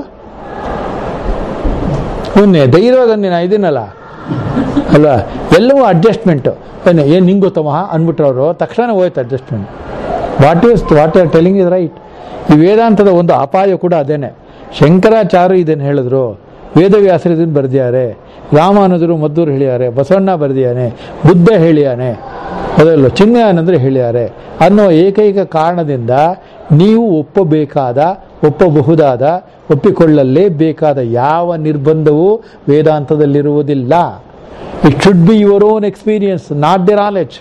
ಮೊನ್ನೆ ಧೈರ್ಯವಾಗಿ ಅಂದಿನ ಇದನ್ನಲ್ಲ ಅಲ್ವಾ ಎಲ್ಲವೂ ಅಡ್ಜಸ್ಟ್ಮೆಂಟು ಏನು ಏನು ನಿಂಗೆ ಗೊತ್ತಮ್ಮ ಅಂದ್ಬಿಟ್ರು ಅವರು ತಕ್ಷಣ ಹೋಯ್ತು adjustment what is what are telling is right ಈ ವೇದಾಂತದ ಒಂದು ಅಪಾಯ ಕೂಡ ಅದೇನೆ ಶಂಕರಾಚಾರ್ಯ ಇದನ್ನು ಹೇಳಿದ್ರು ವೇದವ್ಯಾಸರು ಇದನ್ನು ಬರೆದಿದ್ದಾರೆ ರಾಮಾನುಜರು ಮದ್ದೂರು ಹೇಳಿದ್ದಾರೆ ಬಸವಣ್ಣ ಬರೆದಿದ್ದಾನೆ ಬುದ್ಧ ಹೇಳಿಯಾನೆ ಅದಲ್ಲ ಚಿನ್ಮಯಾನಂದರು ಹೇಳಿದ್ದಾರೆ ಅನ್ನೋ ಏಕೈಕ ಕಾರಣದಿಂದ ನೀವು ಒಪ್ಪಬೇಕಾದ ಒಪ್ಪಬಹುದಾದ ಒಪ್ಪಿಕೊಳ್ಳಲೇಬೇಕಾದ ಯಾವ ನಿರ್ಬಂಧವೂ ವೇದಾಂತದಲ್ಲಿರುವುದಿಲ್ಲ it should be your own experience not the knowledge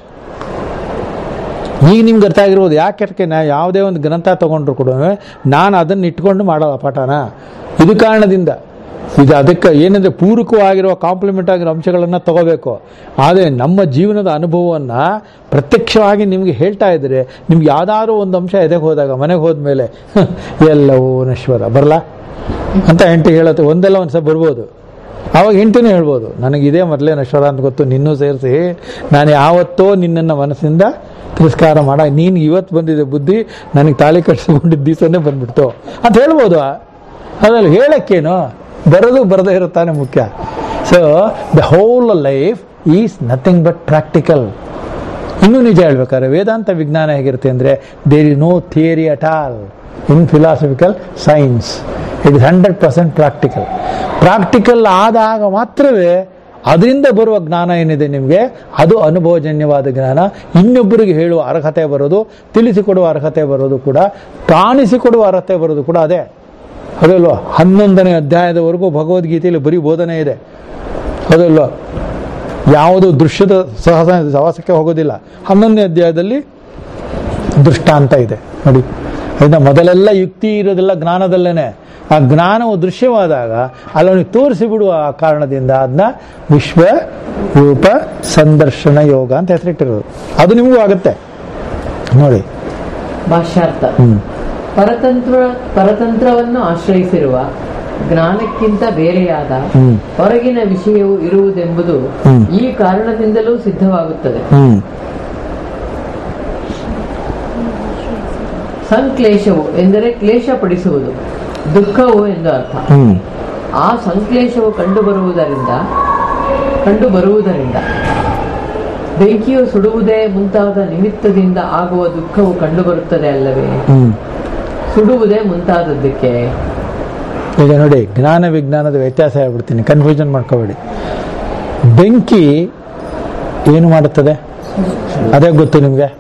ಈಗ ನಿಮ್ಗೆ ಅರ್ಥ ಆಗಿರ್ಬೋದು ಯಾಕೆ ನಾ ಯಾವುದೇ ಒಂದು ಗ್ರಂಥ ತಗೊಂಡ್ರು ಕೂಡ ನಾನು ಅದನ್ನು ಇಟ್ಕೊಂಡು ಮಾಡೋಲ್ಲ ಪಾಠನ ಇದು ಕಾರಣದಿಂದ ಇದು ಅದಕ್ಕೆ ಏನಂದ್ರೆ ಪೂರಕವಾಗಿರುವ ಕಾಂಪ್ಲಿಮೆಂಟ್ ಆಗಿರೋ ಅಂಶಗಳನ್ನು ತಗೋಬೇಕು ಆದರೆ ನಮ್ಮ ಜೀವನದ ಅನುಭವವನ್ನು ಪ್ರತ್ಯಕ್ಷವಾಗಿ ನಿಮಗೆ ಹೇಳ್ತಾ ಇದ್ರೆ ನಿಮ್ಗೆ ಯಾವ್ದಾದ್ರು ಒಂದು ಅಂಶ ಎದೆಗೆ ಹೋದಾಗ ಮನೆಗೆ ಹೋದ್ಮೇಲೆ ಎಲ್ಲವೂ ನಶ್ವರ ಬರಲ್ಲ ಅಂತ ಹೆಂಡತಿ ಹೇಳುತ್ತೆ ಒಂದೆಲ್ಲ ಒಂದು ಸಹ ಬರ್ಬೋದು ಆವಾಗ ಹೆಂಡತಿನೂ ಹೇಳ್ಬೋದು ನನಗೆ ಇದೇ ಮೊದಲೇ ನಶ್ವರ ಅಂತ ಗೊತ್ತು ನಿನ್ನೂ ಸೇರಿಸಿ ನಾನು ಯಾವತ್ತೋ ನಿನ್ನನ್ನು ಮನಸ್ಸಿಂದ ತಿರಸ್ಕಾರ ಮಾಡ ನೀನು ಇವತ್ತು ಬಂದಿದೆ ಬುದ್ಧಿ ನನಗೆ ತಾಳಿ ಕಟ್ಟಿಸ್ಕೊಂಡಿದ್ದ ದಿವಸನೇ ಬಂದ್ಬಿಡ್ತು ಅಂತ ಹೇಳ್ಬೋದು ಅದ್ರಲ್ಲಿ ಹೇಳಕ್ಕೇನು ಬರೋದು ಬರದೇ ಇರುತ್ತಾನೆ ಮುಖ್ಯ so the whole life is nothing but practical ಇನ್ನೂ ನಿಜ ಹೇಳ್ಬೇಕಾದ್ರೆ ವೇದಾಂತ ವಿಜ್ಞಾನ ಹೇಗಿರುತ್ತೆ ಅಂದರೆ there is no theory at all in philosophical science it is hundred percent practical practical ಆದಾಗ ಮಾತ್ರವೇ ಅದರಿಂದ ಬರುವ ಜ್ಞಾನ ಏನಿದೆ ನಿಮಗೆ ಅದು ಅನುಭವಜನ್ಯವಾದ ಜ್ಞಾನ ಇನ್ನೊಬ್ಬರಿಗೆ ಹೇಳುವ ಅರ್ಹತೆ ಬರೋದು ತಿಳಿಸಿಕೊಡುವ ಅರ್ಹತೆ ಬರೋದು ಕೂಡ ಕಾಣಿಸಿಕೊಡುವ ಅರ್ಹತೆ ಬರೋದು ಕೂಡ ಅದೇ ಅದಲ್ವ ಹನ್ನೊಂದನೇ ಅಧ್ಯಾಯದವರೆಗೂ ಭಗವದ್ಗೀತೆಯಲ್ಲಿ ಬರೀ ಬೋಧನೆ ಇದೆ ಅದಲ್ವ ಯಾವುದು ದೃಶ್ಯದ ಸಹಸ ಸಹವಾಸಕ್ಕೆ ಹೋಗೋದಿಲ್ಲ ಹನ್ನೊಂದನೇ ಅಧ್ಯಾಯದಲ್ಲಿ ದೃಷ್ಟಾಂತ ಇದೆ ನೋಡಿ ಅದರಿಂದ ಮೊದಲೆಲ್ಲ ಯುಕ್ತಿ ಇರೋದೆಲ್ಲ ಜ್ಞಾನದಲ್ಲೇನೆ ಆ ಜ್ಞಾನವು ದೃಶ್ಯವಾದಾಗ ಅಲ್ಲವನಿಗೆ ತೋರಿಸಿ ಬಿಡುವ ಆ ಕಾರಣದಿಂದ ಅದನ್ನ ವಿಶ್ವ ರೂಪ ಸಂದರ್ಶನ ಯೋಗ ಅಂತ ಹೆಸರಿಟ್ಟಿರೋದು ಅದು ನಿಮಗೂ ಆಗುತ್ತೆ ನೋಡಿ ಭಾಷ್ಯಾರ್ಥ ಹ್ಮ್ ಪರತಂತ್ರ ಪರತಂತ್ರವನ್ನು ಆಶ್ರಯಿಸಿರುವ ಜ್ಞಾನಕ್ಕಿಂತ ಬೇರೆಯಾದ ಹ್ಮ್. ಹೊರಗಿನ ವಿಷಯವು ಇರುವುದೆಂಬುದು ಹ್ಮ್. ಈ ಕಾರಣದಿಂದಲೂ ಸಿದ್ಧವಾಗುತ್ತದೆ ಹ್ಮ್ ಸಂಕ್ಲೇಶವು ಎಂದರೆ ಕ್ಲೇಶ ಪಡಿಸುವುದು ದುಃಖವು ಎಂದು ಅರ್ಥ ಹ್ಮ್ ಆ ಸಂಕ್ಲೇಶವು ಕಂಡುಬರುವುದರಿಂದ ಕಂಡುಬರುವುದರಿಂದ ಬೆಂಕಿಯು ಸುಡುವುದೇ ಮುಂತಾದ ನಿಮಿತ್ತದಿಂದ ಆಗುವ ದುಃಖವು ಕಂಡುಬರುತ್ತದೆ ಅಲ್ಲವೇ ಹ್ಮ್ ಸುಡುವುದೇ ಮುಂತಾದದ್ದಕ್ಕೆ ಈಗ ನೋಡಿ ಜ್ಞಾನ ವಿಜ್ಞಾನದ ವ್ಯತ್ಯಾಸ ಹೇಳ್ಬಿಡ್ತೀನಿ ಕನ್ಫ್ಯೂಷನ್ ಮಾಡ್ಕೋಬೇಡಿ ಬೆಂಕಿ ಏನು ಮಾಡುತ್ತದೆ ಅದೇ ಗೊತ್ತು ನಿಮಗೆ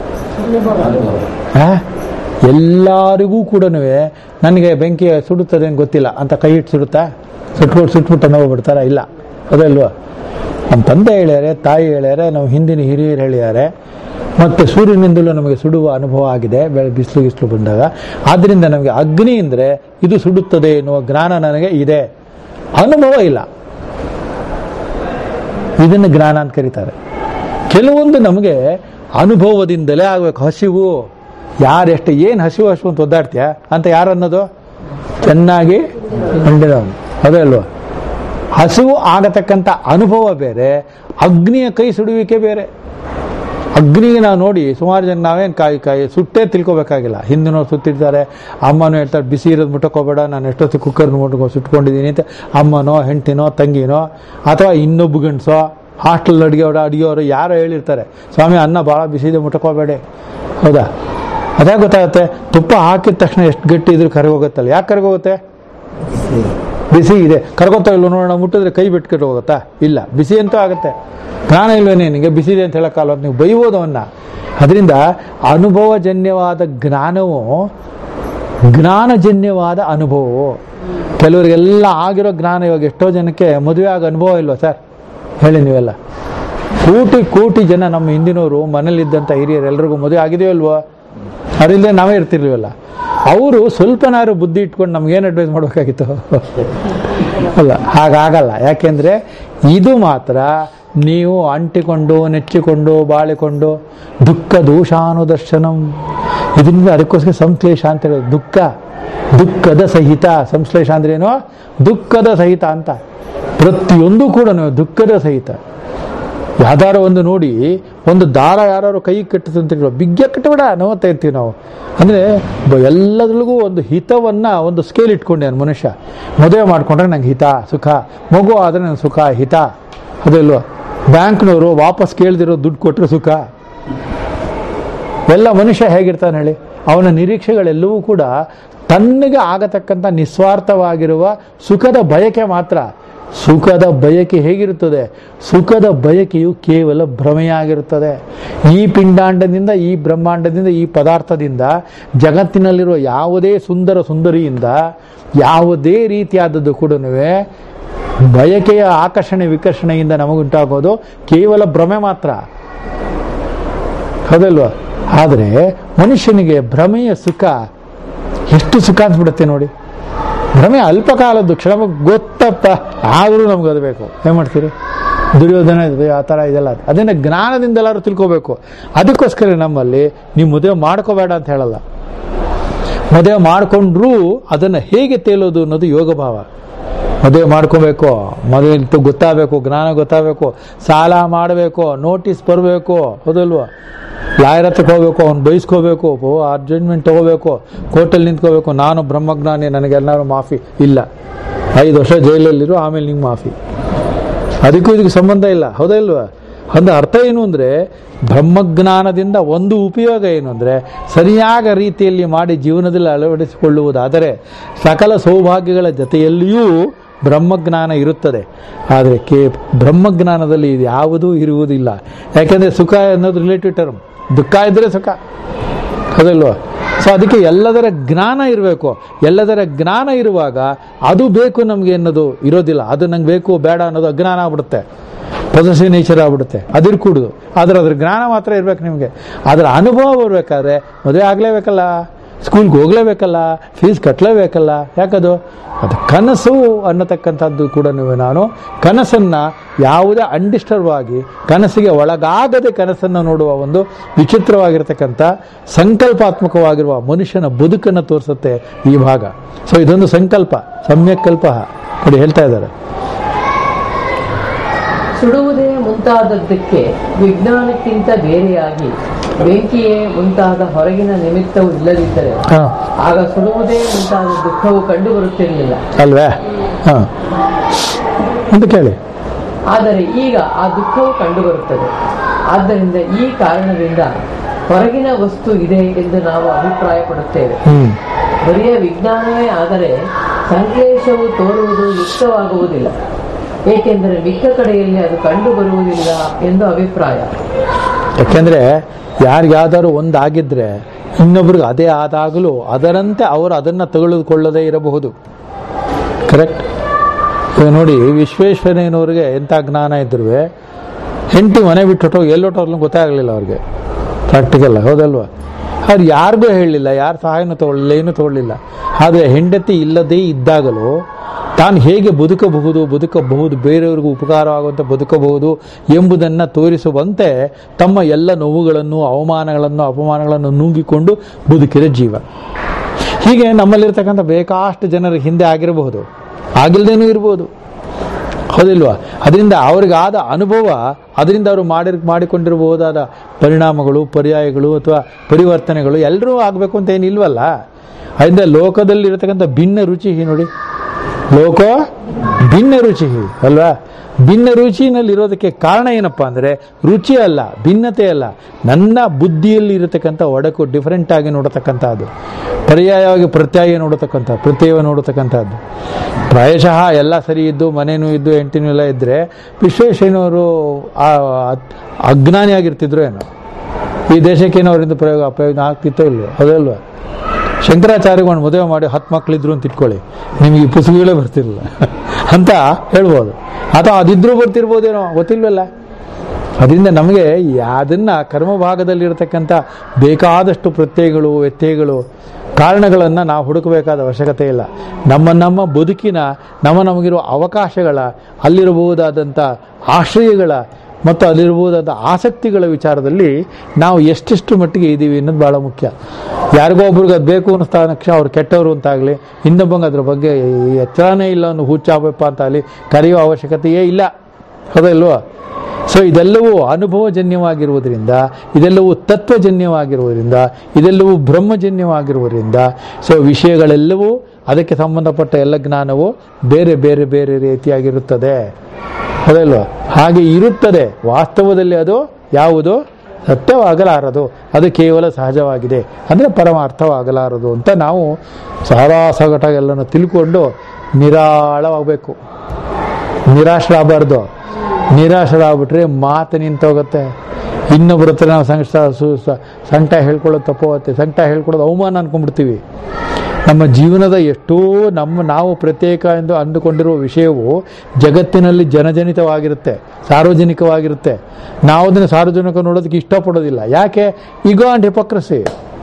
ಆ? ಎಲ್ಲರಿಗೂ ಕೂಡ ನನಗೆ ಬೆಂಕಿ ಸುಡುತ್ತದೆ ಅಂತ ಗೊತ್ತಿಲ್ಲ ಅಂತ ಕೈ ಇಟ್ಟು ಸುಡುತ್ತಾ ಸುಟ್ಬಿಟ್ಟು ಸುಟ್ಬಿಟ್ಟು ನೋವು ಬಿಡ್ತಾರ ಇಲ್ಲ ಅದಲ್ವಾ ನಮ್ಮ ತಂದೆ ಹೇಳ್ಯಾರೆ ತಾಯಿ ಹೇಳ್ಯಾರೆ ನಾವು ಹಿಂದಿನ ಹಿರಿಯರು ಹೇಳಿದ್ದಾರೆ ಮತ್ತೆ ಸೂರ್ಯನಿಂದಲೂ ನಮಗೆ ಸುಡುವ ಅನುಭವ ಆಗಿದೆ ಬೆಳೆ ಬಿಸಿಲು ಗಿಸ್ಲು ಬಂದಾಗ ಆದ್ರಿಂದ ನಮಗೆ ಅಗ್ನಿ ಅಂದರೆ ಇದು ಸುಡುತ್ತದೆ ಎನ್ನುವ ಜ್ಞಾನ ನನಗೆ ಇದೆ ಅನುಭವ ಇಲ್ಲ ಇದನ್ನು ಜ್ಞಾನ ಅಂತ ಕರೀತಾರೆ ಕೆಲವೊಂದು ನಮಗೆ ಅನುಭವದಿಂದಲೇ ಆಗ್ಬೇಕು ಹಸಿವು ಯಾರೆಷ್ಟು ಏನು ಹಸಿವು ಹಸಿವು ಅಂತ ಒದ್ದಾಡ್ತೀಯ ಅಂತ ಯಾರು ಅನ್ನೋದು ಚೆನ್ನಾಗಿ ಕಂಡಿರೋನು ಅದೇ ಅಲ್ವಾ ಹಸಿವು ಆಗತಕ್ಕಂಥ ಅನುಭವ ಬೇರೆ ಅಗ್ನಿಯ ಕೈ ಸುಡುವಿಕೆ ಬೇರೆ ಅಗ್ನಿಗೆ ನಾವು ನೋಡಿ ಸುಮಾರು ಜನ ನಾವೇನು ಕಾಯಿ ಕಾಯಿ ಸುಟ್ಟೇ ತಿಳ್ಕೊಬೇಕಾಗಿಲ್ಲ ಹಿಂದಿನವ್ರು ಸುತ್ತಿರ್ತಾರೆ ಅಮ್ಮನೂ ಹೇಳ್ತಾರೆ ಬಿಸಿ ಇರೋದು ಮುಟ್ಟಕೋಬೇಡ ನಾನು ಎಷ್ಟೊತ್ತು ಕುಕ್ಕರ್ನ ಮುಟ್ಕೊ ಸುಟ್ಕೊಂಡಿದ್ದೀನಿ ಅಂತ ಅಮ್ಮನೋ ಹೆಂಡ್ತಿನೋ ತಂಗಿನೋ ಅಥವಾ ಇನ್ನೊಬ್ಬ ಗಂಡಸೋ ಹಾಸ್ಟೆಲ್ ಅಡುಗೆಯವರ ಅಡುಗೆಯವರು ಯಾರೋ ಹೇಳಿರ್ತಾರೆ ಸ್ವಾಮಿ ಅನ್ನ ಭಾಳ ಬಿಸಿ ಇದೆ ಮುಟ್ಟಕೋಬೇಡಿ ಹೌದಾ ಅದೇ ಗೊತ್ತಾಗುತ್ತೆ ತುಪ್ಪ ಹಾಕಿದ ತಕ್ಷಣ ಎಷ್ಟು ಗಟ್ಟಿ ಇದ್ರೂ ಕರಗೋಗುತ್ತಲ್ಲ ಯಾಕೆ ಕರಗೋಗುತ್ತೆ ಬಿಸಿ ಇದೆ ಕರ್ಗೋತಾ ಇಲ್ವ ನೋಡೋಣ ಮುಟ್ಟಿದ್ರೆ ಕೈ ಬಿಟ್ಕೊಂಡು ಹೋಗುತ್ತಾ ಇಲ್ಲ ಬಿಸಿ ಅಂತೂ ಆಗುತ್ತೆ ಜ್ಞಾನ ಇಲ್ವೇನೆ ನಿನಗೆ ಬಿಸಿ ಇದೆ ಅಂತ ಹೇಳೋಕ್ಕಲ್ಲ ನೀವು ಬೈಬೋದು ಅವನ್ನ ಅದರಿಂದ ಅನುಭವಜನ್ಯವಾದ ಜ್ಞಾನವು ಜ್ಞಾನಜನ್ಯವಾದ ಅನುಭವವು ಕೆಲವರಿಗೆಲ್ಲ ಆಗಿರೋ ಜ್ಞಾನ ಇವಾಗ ಎಷ್ಟೋ ಜನಕ್ಕೆ ಮದುವೆ ಆಗ ಅನುಭವ ಇಲ್ವಾ ಸರ್ ಹೇಳಿ ನೀವೆಲ್ಲ ಕೋಟಿ ಕೋಟಿ ಜನ ನಮ್ಮ ಹಿಂದಿನವರು ಮನೇಲಿದ್ದಂಥ ಹಿರಿಯರು ಎಲ್ರಿಗೂ ಮದುವೆ ಆಗಿದೆಯೋ ಅಲ್ವೋ ಅವರಿಲ್ಲದೆ ನಾವೇ ಇರ್ತಿರ್ಲಿವಲ್ಲ ಅವರು ಸ್ವಲ್ಪನಾರು ಬುದ್ಧಿ ಇಟ್ಕೊಂಡು ನಮ್ಗೇನು ಅಡ್ವೈಸ್ ಮಾಡಬೇಕಾಗಿತ್ತು ಅಲ್ಲ ಹಾಗಾಗಲ್ಲ ಯಾಕೆಂದ್ರೆ ಇದು ಮಾತ್ರ ನೀವು ಅಂಟಿಕೊಂಡು ನೆಚ್ಚಿಕೊಂಡು ಬಾಳಿಕೊಂಡು ದುಃಖ ದೋಷಾನುದರ್ಶನಂ ಇದರಿಂದ ಅದಕ್ಕೋಸ್ಕರ ಸಂಶ್ಲೇಷ ಅಂತ ಹೇಳೋದು ದುಃಖ ದುಃಖದ ಸಹಿತ ಸಂಶ್ಲೇಷ ಅಂದ್ರೆ ಏನು ದುಃಖದ ಸಹಿತ ಅಂತ ಪ್ರತಿಯೊಂದು ಕೂಡ ದುಃಖದ ಸಹಿತ ಯಾವ್ದಾರ ಒಂದು ನೋಡಿ ಒಂದು ದಾರ ಯಾರು ಕೈ ಕಟ್ಟುತ್ತಂತೀವಿ ಬಿಗ್ಗೆ ಕಟ್ಟಬೇಡ ನೋವುತ್ತಾ ಇರ್ತೀವಿ ನಾವು ಅಂದರೆ ಎಲ್ಲದ್ರಲ್ಲಿಗೂ ಒಂದು ಹಿತವನ್ನ ಒಂದು ಸ್ಕೇಲ್ ಇಟ್ಕೊಂಡೆ ಮನುಷ್ಯ ಮದುವೆ ಮಾಡ್ಕೊಂಡ್ರೆ ನಂಗೆ ಹಿತ ಸುಖ ಮಗು ಆದರೆ ನಂಗೆ ಸುಖ ಹಿತ ಅದಲ್ವ ಬ್ಯಾಂಕ್ನವರು ವಾಪಸ್ ಕೇಳ್ದಿರೋ ದುಡ್ಡು ಕೊಟ್ಟರೆ ಸುಖ ಎಲ್ಲ ಮನುಷ್ಯ ಹೇಗಿರ್ತಾನೆ ಹೇಳಿ ಅವನ ನಿರೀಕ್ಷೆಗಳೆಲ್ಲವೂ ಕೂಡ ತನ್ನಗೆ ಆಗತಕ್ಕಂಥ ನಿಸ್ವಾರ್ಥವಾಗಿರುವ ಸುಖದ ಬಯಕೆ ಮಾತ್ರ ಸುಖದ ಬಯಕೆ ಹೇಗಿರುತ್ತದೆ ಸುಖದ ಬಯಕೆಯು ಕೇವಲ ಭ್ರಮೆಯಾಗಿರುತ್ತದೆ ಈ ಪಿಂಡಾಂಡದಿಂದ ಈ ಬ್ರಹ್ಮಾಂಡದಿಂದ ಈ ಪದಾರ್ಥದಿಂದ ಜಗತ್ತಿನಲ್ಲಿರುವ ಯಾವುದೇ ಸುಂದರ ಸುಂದರಿಯಿಂದ ಯಾವುದೇ ರೀತಿಯಾದದ್ದು ಕೂಡ ಬಯಕೆಯ ಆಕರ್ಷಣೆ ವಿಕರ್ಷಣೆಯಿಂದ ನಮಗುಂಟಾಗೋದು ಕೇವಲ ಭ್ರಮೆ ಮಾತ್ರ ಹೌದಲ್ವಾ ಆದರೆ ಮನುಷ್ಯನಿಗೆ ಭ್ರಮೆಯ ಸುಖ ಎಷ್ಟು ಸುಖ ಅನ್ಸ್ಬಿಡುತ್ತೆ ನೋಡಿ ಭ್ರಮೆ ಅಲ್ಪಕಾಲದ್ದು ಕ್ಷಣ ಗೊತ್ತಪ್ಪ ಆದರೂ ನಮ್ಗೆ ಅದು ಬೇಕು ಏನು ಮಾಡ್ತೀರಿ ದುರ್ಯೋಧನ ಇದೆ ಆ ಥರ ಇದೆಲ್ಲ ಅದನ್ನು ಜ್ಞಾನದಿಂದ ಎಲ್ಲರೂ ತಿಳ್ಕೋಬೇಕು ಅದಕ್ಕೋಸ್ಕರ ನಮ್ಮಲ್ಲಿ ನೀವು ಮದುವೆ ಮಾಡ್ಕೋಬೇಡ ಅಂತ ಹೇಳಲ್ಲ ಮದುವೆ ಮಾಡಿಕೊಂಡ್ರೂ ಅದನ್ನು ಹೇಗೆ ತೇಲೋದು ಅನ್ನೋದು ಯೋಗ ಭಾವ ಮದುವೆ ಮಾಡ್ಕೋಬೇಕು ಮದುವೆ ಇತ್ತು ಗೊತ್ತಾಗಬೇಕು ಜ್ಞಾನ ಗೊತ್ತಾಗಬೇಕು ಸಾಲ ಮಾಡಬೇಕು ನೋಟಿಸ್ ಬರಬೇಕು ಹೌದಲ್ವಾ ಲಾಯರ್ ಹತ್ರಕ್ಕೆ ಹೋಗ್ಬೇಕು ಅವ್ನು ಬೈಸ್ಕೋಬೇಕು ಅರ್ಜೆಂಟ್ಮೆಂಟ್ ತಗೋಬೇಕು ಕೋರ್ಟಲ್ಲಿ ನಿಂತ್ಕೋಬೇಕು ನಾನು ಬ್ರಹ್ಮಜ್ಞಾನಿ ನನಗೆಲ್ಲರೂ ಮಾಫಿ ಇಲ್ಲ ಐದು ವರ್ಷ ಜೈಲಲ್ಲಿರು ಆಮೇಲೆ ನಿಂಗೆ ಮಾಫಿ ಅದಕ್ಕೂ ಇದಕ್ಕೆ ಸಂಬಂಧ ಇಲ್ಲ ಹೌದಾ ಇಲ್ವಾ ಒಂದು ಅರ್ಥ ಏನು ಅಂದರೆ ಬ್ರಹ್ಮಜ್ಞಾನದಿಂದ ಒಂದು ಉಪಯೋಗ ಏನು ಅಂದರೆ ಸರಿಯಾದ ರೀತಿಯಲ್ಲಿ ಮಾಡಿ ಜೀವನದಲ್ಲಿ ಅಳವಡಿಸಿಕೊಳ್ಳುವುದಾದರೆ ಸಕಲ ಸೌಭಾಗ್ಯಗಳ ಜೊತೆಯಲ್ಲಿಯೂ ಬ್ರಹ್ಮಜ್ಞಾನ ಇರುತ್ತದೆ ಆದರೆ ಕೇ ಬ್ರಹ್ಮಜ್ಞಾನದಲ್ಲಿ ಇದು ಯಾವುದೂ ಇರುವುದಿಲ್ಲ ಯಾಕೆಂದರೆ ಸುಖ ಅನ್ನೋದು ರಿಲೇಟಿವ್ ಟರ್ಮ್ ದುಃಖ ಇದ್ದರೆ ಸುಖ ಹೌದಲ್ವಾ ಸೊ ಅದಕ್ಕೆ ಎಲ್ಲದರ ಜ್ಞಾನ ಇರಬೇಕು ಎಲ್ಲದರ ಜ್ಞಾನ ಇರುವಾಗ ಅದು ಬೇಕು ನಮಗೆ ಅನ್ನೋದು ಇರೋದಿಲ್ಲ ಅದು ನಂಗೆ ಬೇಕು ಬೇಡ ಅನ್ನೋದು ಅಜ್ಞಾನ ಆಗ್ಬಿಡುತ್ತೆ ಪೊಸೆಸಿವ್ ನೇಚರ್ ಆಗ್ಬಿಡುತ್ತೆ ಅದಿರ್ಕೂಡುದು ಆದ್ರೆ ಅದ್ರ ಜ್ಞಾನ ಮಾತ್ರ ಇರ್ಬೇಕು ನಿಮಗೆ ಅದರ ಅನುಭವ ಬರ್ಬೇಕಾದ್ರೆ ಮದುವೆ ಆಗಲೇಬೇಕಲ್ಲ ಸ್ಕೂಲ್ಗೆ ಹೋಗ್ಲೇಬೇಕಲ್ಲ ಫೀಸ್ ಕಟ್ಟಲೇಬೇಕಲ್ಲ ಯಾಕದು ಅದು ಕನಸು ಅನ್ನತಕ್ಕಂಥದ್ದು ಕೂಡ ನಾನು ಕನಸನ್ನು ಯಾವುದೇ ಅನ್ಡಿಸ್ಟರ್ಬ್ ಆಗಿ ಕನಸಿಗೆ ಒಳಗಾಗದೆ ಕನಸನ್ನು ನೋಡುವ ಒಂದು ವಿಚಿತ್ರವಾಗಿರ್ತಕ್ಕಂಥ ಸಂಕಲ್ಪಾತ್ಮಕವಾಗಿರುವ ಮನುಷ್ಯನ ಬದುಕನ್ನು ತೋರಿಸುತ್ತೆ ಈ ಭಾಗ ಸೊ ಇದೊಂದು ಸಂಕಲ್ಪ ಸಮ್ಯಕ್ ಕಲ್ಪ ನೋಡಿ ಹೇಳ್ತಾ ಇದ್ದಾರೆ ಸುಡುವುದೇ ಮುಂತಾದದ್ದಕ್ಕೆ ವಿಜ್ಞಾನಕ್ಕಿಂತ ಬೇರೆಯಾಗಿ ಬೆಂಕಿಯೇ ಮುಂತಾದ ಹೊರಗಿನ ನಿಮಿತ್ತವು ಇಲ್ಲದಿದ್ದರೆ ಹಾಂ ಆಗ ಸುಡುವುದೇ ಮುಂತಾದ ದುಃಖವು ಕಂಡು ಬರುತ್ತಿರಲಿಲ್ಲ ಅಲ್ವೇ ಹಾಂ ಅಂತ ಕೇಳಿ ಆದರೆ ಈಗ ಆ ದುಃಖವು ಕಂಡುಬರುತ್ತದೆ ಆದ್ದರಿಂದ ಈ ಕಾರಣದಿಂದ ಹೊರಗಿನ ವಸ್ತು ಇದೆ ಎಂದು ನಾವು ಅಭಿಪ್ರಾಯ ಪಡುತ್ತೇವೆ ಹ್ಞೂ ಬರಿಯ ವಿಜ್ಞಾನವೇ ಆದರೆ ಸಂಕ್ಲೇಶವು ತೋರುವುದು ಯುಕ್ತವಾಗುವುದಿಲ್ಲ ಏಕೆಂದರೆ ಮಿಕ್ಕ ಕಡೆಯಲ್ಲಿ ಅದು ಕಂಡು ಬರುವುದಿಲ್ಲ ಎಂದು ಅಭಿಪ್ರಾಯ ಯಾಕೆಂದರೆ ಯಾರಿಗಾದರೂ ಒಂದಾಗಿದ್ದರೆ ಇನ್ನೊಬ್ರಿಗೆ ಅದೇ ಆದಾಗಲೂ ಅದರಂತೆ ಅವರು ಅದನ್ನು ತೆಗೆದುಕೊಳ್ಳದೇ ಇರಬಹುದು ಕರೆಕ್ಟ್ ಇವಾಗ ನೋಡಿ ವಿಶ್ವೇಶ್ವರಯ್ಯನವ್ರಿಗೆ ಎಂಥ ಜ್ಞಾನ ಇದ್ರು ಹೆಂಡತಿ ಮನೆ ಬಿಟ್ಟು ಹೊಟ್ಟೋಗಿ ಎಲ್ಲೊಟ್ಟೋಗ್ಲೂ ಗೊತ್ತಾಗಲಿಲ್ಲ ಅವ್ರಿಗೆ ಪ್ರಾಕ್ಟಿಕಲ್ ಹೌದಲ್ವಾ ಅವ್ರು ಯಾರಿಗೂ ಹೇಳಲಿಲ್ಲ ಯಾರ ಸಹಾಯನೂ ತಗೊಳ್ಳಿಲ್ಲ ಏನೂ ತಗೊಳ್ಳಿಲ್ಲ ಆದರೆ ಹೆಂಡತಿ ಇಲ್ಲದೇ ಇದ್ದಾಗಲೂ ತಾನು ಹೇಗೆ ಬದುಕಬಹುದು ಬದುಕಬಹುದು ಬೇರೆಯವ್ರಿಗೂ ಉಪಕಾರವಾಗುವಂತೆ ಬದುಕಬಹುದು ಎಂಬುದನ್ನು ತೋರಿಸುವಂತೆ ತಮ್ಮ ಎಲ್ಲ ನೋವುಗಳನ್ನು ಅವಮಾನಗಳನ್ನು ಅಪಮಾನಗಳನ್ನು ನುಂಗಿಕೊಂಡು ಬದುಕಿದ ಜೀವ ಹೀಗೆ ನಮ್ಮಲ್ಲಿರ್ತಕ್ಕಂಥ ಬೇಕಾಷ್ಟು ಜನರ ಹಿಂದೆ ಆಗಿರಬಹುದು ಆಗಿಲ್ದೇನೂ ಇರ್ಬೋದು ಹೌದಿಲ್ವಾ ಅದರಿಂದ ಅವ್ರಿಗಾದ ಅನುಭವ ಅದರಿಂದ ಅವರು ಮಾಡಿ ಮಾಡಿಕೊಂಡಿರಬಹುದಾದ ಪರಿಣಾಮಗಳು ಪರ್ಯಾಯಗಳು ಅಥವಾ ಪರಿವರ್ತನೆಗಳು ಎಲ್ಲರೂ ಆಗಬೇಕು ಅಂತ ಏನಿಲ್ವಲ್ಲ ಅದರಿಂದ ಲೋಕದಲ್ಲಿ ಇರತಕ್ಕಂಥ ಭಿನ್ನ ರುಚಿ ನೋಡಿ ಲೋಕ ಭಿನ್ನ ರುಚಿ ಅಲ್ವಾ ಭಿನ್ನ ರುಚಿನಲ್ಲಿ ಇರೋದಕ್ಕೆ ಕಾರಣ ಏನಪ್ಪಾ ಅಂದರೆ ರುಚಿ ಅಲ್ಲ ಭಿನ್ನತೆ ಅಲ್ಲ ನನ್ನ ಬುದ್ಧಿಯಲ್ಲಿ ಇರತಕ್ಕಂಥ ಒಡಕು ಡಿಫರೆಂಟ್ ಆಗಿ ನೋಡತಕ್ಕಂಥದ್ದು ಪರ್ಯಾಯವಾಗಿ ಪ್ರತ್ಯಯ ನೋಡತಕ್ಕಂಥ ಪ್ರತ್ಯಯ ನೋಡತಕ್ಕಂಥದ್ದು ಪ್ರಾಯಶಃ ಎಲ್ಲ ಸರಿ ಇದ್ದು ಮನೇನೂ ಇದ್ದು ಹೆಂಡತಿನೂ ಎಲ್ಲ ಇದ್ದರೆ ವಿಶ್ವೇಶ್ವರಯ್ಯನವರು ಆ ಅಜ್ಞಾನಿಯಾಗಿರ್ತಿದ್ರು ಏನೋ ಈ ದೇಶಕ್ಕೇನೋ ಅವರಿಂದ ಪ್ರಯೋಗ ಪ್ರಯೋಜನ ಆಗ್ತಿತ್ತೋ ಇಲ್ವೋ ಅದಲ್ವಾ ಶಂಕರಾಚಾರ್ಯಗೊಂಡು ಮದುವೆ ಮಾಡಿ ಹತ್ತು ಮಕ್ಕಳಿದ್ರು ಅಂತ ಇಟ್ಕೊಳ್ಳಿ ನಿಮಗೆ ಈ ಪುಸ್ತಕಗಳೇ ಬರ್ತಿರಲಿಲ್ಲ ಅಂತ ಹೇಳ್ಬೋದು ಅಥವಾ ಅದಿದ್ರೂ ಬರ್ತಿರ್ಬೋದೇನೋ ಗೊತ್ತಿಲ್ವಲ್ಲ ಅದರಿಂದ ನಮಗೆ ಅದನ್ನು ಕರ್ಮಭಾಗದಲ್ಲಿರತಕ್ಕಂಥ ಬೇಕಾದಷ್ಟು ಪ್ರತ್ಯಯಗಳು ವ್ಯತ್ಯಯಗಳು ಕಾರಣಗಳನ್ನು ನಾವು ಹುಡುಕಬೇಕಾದ ಅವಶ್ಯಕತೆ ಇಲ್ಲ ನಮ್ಮ ನಮ್ಮ ಬದುಕಿನ ನಮ್ಮ ನಮಗಿರುವ ಅವಕಾಶಗಳ ಅಲ್ಲಿರಬಹುದಾದಂಥ ಆಶ್ರಯಗಳ ಮತ್ತು ಅಲ್ಲಿರಬಹುದಾದ ಆಸಕ್ತಿಗಳ ವಿಚಾರದಲ್ಲಿ ನಾವು ಎಷ್ಟೆಷ್ಟು ಮಟ್ಟಿಗೆ ಇದ್ದೀವಿ ಅನ್ನೋದು ಭಾಳ ಮುಖ್ಯ ಯಾರಿಗೋ ಒಬ್ರಿಗೆ ಅದು ಬೇಕು ಅನ್ನಿಸ್ತಾ ತಕ್ಷಣ ಅವ್ರು ಕೆಟ್ಟವರು ಅಂತಾಗಲಿ ಇನ್ನೊಬ್ಬಂಗೆ ಅದ್ರ ಬಗ್ಗೆ ಎಚ್ಚರನೇ ಇಲ್ಲ ಅನ್ನೋ ಹುಚ್ಚಾಗಬೇಕಪ್ಪ ಅಂತ ಆಗಲಿ ಕರೆಯುವ ಅವಶ್ಯಕತೆಯೇ ಇಲ್ಲ ಹೌದಲ್ವಾ ಸೊ ಇದೆಲ್ಲವೂ ಅನುಭವಜನ್ಯವಾಗಿರುವುದರಿಂದ ಇದೆಲ್ಲವೂ ತತ್ವಜನ್ಯವಾಗಿರುವುದರಿಂದ ಇದೆಲ್ಲವೂ ಬ್ರಹ್ಮಜನ್ಯವಾಗಿರುವುದರಿಂದ ಸೊ ವಿಷಯಗಳೆಲ್ಲವೂ ಅದಕ್ಕೆ ಸಂಬಂಧಪಟ್ಟ ಎಲ್ಲ ಜ್ಞಾನವು ಬೇರೆ ಬೇರೆ ಬೇರೆ ರೀತಿಯಾಗಿರುತ್ತದೆ ಹೌದಲ್ವಾ ಹಾಗೆ ಇರುತ್ತದೆ ವಾಸ್ತವದಲ್ಲಿ ಅದು ಯಾವುದು ಸತ್ಯವಾಗಲಾರದು ಅದು ಕೇವಲ ಸಹಜವಾಗಿದೆ ಅಂದರೆ ಪರಮಾರ್ಥವಾಗಲಾರದು ಅಂತ ನಾವು ಸಾರಾಸಗಟ ಎಲ್ಲನೂ ತಿಳ್ಕೊಂಡು ನಿರಾಳವಾಗಬೇಕು ನಿರಾಶರಾಗಬಾರ್ದು ನಿರಾಶರಾಗ್ಬಿಟ್ರೆ ಮಾತು ನಿಂತೋಗುತ್ತೆ ಇನ್ನೊಬ್ಬರ ಹತ್ರ ನಾವು ಸಂಕಟ ಸು- ಸ- ಸಂಕಟ ಹೇಳ್ಕೊಳ್ಳೋದು ತಪ್ಪೋಗುತ್ತೆ ಸಂಕಟ ಹೇಳ್ಕೊಳ್ಳೋದು ಅವಮಾನ ಅನ್ಕೊಂಡ್ಬಿಡ್ತೀವಿ ನಮ್ಮ ಜೀವನದ ಎಷ್ಟೋ ನಮ್ಮ ನಾವು ಪ್ರತ್ಯೇಕ ಎಂದು ಅಂದುಕೊಂಡಿರುವ ವಿಷಯವು ಜಗತ್ತಿನಲ್ಲಿ ಜನಜನಿತವಾಗಿರುತ್ತೆ ಸಾರ್ವಜನಿಕವಾಗಿರುತ್ತೆ ನಾವು ಅದನ್ನು ಸಾರ್ವಜನಿಕ ನೋಡೋದಕ್ಕೆ ಇಷ್ಟಪಡೋದಿಲ್ಲ ಯಾಕೆ ಇಗೋ ಅಂಡ್ ಹಿಪೋಕ್ರಸಿ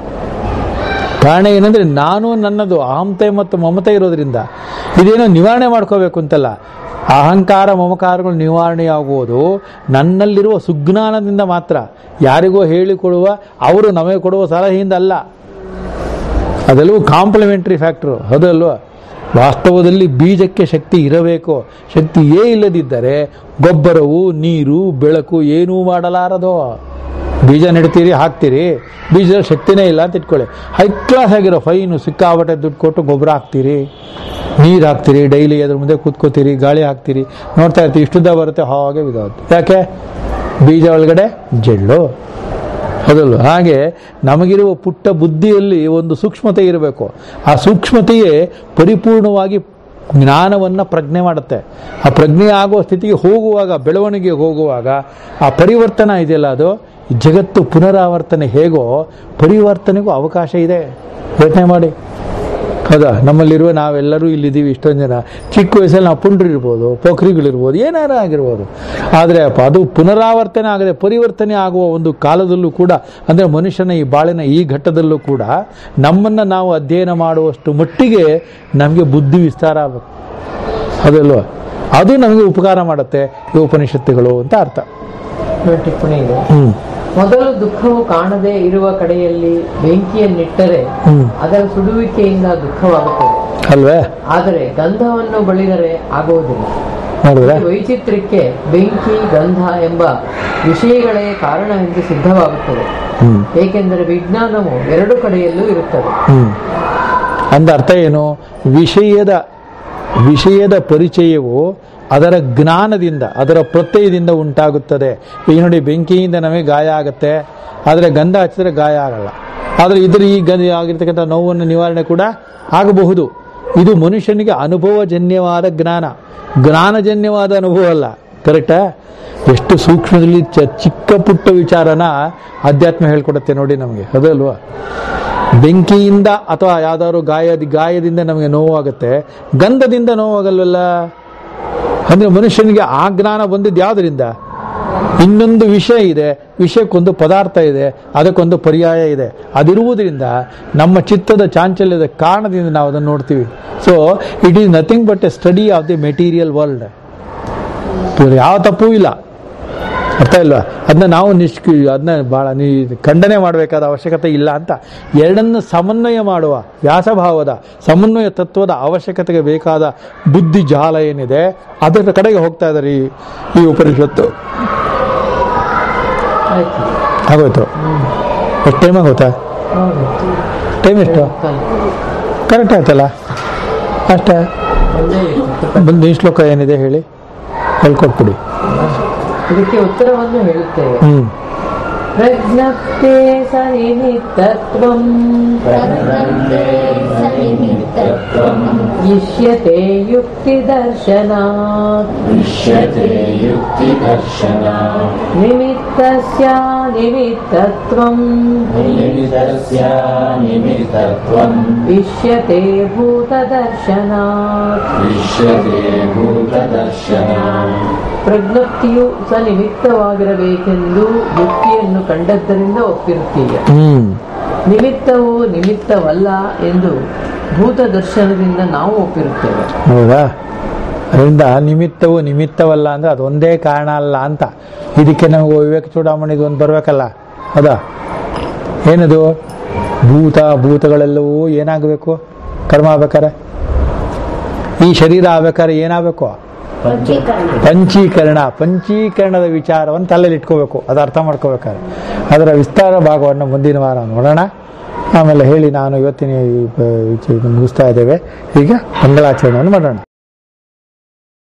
ಕಾರಣ ಏನಂದ್ರೆ ನಾನು ನನ್ನದು ಅಹಂತೆ ಮತ್ತು ಮಮತೆ ಇರೋದ್ರಿಂದ ಇದೇನೋ ನಿವಾರಣೆ ಮಾಡ್ಕೋಬೇಕು ಅಂತಲ್ಲ ಅಹಂಕಾರ ಮಮಕಾರಗಳು ನಿವಾರಣೆಯಾಗುವುದು ನನ್ನಲ್ಲಿರುವ ಸುಜ್ಞಾನದಿಂದ ಮಾತ್ರ ಯಾರಿಗೋ ಹೇಳಿಕೊಡುವ ಅವರು ನಮಗೆ ಕೊಡುವ ಸಲಹೆಯಿಂದ ಅಲ್ಲ ಅದೆಲ್ಲವೂ ಕಾಂಪ್ಲಿಮೆಂಟರಿ ಫ್ಯಾಕ್ಟ್ರು ಹೌದಲ್ವಾ ವಾಸ್ತವದಲ್ಲಿ ಬೀಜಕ್ಕೆ ಶಕ್ತಿ ಇರಬೇಕು ಶಕ್ತಿಯೇ ಇಲ್ಲದಿದ್ದರೆ ಗೊಬ್ಬರವು ನೀರು ಬೆಳಕು ಏನೂ ಮಾಡಲಾರದು ಬೀಜ ನೆಡ್ತೀರಿ ಹಾಕ್ತೀರಿ ಬೀಜದ ಶಕ್ತಿನೇ ಇಲ್ಲ ಅಂತ ಇಟ್ಕೊಳ್ಳಿ ಹೈ ಕ್ಲಾಸ್ ಆಗಿರೋ ಫೈನು ಸಿಕ್ಕಾಬಟ್ಟೆ ದುಡ್ಡು ಕೊಟ್ಟು ಗೊಬ್ಬರ ಹಾಕ್ತೀರಿ ನೀರು ಹಾಕ್ತೀರಿ ಡೈಲಿ ಅದ್ರ ಮುಂದೆ ಕೂತ್ಕೋತೀರಿ ಗಾಳಿ ಹಾಕ್ತೀರಿ ನೋಡ್ತಾ ಇರ್ತೀವಿ ಇಷ್ಟುದ್ದ ಬರುತ್ತೆ ಹಾಗೆ ಬಿದ್ದೋಗುತ್ತೆ ಯಾಕೆ ಬೀಜ ಒಳಗಡೆ ಜೆಳ್ಳು ಹೌದಲ್ವ ಹಾಗೆ ನಮಗಿರುವ ಪುಟ್ಟ ಬುದ್ಧಿಯಲ್ಲಿ ಒಂದು ಸೂಕ್ಷ್ಮತೆ ಇರಬೇಕು ಆ ಸೂಕ್ಷ್ಮತೆಯೇ ಪರಿಪೂರ್ಣವಾಗಿ ಜ್ಞಾನವನ್ನು ಪ್ರಜ್ಞೆ ಮಾಡುತ್ತೆ ಆ ಪ್ರಜ್ಞೆ ಆಗುವ ಸ್ಥಿತಿಗೆ ಹೋಗುವಾಗ ಬೆಳವಣಿಗೆ ಹೋಗುವಾಗ ಆ ಪರಿವರ್ತನ ಇದೆಯಲ್ಲ ಅದು ಈ ಜಗತ್ತು ಪುನರಾವರ್ತನೆ ಹೇಗೋ ಪರಿವರ್ತನೆಗೂ ಅವಕಾಶ ಇದೆ ಯೋಚನೆ ಮಾಡಿ ಹೌದಾ ನಮ್ಮಲ್ಲಿರುವ ನಾವೆಲ್ಲರೂ ಇಲ್ಲಿದ್ದೀವಿ ಇಷ್ಟೊಂದು ಜನ ಚಿಕ್ಕ ವಯಸ್ಸಲ್ಲಿ ನಾವು ಪುಂಡ್ರಿರ್ಬೋದು ಪೋಖ್ರಿಗಳಿರ್ಬೋದು ಏನಾರ ಆಗಿರ್ಬೋದು ಆದರೆ ಅಪ್ಪ ಅದು ಪುನರಾವರ್ತನೆ ಆಗದೆ ಪರಿವರ್ತನೆ ಆಗುವ ಒಂದು ಕಾಲದಲ್ಲೂ ಕೂಡ ಅಂದರೆ ಮನುಷ್ಯನ ಈ ಬಾಳಿನ ಈ ಘಟ್ಟದಲ್ಲೂ ಕೂಡ ನಮ್ಮನ್ನು ನಾವು ಅಧ್ಯಯನ ಮಾಡುವಷ್ಟು ಮಟ್ಟಿಗೆ ನಮಗೆ ಬುದ್ಧಿ ವಿಸ್ತಾರ ಆಗಬೇಕು ಅದಲ್ವಾ ಅದು ನಮಗೆ ಉಪಕಾರ ಮಾಡುತ್ತೆ ಈ ಉಪನಿಷತ್ತುಗಳು ಅಂತ ಅರ್ಥ ನೋಡಿ ಟಿಪ್ಪಣಿ ಇದೆ ಹ್ಮ್ ಮೊದಲು ದುಃಖವು ಕಾಣದೇ ಇರುವ ಕಡೆಯಲ್ಲಿ ಬೆಂಕಿಯನ್ನಿಟ್ಟರೆ ಹ್ಮ್ ಅದರ ಸುಡುವಿಕೆಯಿಂದ ದುಃಖವಾಗುತ್ತದೆ ಅಲ್ವೇ ಆದರೆ ಗಂಧವನ್ನು ಬಳಿದರೆ ಆಗುವುದಿಲ್ಲ ನೋಡಿದ್ರೆ ಈ ವೈಚಿತ್ರ್ಯಕ್ಕೆ ಬೆಂಕಿ ಗಂಧ ಎಂಬ ವಿಷಯಗಳೇ ಕಾರಣವೆಂದು ಸಿದ್ಧವಾಗುತ್ತದೆ ಹ್ಮ್ ಏಕೆಂದರೆ ವಿಜ್ಞಾನವು ಎರಡು ಕಡೆಯಲ್ಲೂ ಇರುತ್ತದೆ ಹ್ಮ್ ಅಂದ ಅರ್ಥ ಏನು ವಿಷಯದ ವಿಷಯದ ಪರಿಚಯವು ಅದರ ಜ್ಞಾನದಿಂದ ಅದರ ಪ್ರತ್ಯಯದಿಂದ ಉಂಟಾಗುತ್ತದೆ ಈಗ ನೋಡಿ ಬೆಂಕಿಯಿಂದ ನಮಗೆ ಗಾಯ ಆಗುತ್ತೆ ಆದರೆ ಗಂಧ ಹಚ್ಚಿದ್ರೆ ಗಾಯ ಆಗಲ್ಲ ಆದರೆ ಇದರ ಈ ಗಂಧ ಆಗಿರ್ತಕ್ಕಂಥ ನೋವನ್ನು ನಿವಾರಣೆ ಕೂಡ ಆಗಬಹುದು ಇದು ಮನುಷ್ಯನಿಗೆ ಅನುಭವಜನ್ಯವಾದ ಜ್ಞಾನ ಜ್ಞಾನಜನ್ಯವಾದ ಅನುಭವ ಅಲ್ಲ ಕರೆಕ್ಟಾ ಎಷ್ಟು ಸೂಕ್ಷ್ಮದಲ್ಲಿ ಚ ಚಿಕ್ಕ ಪುಟ್ಟ ವಿಚಾರನ ಅಧ್ಯಾತ್ಮ ಹೇಳ್ಕೊಡುತ್ತೆ ನೋಡಿ ನಮಗೆ ಅದಲ್ವಾ ಬೆಂಕಿಯಿಂದ ಅಥವಾ ಯಾವ್ದಾದ್ರು ಗಾಯದ ಗಾಯದಿಂದ ನಮಗೆ ನೋವಾಗುತ್ತೆ ಗಂಧದಿಂದ ನೋವಾಗಲ್ವಲ್ಲ ಅಂದ್ರೆ ಮನುಷ್ಯನಿಗೆ ಆ ಜ್ಞಾನ ಬಂದಿದ್ದು ಯಾವುದರಿಂದ ಇನ್ನೊಂದು ವಿಷಯ ಇದೆ ವಿಷಯಕ್ಕೊಂದು ಪದಾರ್ಥ ಇದೆ ಅದಕ್ಕೊಂದು ಪರ್ಯಾಯ ಇದೆ ಅದಿರುವುದರಿಂದ ನಮ್ಮ ಚಿತ್ತದ ಚಾಂಚಲ್ಯದ ಕಾರಣದಿಂದ ನಾವು ಅದನ್ನು ನೋಡ್ತೀವಿ so it is nothing but a study of the material world ಯಾವ ತಪ್ಪೂ ಇಲ್ಲ ಅರ್ಥ ಇಲ್ವಾ ಅದನ್ನ ನಾವು ನಿಷ್ಕಿ ಅದನ್ನ ಭಾಳ ನೀ ಖಂಡನೆ ಮಾಡಬೇಕಾದ ಅವಶ್ಯಕತೆ ಇಲ್ಲ ಅಂತ ಎರಡನ್ನು ಸಮನ್ವಯ ಮಾಡುವ ವ್ಯಾಸಭಾವದ ಸಮನ್ವಯ ತತ್ವದ ಅವಶ್ಯಕತೆಗೆ ಬೇಕಾದ ಬುದ್ಧಿ ಜಾಲ ಏನಿದೆ ಅದರ ಕಡೆಗೆ ಹೋಗ್ತಾ ಇದ್ದಾರೆ ಈ ಈ ಉಪನಿಷತ್ತು ಆಯ್ತು ಆಗೋಯ್ತು ಎಷ್ಟು ಟೈಮ್ ಆಗೋತಾ ಹೌದು ಟೈಮ್ ಎಷ್ಟು ಕರೆಕ್ಟ್ ಆಯ್ತಲ್ಲ ಅಷ್ಟೇ ಒಂದೇ ಇತ್ತು. ಬಂದು ಈ ಶ್ಲೋಕ ಏನಿದೆ ಹೇಳಿ ಹೇಳ್ಕೊಟ್ಬಿಡಿ ಇದಕ್ಕೆ ಉತ್ತರವನ್ನು ಹೇಳುತ್ತೇವೆ ಹ್ಮ್ ಪ್ರಜ್ಞಪ್ತೆ ಸನಿಮಿತ್ತತ್ವಂ ಪ್ರಜ್ಞಂತೆ ಸನಿಮಿತ್ತತ್ವಂ ಇಷ್ಯತೆ ಯುಕ್ತಿದರ್ಶನಾತ್ ಇಷ್ಯತೆ ಯುಕ್ತಿದರ್ಶನಾತ್ ನಿಮಿತ್ತಸ್ಯ ನಿಮಿತ್ತತ್ವಂ ನಿಮಿತ್ತಸ್ಯ ನಿಮಿತ್ತತ್ವಂ ಇಷ್ಯತೆ ಭೂತದರ್ಶನಾತ್ ಇಷ್ಯತೆ ಭೂತದರ್ಶನಾತ್ ಪ್ರಜ್ಞಪ್ತಿಯು ಸನಿಮಿತ್ತವಾಗಿರಬೇಕೆಂದು ಯುಕ್ತಿಯನ್ನು ಕಂಡದ್ದರಿಂದ ಒಪ್ಪಿರುತ್ತೀಯ ಹ್ಮ್ ನಿಮಿತ್ತವು ನಿಮಿತ್ತವಲ್ಲ ಎಂದು ಭೂತ ದರ್ಶನದಿಂದ ನಾವು ಒಪ್ಪಿರುತ್ತೇವೆ ಹೌದಾ ಅದರಿಂದ ನಿಮಿತ್ತವು ನಿಮಿತ್ತವಲ್ಲ ಅಂದ್ರೆ ಅದೊಂದೇ ಕಾರಣ ಅಲ್ಲ ಅಂತ ಇದಕ್ಕೆ ನಮಗೆ ವಿವೇಕ ಚೂಡಾಮಣಿದು ಒಂದು ಬರಬೇಕಲ್ಲ ಹೌದಾ ಏನದು ಭೂತ ಭೂತಗಳೆಲ್ಲವೂ ಏನಾಗಬೇಕು ಕರ್ಮ ಆಗ್ಬೇಕಾರೆ ಈ ಶರೀರ ಆಗ್ಬೇಕಾದ್ರೆ ಏನಾಗಬೇಕು ಪಂಚೀಕರಣ ಪಂಚೀಕರಣದ ವಿಚಾರವನ್ನು ತಲೆಯಲ್ಲಿ ಇಟ್ಕೋಬೇಕು ಅದು ಅರ್ಥ ಮಾಡ್ಕೋಬೇಕಾದ್ರೆ ಅದರ ವಿಸ್ತಾರ ಭಾಗವನ್ನು ಮುಂದಿನ ವಾರ ನೋಡೋಣ ಆಮೇಲೆ ಹೇಳಿ ನಾನು ಇವತ್ತಿನ ಈ, ಆ, ಇದು ಮುಗಿಸ್ತಾ ಇದ್ದೇವೆ ಈಗ ಮಂಗಳಾಚರಣೆಯನ್ನು ಮಾಡೋಣ